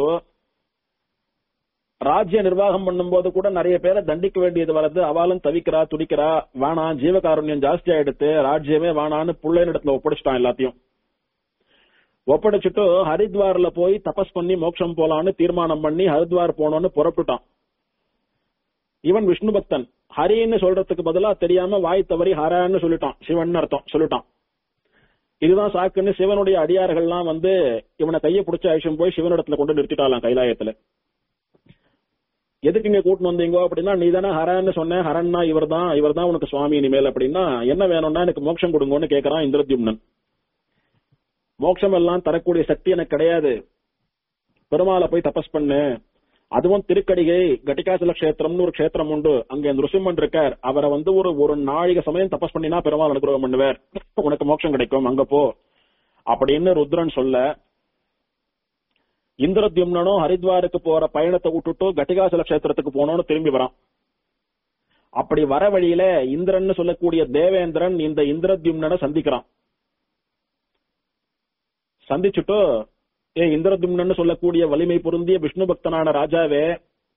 ராஜ்ய நிர்வாகம் பண்ணும்போது கூட நிறைய பேரை தண்டிக்க வேண்டியது வருது அவளும் தவிக்கிறா துடிக்கிறா வேணாம் ஜீவகாருண்யம் ஜாஸ்தி ஆயிடுத்து ராஜ்யமே வேணான்னு புள்ளைனிடத்துல ஒப்படைச்சிட்டான் எல்லாத்தையும் ஒப்படைச்சிட்டு ஹரித்வார்ல போய் தபஸ் பண்ணி மோட்சம் போலான்னு தீர்மானம் பண்ணி ஹரித்வார் போனோம்னு புறப்பட்டுட்டான் இவன் விஷ்ணு பக்தன் ஹரின்னு சொல்றதுக்கு பதிலா தெரியாம வாய் தவறி ஹரான்னு சொல்லிட்டான் சிவன் அர்த்தம் சொல்லிட்டான் இதுதான் சாக்குன்னு சிவனுடைய அடியார்கள்லாம் வந்து இவனை கையை பிடிச்ச ஆயுஷம் போய் சிவனிடத்துல கொண்டு நிறுத்திட்டாலாம் கைலாயத்துல எதுக்கு இங்க கூட்டின்னு வந்தீங்கோ அப்படின்னா நீ தானே ஹரன்னு சொன்ன ஹரன்னா இவர் தான் இவர் தான் உனக்கு சுவாமி இனிமேல் அப்படின்னா என்ன வேணும்னா எனக்கு மோட்சம் கொடுங்கன்னு கேக்குறான் இந்திரத்யும்னன் மோட்சம் எல்லாம் தரக்கூடிய சக்தி எனக்கு கிடையாது பெருமாளை போய் தபஸ் பண்ணு அதுவும் திருக்கடிகை கட்டிகாசல கஷேத்திரம்னு ஒரு கஷேத்திரம் உண்டு அங்க நிருசிம்மன் இருக்கார் அவரை வந்து ஒரு ஒரு நாழிக சமயம் தபஸ் பண்ணினா பெருமாள் அனுகிரகம் பண்ணுவார் உனக்கு மோட்சம் கிடைக்கும் அங்க போ அப்படின்னு ருத்ரன் சொல்ல இந்திரத்யும்னனும் ஹரித்வாருக்கு போற பயணத்தை விட்டுட்டு கட்டிகாசல கஷேத்திரத்துக்கு போனோம்னு திரும்பி வரான் அப்படி வர வழியில இந்திரன் சொல்லக்கூடிய தேவேந்திரன் இந்த இந்திரத்யும்னனை சந்திக்கிறான் சந்திச்சுட்டு ஏ இந்திரதும்னன்னு சொல்லக்கூடிய வலிமை பொருந்திய விஷ்ணு பக்தனான ராஜாவே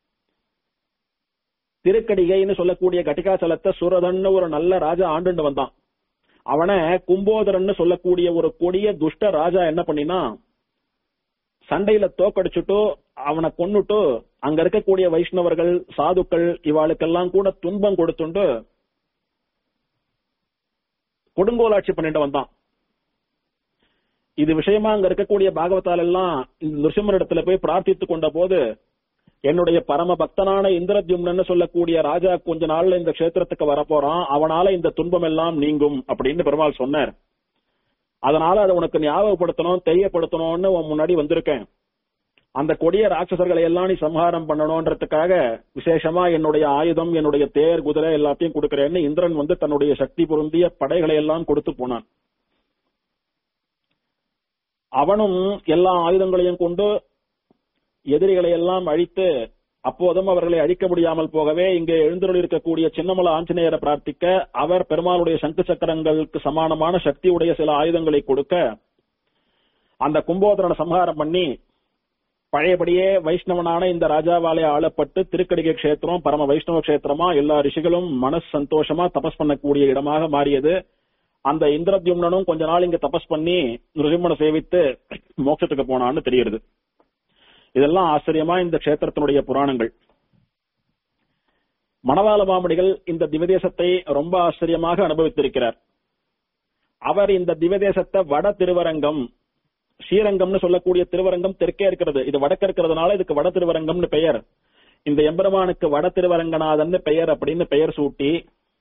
திருக்கடிகைன்னு சொல்லக்கூடிய கட்டிகாசலத்தை சுரதன்னு ஒரு நல்ல ராஜா ஆண்டுண்டு வந்தான் அவனை கும்போதரன்னு சொல்லக்கூடிய ஒரு கொடிய துஷ்ட ராஜா என்ன பண்ணினா சண்டையில தோக்கடிச்சுட்டு அவனை கொன்னுட்டு அங்க இருக்கக்கூடிய வைஷ்ணவர்கள் சாதுக்கள் இவாளுக்கெல்லாம் கூட துன்பம் கொடுத்துண்டு கொடுங்கோலாட்சி பண்ணிட்டு வந்தான் இது விஷயமா அங்க இருக்கக்கூடிய பாகவதால் எல்லாம் இந்த நிருசிம்மரிடத்துல போய் பிரார்த்தித்து கொண்ட போது என்னுடைய பரம பக்தனான இந்திரத்யும்னு சொல்லக்கூடிய ராஜா கொஞ்ச நாள்ல இந்த கஷேத்திரத்துக்கு வரப்போறான் அவனால இந்த துன்பம் எல்லாம் நீங்கும் அப்படின்னு பெருமாள் சொன்னார் அதனால அதை உனக்கு ஞாபகப்படுத்தணும் தெரியப்படுத்தணும்னு உன் முன்னாடி வந்திருக்கேன் அந்த கொடிய ராட்சசர்களை எல்லாம் நீ சம்ஹாரம் பண்ணணும்ன்றதுக்காக விசேஷமா என்னுடைய ஆயுதம் என்னுடைய தேர் குதிரை எல்லாத்தையும் கொடுக்கிறேன்னு இந்திரன் வந்து தன்னுடைய சக்தி பொருந்திய படைகளை எல்லாம் கொடுத்து போனான் அவனும் எல்லா ஆயுதங்களையும் கொண்டு எதிரிகளை எல்லாம் அழித்து அப்போதும் அவர்களை அழிக்க முடியாமல் போகவே இங்கே எழுந்தருள் இருக்கக்கூடிய சின்னமல ஆஞ்சநேயரை பிரார்த்திக்க அவர் பெருமாளுடைய சங்கு சக்கரங்களுக்கு சமானமான சக்தி உடைய சில ஆயுதங்களை கொடுக்க அந்த கும்போதரனை சம்ஹாரம் பண்ணி பழையபடியே வைஷ்ணவனான இந்த ராஜாவாலே ஆளப்பட்டு திருக்கடிகை கஷேத்திரம் பரம வைஷ்ணவ கஷேத்திரமா எல்லா ரிஷிகளும் மனசு சந்தோஷமா தபஸ் பண்ணக்கூடிய இடமாக மாறியது அந்த இந்திரத்யும்னனும் கொஞ்ச நாள் இங்க தபஸ் பண்ணி நிருசிம்மனை சேவித்து மோட்சத்துக்கு போனான்னு தெரியுது இதெல்லாம் ஆச்சரியமா இந்த கஷேத்திரத்தினுடைய புராணங்கள் மணவாள மாமணிகள் இந்த திவதேசத்தை ரொம்ப ஆச்சரியமாக அனுபவித்திருக்கிறார் அவர் இந்த திவதேசத்தை வட திருவரங்கம் ஸ்ரீரங்கம்னு சொல்லக்கூடிய திருவரங்கம் தெற்கே இருக்கிறது இது வடக்க இருக்கிறதுனால இதுக்கு வட திருவரங்கம்னு பெயர் இந்த எம்பெருமானுக்கு வட திருவரங்கநாதன் பெயர் அப்படின்னு பெயர் சூட்டி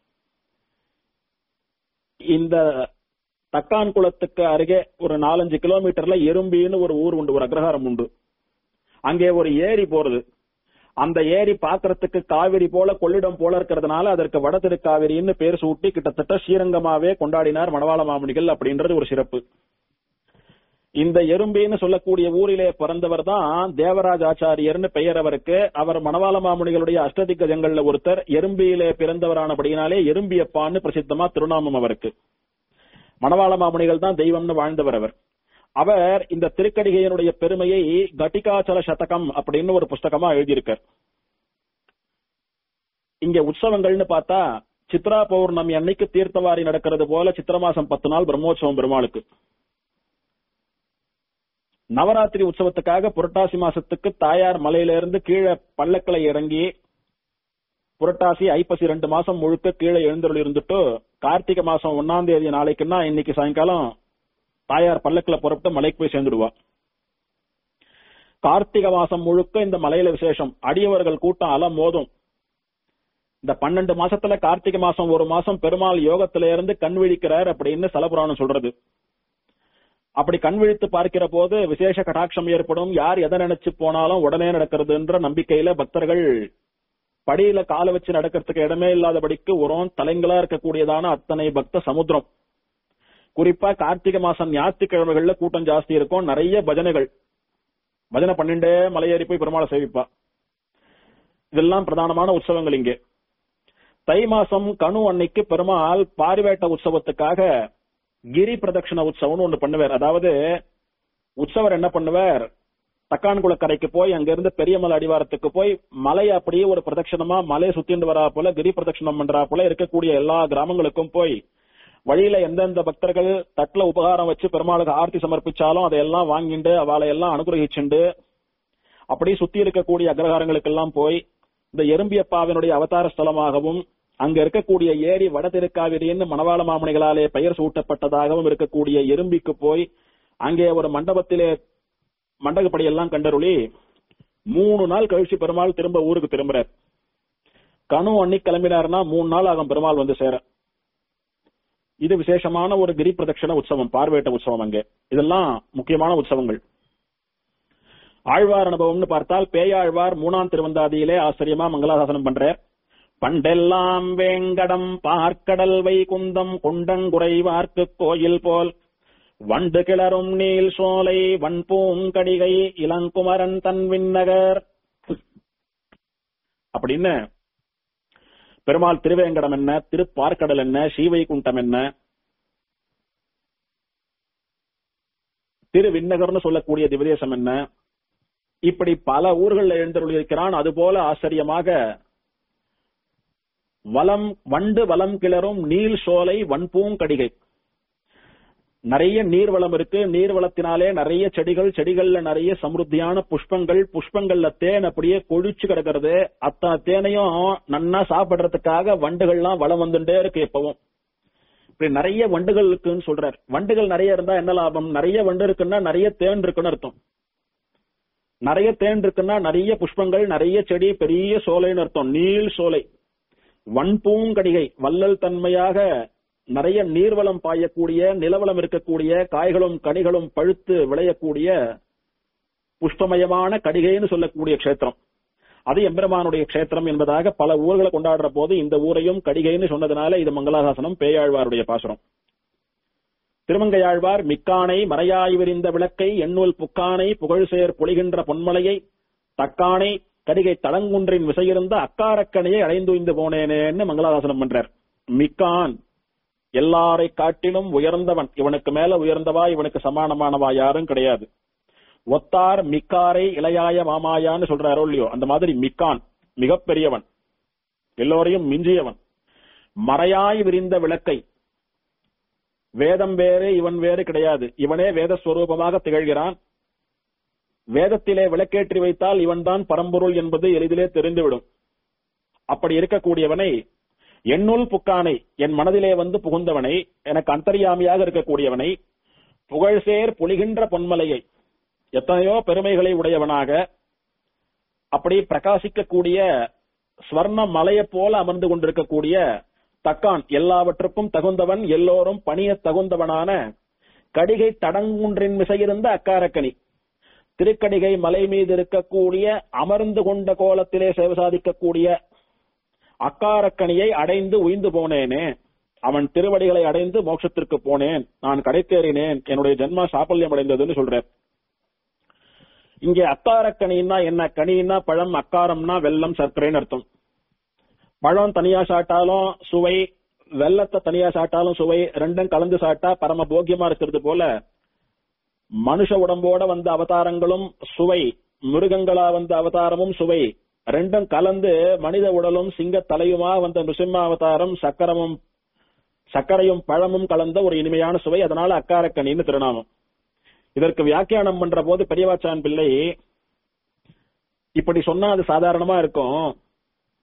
இந்த தக்கான் குளத்துக்கு அருகே ஒரு நாலஞ்சு கிலோமீட்டர்ல எறும்பின்னு ஒரு ஊர் உண்டு ஒரு அக்ரஹாரம் உண்டு அங்கே ஒரு ஏரி போறது அந்த ஏரி பாக்குறதுக்கு காவிரி போல கொள்ளிடம் போல இருக்கிறதுனால அதற்கு வட திருக்காவிரின்னு பேர் சூட்டி கிட்டத்தட்ட ஸ்ரீரங்கமாவே கொண்டாடினார் மணவாள மாமணிகள் அப்படின்றது ஒரு சிறப்பு இந்த எறும்பின்னு சொல்லக்கூடிய ஊரிலே பிறந்தவர் தான் தேவராஜ் ஆச்சாரியர்னு பெயர் அவருக்கு அவர் மணவாள மாமுனிகளுடைய அஷ்டதிக்கஜங்கள்ல ஒருத்தர் எறும்பியிலே பிறந்தவரானபடியினாலே எறும்பியப்பான்னு பிரசித்தமா திருநாமம் அவருக்கு மணவாள மாமுனிகள் தான் தெய்வம்னு வாழ்ந்தவர் அவர் அவர் இந்த திருக்கடிகையினுடைய பெருமையை கட்டிகாச்சல சதகம் அப்படின்னு ஒரு புஸ்தகமா எழுதியிருக்கார் இங்க உற்சவங்கள்னு பார்த்தா சித்ரா பௌர்ணமி அன்னைக்கு தீர்த்தவாரி நடக்கிறது போல சித்திர மாசம் பத்து நாள் பிரம்மோற்சவம் பெருமாளுக்கு நவராத்திரி உற்சவத்துக்காக புரட்டாசி மாசத்துக்கு தாயார் மலையிலிருந்து கீழே பள்ளக்களை இறங்கி புரட்டாசி ஐப்பசி ரெண்டு மாசம் முழுக்க கீழே எழுந்தருள் இருந்துட்டு கார்த்திகை மாசம் ஒன்னாம் தேதி நாளைக்குன்னா இன்னைக்கு சாயங்காலம் தாயார் பல்லக்குல புறப்பட்டு மலைக்கு போய் சேர்ந்துடுவா கார்த்திகை மாசம் முழுக்க இந்த மலையில விசேஷம் அடியவர்கள் கூட்டம் அல மோதும் இந்த பன்னெண்டு மாசத்துல கார்த்திகை மாசம் ஒரு மாசம் பெருமாள் யோகத்தில இருந்து கண் விழிக்கிறார் அப்படின்னு சலபுராணம் சொல்றது அப்படி கண் விழித்து பார்க்கிற போது விசேஷ கடாட்சம் ஏற்படும் யார் எதை நினைச்சு போனாலும் உடனே நடக்கிறதுன்ற நம்பிக்கையில பக்தர்கள் படியில கால வச்சு நடக்கிறதுக்கு இடமே இல்லாதபடிக்கு உரம் தலைங்களா இருக்கக்கூடியதான அத்தனை பக்த சமுத்திரம் குறிப்பா கார்த்திகை மாசம் ஞாயிற்றுக்கிழமைகள்ல கூட்டம் ஜாஸ்தி இருக்கும் நிறைய பஜனைகள் பஜனை பன்னெண்டே மலையேறி போய் பெருமாளை சேவிப்பா இதெல்லாம் பிரதானமான உற்சவங்கள் இங்கே தை மாசம் கணு அன்னைக்கு பெருமாள் பாரிவேட்ட உற்சவத்துக்காக கிரி பிரதட்சண உற்சவம்னு ஒண்ணு பண்ணுவார் அதாவது உற்சவர் என்ன பண்ணுவார் தக்கான்குளக்கரைக்கு போய் அங்கிருந்து பெரியமலை அடிவாரத்துக்கு போய் மலையை அப்படியே ஒரு பிரதட்சணமா மலையை சுத்திண்டு வரா போல கிரி பிரதட்சணம் பண்றா போல இருக்கக்கூடிய எல்லா கிராமங்களுக்கும் போய் வழியில எந்தெந்த பக்தர்கள் தட்டுல உபகாரம் வச்சு பெருமாளுக்கு ஆர்த்தி சமர்ப்பிச்சாலும் அதையெல்லாம் வாங்கிண்டு அவளை எல்லாம் அனுகிரகிச்சுண்டு அப்படியே சுத்தி இருக்கக்கூடிய அக்ரஹாரங்களுக்கு எல்லாம் போய் இந்த எறும்பியப்பாவினுடைய அவதார ஸ்தலமாகவும் அங்க இருக்கக்கூடிய ஏரி வட திருக்காவிரின்னு மணவாள மாமணிகளாலே பெயர் சூட்டப்பட்டதாகவும் இருக்கக்கூடிய எறும்பிக்கு போய் அங்கே ஒரு மண்டபத்திலே மண்டகப்படி எல்லாம் கண்டருளி மூணு நாள் கழிச்சு பெருமாள் திரும்ப ஊருக்கு திரும்புறார் கனு அன்னி கிளம்பினாருன்னா மூணு நாள் ஆகும் பெருமாள் வந்து சேர இது விசேஷமான ஒரு கிரி பிரதட்சண உற்சவம் பார்வேட்ட உற்சவம் அங்கே இதெல்லாம் முக்கியமான உற்சவங்கள் ஆழ்வார் அனுபவம்னு பார்த்தால் பேயாழ்வார் மூணாம் திருவந்தாதியிலே ஆச்சரியமா மங்களாசாசனம் பண்றார் பண்டெல்லாம் வேங்கடம் பார்க்கடல் வைகுந்தம் குண்டங்குறைவார்க்கு கோயில் போல் வண்டு கிளறும் நீல் சோலை வன்பூங்கடிகை இளங்குமரன் தன் விண்ணகர் அப்படின்னு பெருமாள் திருவேங்கடம் என்ன திருப்பார்க்கடல் என்ன ஸ்ரீவைகுண்டம் என்ன திருவிண்ணகர்னு சொல்லக்கூடிய திவதேசம் என்ன இப்படி பல ஊர்கள் எழுந்தருளியிருக்கிறான் அதுபோல ஆச்சரியமாக வலம் வண்டு வலம் கிளறும் நீல் சோலை வன்பூங்கடிகை நிறைய நீர்வளம் இருக்கு நீர்வளத்தினாலே நிறைய செடிகள் செடிகள்ல நிறைய சமிருத்தியான புஷ்பங்கள் புஷ்பங்கள்ல தேன் அப்படியே கொழிச்சு கிடக்கிறது அத்தனை தேனையும் நன்னா சாப்பிடுறதுக்காக வண்டுகள்லாம் வளம் வந்துட்டே இருக்கு எப்பவும் இப்படி நிறைய வண்டுகள் இருக்குன்னு சொல்றார் வண்டுகள் நிறைய இருந்தா என்ன லாபம் நிறைய வண்டு இருக்குன்னா நிறைய தேன் இருக்குன்னு அர்த்தம் நிறைய தேன் இருக்குன்னா நிறைய புஷ்பங்கள் நிறைய செடி பெரிய சோலைன்னு அர்த்தம் நீள் சோலை வன்பூங்கடிகை வள்ளல் தன்மையாக நிறைய நீர்வளம் பாயக்கூடிய நிலவளம் இருக்கக்கூடிய காய்களும் கனிகளும் பழுத்து விளையக்கூடிய புஷ்பமயமான கடிகைன்னு சொல்லக்கூடிய க்ஷேத்திரம் அது எம்பெருமானுடைய க்ஷேத்திரம் என்பதாக பல ஊர்களை கொண்டாடுற போது இந்த ஊரையும் கடிகைன்னு சொன்னதுனால இது மங்களாசாசனம் பேயாழ்வாருடைய பாசுரம் திருமங்கையாழ்வார் மிக்கானை மறையாய் விரிந்த விளக்கை எண்ணுவல் புக்கானை புகழ்சேர் பொழிகின்ற பொன்மலையை தக்கானை கடிகை தடங்குன்றின் விசையிருந்த அக்காரக்கனையை அடைந்துய்ந்து போனேனேன்னு மங்களாதாசனம் பண்றார் மிக்கான் எல்லாரை காட்டிலும் உயர்ந்தவன் இவனுக்கு மேல உயர்ந்தவா இவனுக்கு சமானமானவா யாரும் கிடையாது ஒத்தார் மிக்காரை இளையாய மாமாயான்னு சொல்றாரோ இல்லையோ அந்த மாதிரி மிக்கான் மிகப்பெரியவன் எல்லோரையும் மிஞ்சியவன் மறையாய் விரிந்த விளக்கை வேதம் வேறு இவன் வேறு கிடையாது இவனே வேத ஸ்வரூபமாக திகழ்கிறான் வேதத்திலே விளக்கேற்றி வைத்தால் இவன்தான் பரம்பொருள் என்பது எளிதிலே தெரிந்துவிடும் அப்படி இருக்கக்கூடியவனை என்னுள் புக்கானை என் மனதிலே வந்து புகுந்தவனை எனக்கு அந்தரியாமியாக இருக்கக்கூடியவனை புகழ்சேர் பொழிகின்ற பொன்மலையை எத்தனையோ பெருமைகளை உடையவனாக அப்படி பிரகாசிக்கக்கூடிய ஸ்வர்ண மலையைப் போல அமர்ந்து கொண்டிருக்கக்கூடிய தக்கான் எல்லாவற்றுக்கும் தகுந்தவன் எல்லோரும் பணிய தகுந்தவனான கடிகை தடங்குன்றின் மிசையிருந்த அக்காரக்கனி திருக்கடிகை மலை மீது இருக்கக்கூடிய அமர்ந்து கொண்ட கோலத்திலே சேவை சாதிக்கக்கூடிய அக்காரக்கனியை அடைந்து உய்ந்து போனேனே அவன் திருவடிகளை அடைந்து மோட்சத்திற்கு போனேன் நான் கடைத்தேறினேன் என்னுடைய ஜென்மா சாப்பல்யம் அடைந்ததுன்னு சொல்றார் இங்கே அக்காரக்கனின்னா என்ன கனின்னா பழம் அக்காரம்னா வெல்லம் சர்க்கரைன்னு அர்த்தம் பழம் தனியா சாட்டாலும் சுவை வெள்ளத்தை தனியா சாட்டாலும் சுவை ரெண்டும் கலந்து சாட்டா பரம போக்கியமா இருக்கிறது போல மனுஷ உடம்போட வந்த அவதாரங்களும் சுவை மிருகங்களா வந்த அவதாரமும் சுவை ரெண்டும் கலந்து மனித உடலும் சிங்க தலையுமா வந்த நிருசிம்ம அவதாரம் சக்கரமும் சர்க்கரையும் பழமும் கலந்த ஒரு இனிமையான சுவை அதனால அக்காரக்கனின்னு திருநாமம் இதற்கு வியாக்கியானம் பண்ற போது பெரியவாச்சான் பிள்ளை இப்படி சொன்னா அது சாதாரணமா இருக்கும்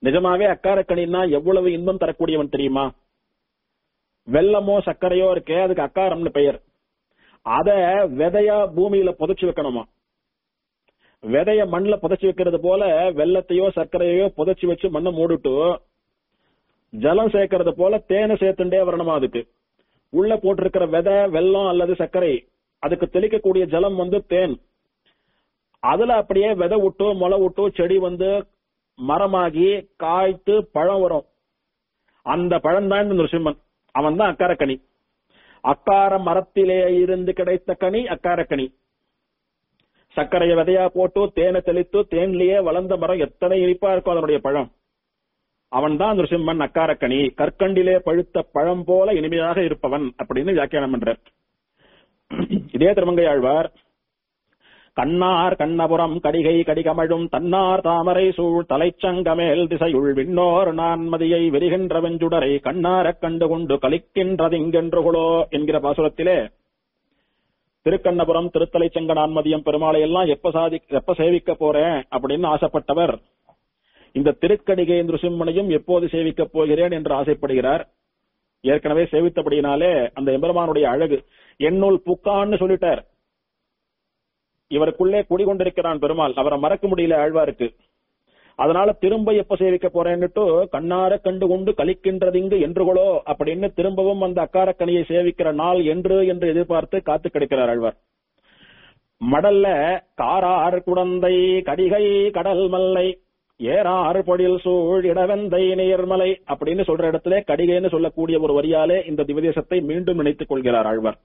நிஜமாவே அக்காரக்கனின்னா எவ்வளவு இன்பம் தரக்கூடியவன் தெரியுமா வெள்ளமோ சர்க்கரையோ இருக்கே அதுக்கு அக்காரம்னு பெயர் அத விதையா பூமியில புதைச்சு வைக்கணுமா விதைய மண்ணுல புதைச்சு வைக்கிறது போல வெள்ளத்தையோ சர்க்கரையோ புதைச்சு வச்சு மண்ணை மூடிட்டு ஜலம் சேர்க்கறது போல தேனை சேர்த்துட்டே வரணுமா அதுக்கு உள்ள போட்டிருக்கிற விதை வெள்ளம் அல்லது சர்க்கரை அதுக்கு தெளிக்கக்கூடிய ஜலம் வந்து தேன் அதுல அப்படியே விதை விட்டு முளை விட்டு செடி வந்து மரமாகி காய்த்து பழம் வரும் அந்த பழம் தான் இந்த நிருசிம்மன் அவன் தான் அக்காரக்கனி அக்கார மரத்திலே இருந்து கிடைத்த கனி அக்காரக்கனி சர்க்கரைய விதையா போட்டு தேனை தெளித்து தேன்லயே வளர்ந்த மரம் எத்தனை இனிப்பா இருக்கும் அதனுடைய பழம் அவன் தான் நிருசிம்மன் அக்காரக்கனி கற்கண்டிலே பழுத்த பழம் போல இனிமையாக இருப்பவன் அப்படின்னு வியாக்கியானம் பண்றார் இதே திருமங்கை ஆழ்வார் கண்ணார் கண்ணபுரம் கடிகை கடிகமழும் தன்னார் தாமரை சூழ் தலைச்சங்கமேல் திசையுள் விண்ணோர் நான்மதியை வெறிகின்ற வெஞ்சுடரை கண்ணாரக் கண்டு கொண்டு கலிக்கின்றதிங்கென்றுகளோ என்கிற பாசுரத்திலே திருக்கண்ணபுரம் திருத்தலைச்சங்க நான்மதியம் பெருமாளை எல்லாம் எப்ப சாதி எப்ப சேவிக்க போறேன் அப்படின்னு ஆசைப்பட்டவர் இந்த திருக்கடிகை நிருசிம்மனையும் எப்போது சேவிக்கப் போகிறேன் என்று ஆசைப்படுகிறார் ஏற்கனவே சேவித்தபடியினாலே அந்த எம்பெருமானுடைய அழகு என்னுள் புக்கான்னு சொல்லிட்டார் இவருக்குள்ளே குடிகொண்டிருக்கிறான் பெருமாள் அவரை மறக்க முடியல ஆழ்வாருக்கு அதனால திரும்ப எப்ப சேவிக்க போறேன்னுட்டு கண்ணார கண்டு கொண்டு கலிக்கின்றதிங்கு என்றுகளோ அப்படின்னு திரும்பவும் அந்த அக்காரக்கனியை சேவிக்கிற நாள் என்று என்று எதிர்பார்த்து காத்து கிடைக்கிறார் ஆழ்வார் மடல்ல காரார் குடந்தை கடிகை கடல் மல்லை ஏறார் பொழில் சூழ் இடவெந்தை நேர்மலை அப்படின்னு சொல்ற இடத்துல கடிகைன்னு சொல்லக்கூடிய ஒரு வரியாலே இந்த திவதேசத்தை மீண்டும் நினைத்துக் கொள்கிறார் ஆழ்வார்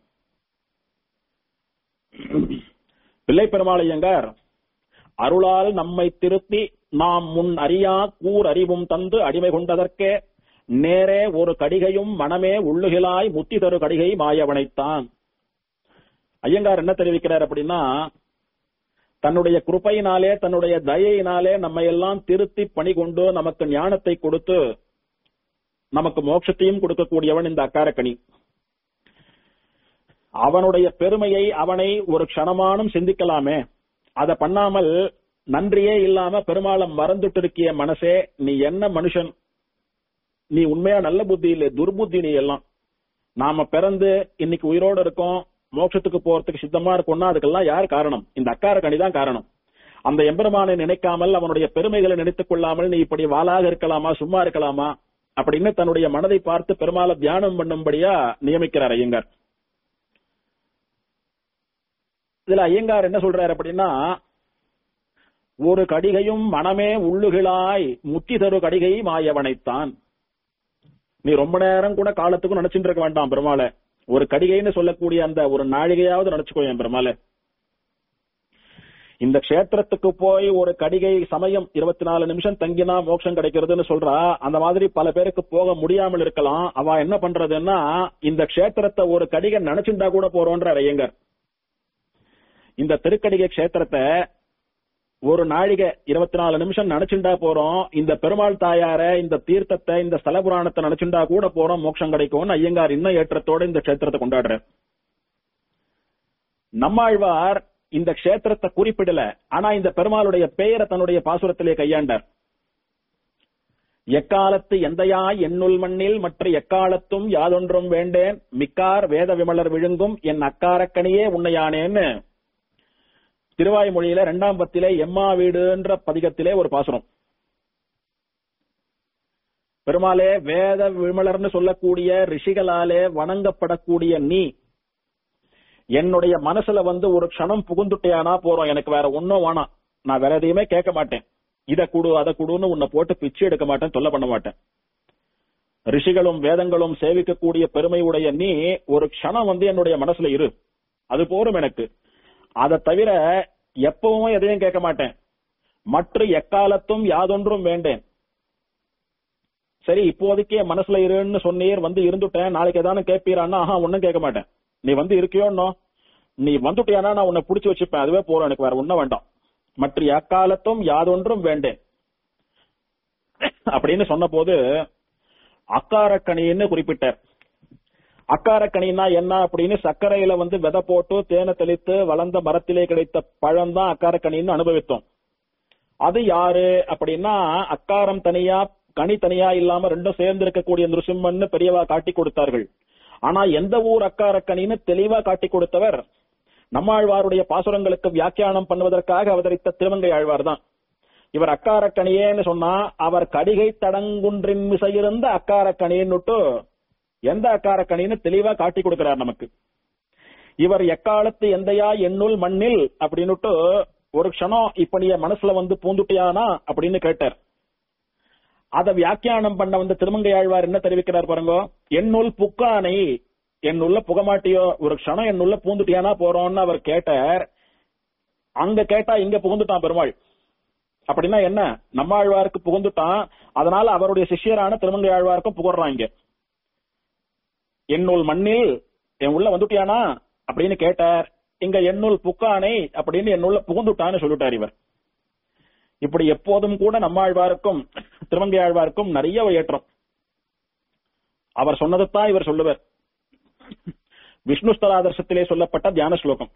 பிள்ளை பெருமாளையங்கார் அருளால் நம்மை திருத்தி நாம் முன் அறியா கூர் அறிவும் தந்து அடிமை கொண்டதற்கே நேரே ஒரு கடிகையும் மனமே உள்ளுகிலாய் முத்தி தரு கடிகை மாயவனைத்தான் ஐயங்கார் என்ன தெரிவிக்கிறார் அப்படின்னா தன்னுடைய கிருப்பையினாலே தன்னுடைய தயையினாலே நம்மை எல்லாம் திருத்தி பணி கொண்டு நமக்கு ஞானத்தை கொடுத்து நமக்கு மோட்சத்தையும் கொடுக்கக்கூடியவன் இந்த அக்காரக்கணி அவனுடைய பெருமையை அவனை ஒரு க்ஷணமானும் சிந்திக்கலாமே அத பண்ணாமல் நன்றியே இல்லாம பெருமாளை மறந்துட்டு இருக்கிய மனசே நீ என்ன மனுஷன் நீ உண்மையா நல்ல புத்தி இல்லை துர்புத்தி நீ எல்லாம் நாம பிறந்து இன்னைக்கு உயிரோட இருக்கோம் மோட்சத்துக்கு போறதுக்கு சித்தமா இருக்கோம்னா அதுக்கெல்லாம் யார் காரணம் இந்த அக்கார கனி தான் காரணம் அந்த எம்பெருமானை நினைக்காமல் அவனுடைய பெருமைகளை நினைத்துக் கொள்ளாமல் நீ இப்படி வாளாக இருக்கலாமா சும்மா இருக்கலாமா அப்படின்னு தன்னுடைய மனதை பார்த்து பெருமாளை தியானம் பண்ணும்படியா நியமிக்கிறார் ஐயங்கார் இதுல ஐயங்கார் என்ன சொல்றாரு அப்படின்னா ஒரு கடிகையும் மனமே உள்ளுகிளாய் முத்தி தரு கடிகை மாயவனைத்தான் நீ ரொம்ப நேரம் கூட காலத்துக்கும் நினைச்சுட்டு இருக்க வேண்டாம் பெருமாளை ஒரு கடிகைன்னு சொல்லக்கூடிய அந்த ஒரு நாழிகையாவது நினைச்சுக்கோ என் பெருமாளை இந்த கஷேத்திரத்துக்கு போய் ஒரு கடிகை சமயம் இருபத்தி நாலு நிமிஷம் தங்கினா மோட்சம் கிடைக்கிறதுன்னு சொல்றா அந்த மாதிரி பல பேருக்கு போக முடியாமல் இருக்கலாம் அவ என்ன பண்றதுன்னா இந்த கஷேத்திரத்தை ஒரு கடிகை நினைச்சுட்டா கூட போறோன்ற ஐயங்கர் இந்த திருக்கடிகை கஷேத்திரத்தை ஒரு நாழிகை இருபத்தி நாலு நிமிஷம் நினைச்சுண்டா போறோம் இந்த பெருமாள் தாயார இந்த தீர்த்தத்தை இந்த ஸ்தல புராணத்தை நினைச்சுண்டா கூட போறோம் மோட்சம் கிடைக்கும்னு ஐயங்கார் இன்னும் ஏற்றத்தோட இந்த கஷேத்திரத்தை கொண்டாடுற நம்மாழ்வார் இந்த கஷேத்திரத்தை குறிப்பிடல ஆனா இந்த பெருமாளுடைய பெயரை தன்னுடைய பாசுரத்திலே கையாண்டார் எக்காலத்து எந்தையா எண்ணுள் மண்ணில் மற்ற எக்காலத்தும் யாதொன்றும் வேண்டேன் மிக்கார் வேத விமலர் விழுங்கும் என் அக்காரக்கணியே உன்னையானேன்னு திருவாய்மொழியில இரண்டாம் பத்திலே எம்மா வீடுன்ற பதிகத்திலே ஒரு பாசுரம் பெருமாளே வேத விமலர்னு சொல்லக்கூடிய ரிஷிகளாலே வணங்கப்படக்கூடிய நீ என்னுடைய மனசுல வந்து ஒரு க்ஷணம் புகுந்துட்டேனா போறோம் எனக்கு வேற ஒன்னும் வேணாம் நான் வேற எதையுமே கேட்க மாட்டேன் இத குடு அதை குடுன்னு உன்னை போட்டு பிச்சை எடுக்க மாட்டேன் தொல்லை பண்ண மாட்டேன் ரிஷிகளும் வேதங்களும் சேவிக்கக்கூடிய பெருமை உடைய நீ ஒரு க்ஷணம் வந்து என்னுடைய மனசுல இரு அது போரும் எனக்கு அதை தவிர எப்பவும் எதையும் கேட்க மாட்டேன் மற்ற எக்காலத்தும் யாதொன்றும் வேண்டேன் சரி இப்போதைக்கு என் மனசுல இருன்னு சொன்னீர் வந்து இருந்துட்டேன் நாளைக்கு ஏதானு கேட்பீரான்னா ஆஹா ஒன்னும் கேட்க மாட்டேன் நீ வந்து இருக்கியோன்னோ நீ வந்துட்டியானா நான் உன்னை புடிச்சு வச்சுப்பேன் அதுவே போறோம் எனக்கு வேற ஒன்னும் வேண்டாம் மற்ற எக்காலத்தும் யாதொன்றும் வேண்டேன் அப்படின்னு சொன்ன போது அக்காரக்கணின்னு குறிப்பிட்டார் அக்காரக்கணினா என்ன அப்படின்னு சர்க்கரையில வந்து விதை போட்டு தேனை தெளித்து வளர்ந்த மரத்திலே கிடைத்த பழம் தான் அக்காரக்கணின்னு அனுபவித்தோம் அது யாரு அப்படின்னா அக்காரம் தனியா கனி தனியா இல்லாம ரெண்டும் சேர்ந்து இருக்கக்கூடிய நிருசிம்மன்னு பெரியவா காட்டி கொடுத்தார்கள் ஆனா எந்த ஊர் அக்கார கனின்னு தெளிவா காட்டி கொடுத்தவர் நம்மாழ்வாருடைய பாசுரங்களுக்கு வியாக்கியானம் பண்ணுவதற்காக அவதரித்த திருமங்கை ஆழ்வார் தான் இவர் அக்காரக்கணியேன்னு சொன்னா அவர் கடிகை தடங்குன்றின் மிசையிருந்த அக்காரக்கணின்னுட்டு எந்த அக்காரக்கணின்னு தெளிவா காட்டி கொடுக்கிறார் நமக்கு இவர் எக்காலத்து எந்தையா எண்ணுள் மண்ணில் அப்படின்னுட்டு ஒரு க்ஷணம் இப்ப நீ என் மனசுல வந்து பூந்துட்டியானா அப்படின்னு கேட்டார் அத வியாக்கியானம் பண்ண வந்த திருமங்கை ஆழ்வார் என்ன தெரிவிக்கிறார் பாருங்க என்னுள் புக்கானை என்னுள்ள புகமாட்டியோ ஒரு க்ஷணம் என்னுள்ள பூந்துட்டியானா போறோம்னு அவர் கேட்டார் அங்க கேட்டா இங்க புகுந்துட்டான் பெருமாள் அப்படின்னா என்ன நம்ம ஆழ்வாருக்கு புகுந்துட்டான் அதனால அவருடைய சிஷ்யரான திருமங்கை ஆழ்வாருக்கும் புகழ்றான் இங்க என்னுள் மண்ணில் என் உள்ள வந்துட்டியானா அப்படின்னு கேட்டார் இங்க என்னுள் புக்கானை அப்படின்னு என்னுள்ள புகுந்துட்டான்னு சொல்லிட்டார் இவர் இப்படி எப்போதும் கூட நம்மாழ்வாருக்கும் திருமங்கை ஆழ்வாருக்கும் நிறைய ஏற்றம் அவர் சொன்னதைத்தான் இவர் சொல்லுவார் விஷ்ணுஸ்தலாதர்சத்திலே சொல்லப்பட்ட தியான ஸ்லோகம்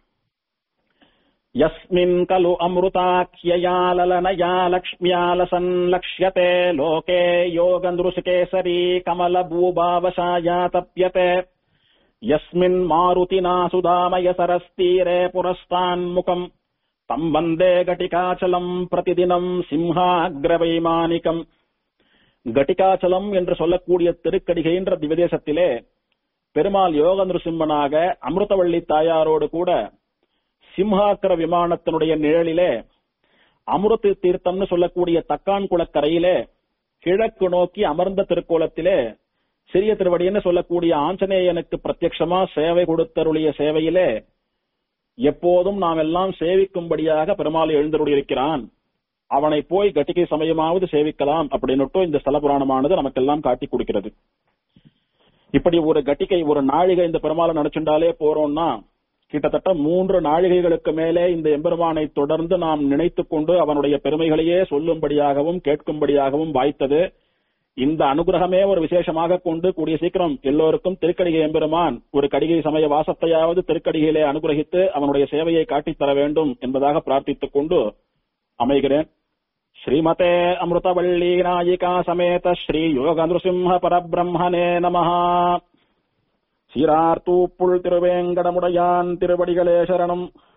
யஸ்மின் கலு அமிர்தாக்கியயா லலனயா லக்ஷ்மியாலசன் லக்ஷ்யதே லோகே யோகந்திருசுகேசரி கமல பூபாவசாயா தப்யதே யஸ்மின் மாருதினா சுதாமய சரஸ்தீரே புரஸ்தான்முகம் தம் வந்தே கட்டிகாச்சலம் பிரதிதினம் சிம்ஹாகிரவைமானிகம் கட்டிகாச்சலம் என்று சொல்லக்கூடிய திருக்கடிகைன்ற திவதேசத்திலே பெருமாள் யோக நிருசிம்மனாக அமிர்தவள்ளி தாயாரோடு கூட சிம்ஹாக்கர விமானத்தினுடைய நிழலிலே அமிர்த தீர்த்தம்னு சொல்லக்கூடிய தக்கான் குளக்கரையிலே கிழக்கு நோக்கி அமர்ந்த திருக்கோலத்திலே சிறிய திருவடின்னு சொல்லக்கூடிய ஆஞ்சநேயனுக்கு பிரத்யட்சமா சேவை கொடுத்தருளிய சேவையிலே எப்போதும் நாம் எல்லாம் சேவிக்கும்படியாக பெருமாள் எழுந்தருளியிருக்கிறான் அவனை போய் கட்டிகை சமயமாவது சேவிக்கலாம் அப்படின்னுட்டு இந்த ஸ்தல புராணமானது நமக்கெல்லாம் காட்டி கொடுக்கிறது இப்படி ஒரு கட்டிகை ஒரு நாழிகை இந்த பெருமாளை நினைச்சுண்டாலே போறோம்னா கிட்டத்தட்ட மூன்று நாழிகைகளுக்கு மேலே இந்த எம்பெருமானை தொடர்ந்து நாம் நினைத்துக் கொண்டு அவனுடைய பெருமைகளையே சொல்லும்படியாகவும் கேட்கும்படியாகவும் வாய்த்தது இந்த அனுகிரகமே ஒரு விசேஷமாக கொண்டு கூடிய சீக்கிரம் எல்லோருக்கும் திருக்கடிகை எம்பெருமான் ஒரு கடிகை சமய வாசத்தையாவது திருக்கடிகையிலே அனுகிரகித்து அவனுடைய சேவையை காட்டித் தர வேண்டும் என்பதாக பிரார்த்தித்துக் கொண்டு அமைகிறேன் ஸ்ரீமதே அமிர்தவள்ளி நாயிகா சமேத ஸ்ரீ யோக நிருசிம்ஹ பரபிரம்மனே நமஹ சீரார்த்தூப்புள் திருவேங்கடமுடையான் திருவடிகளே சரணம்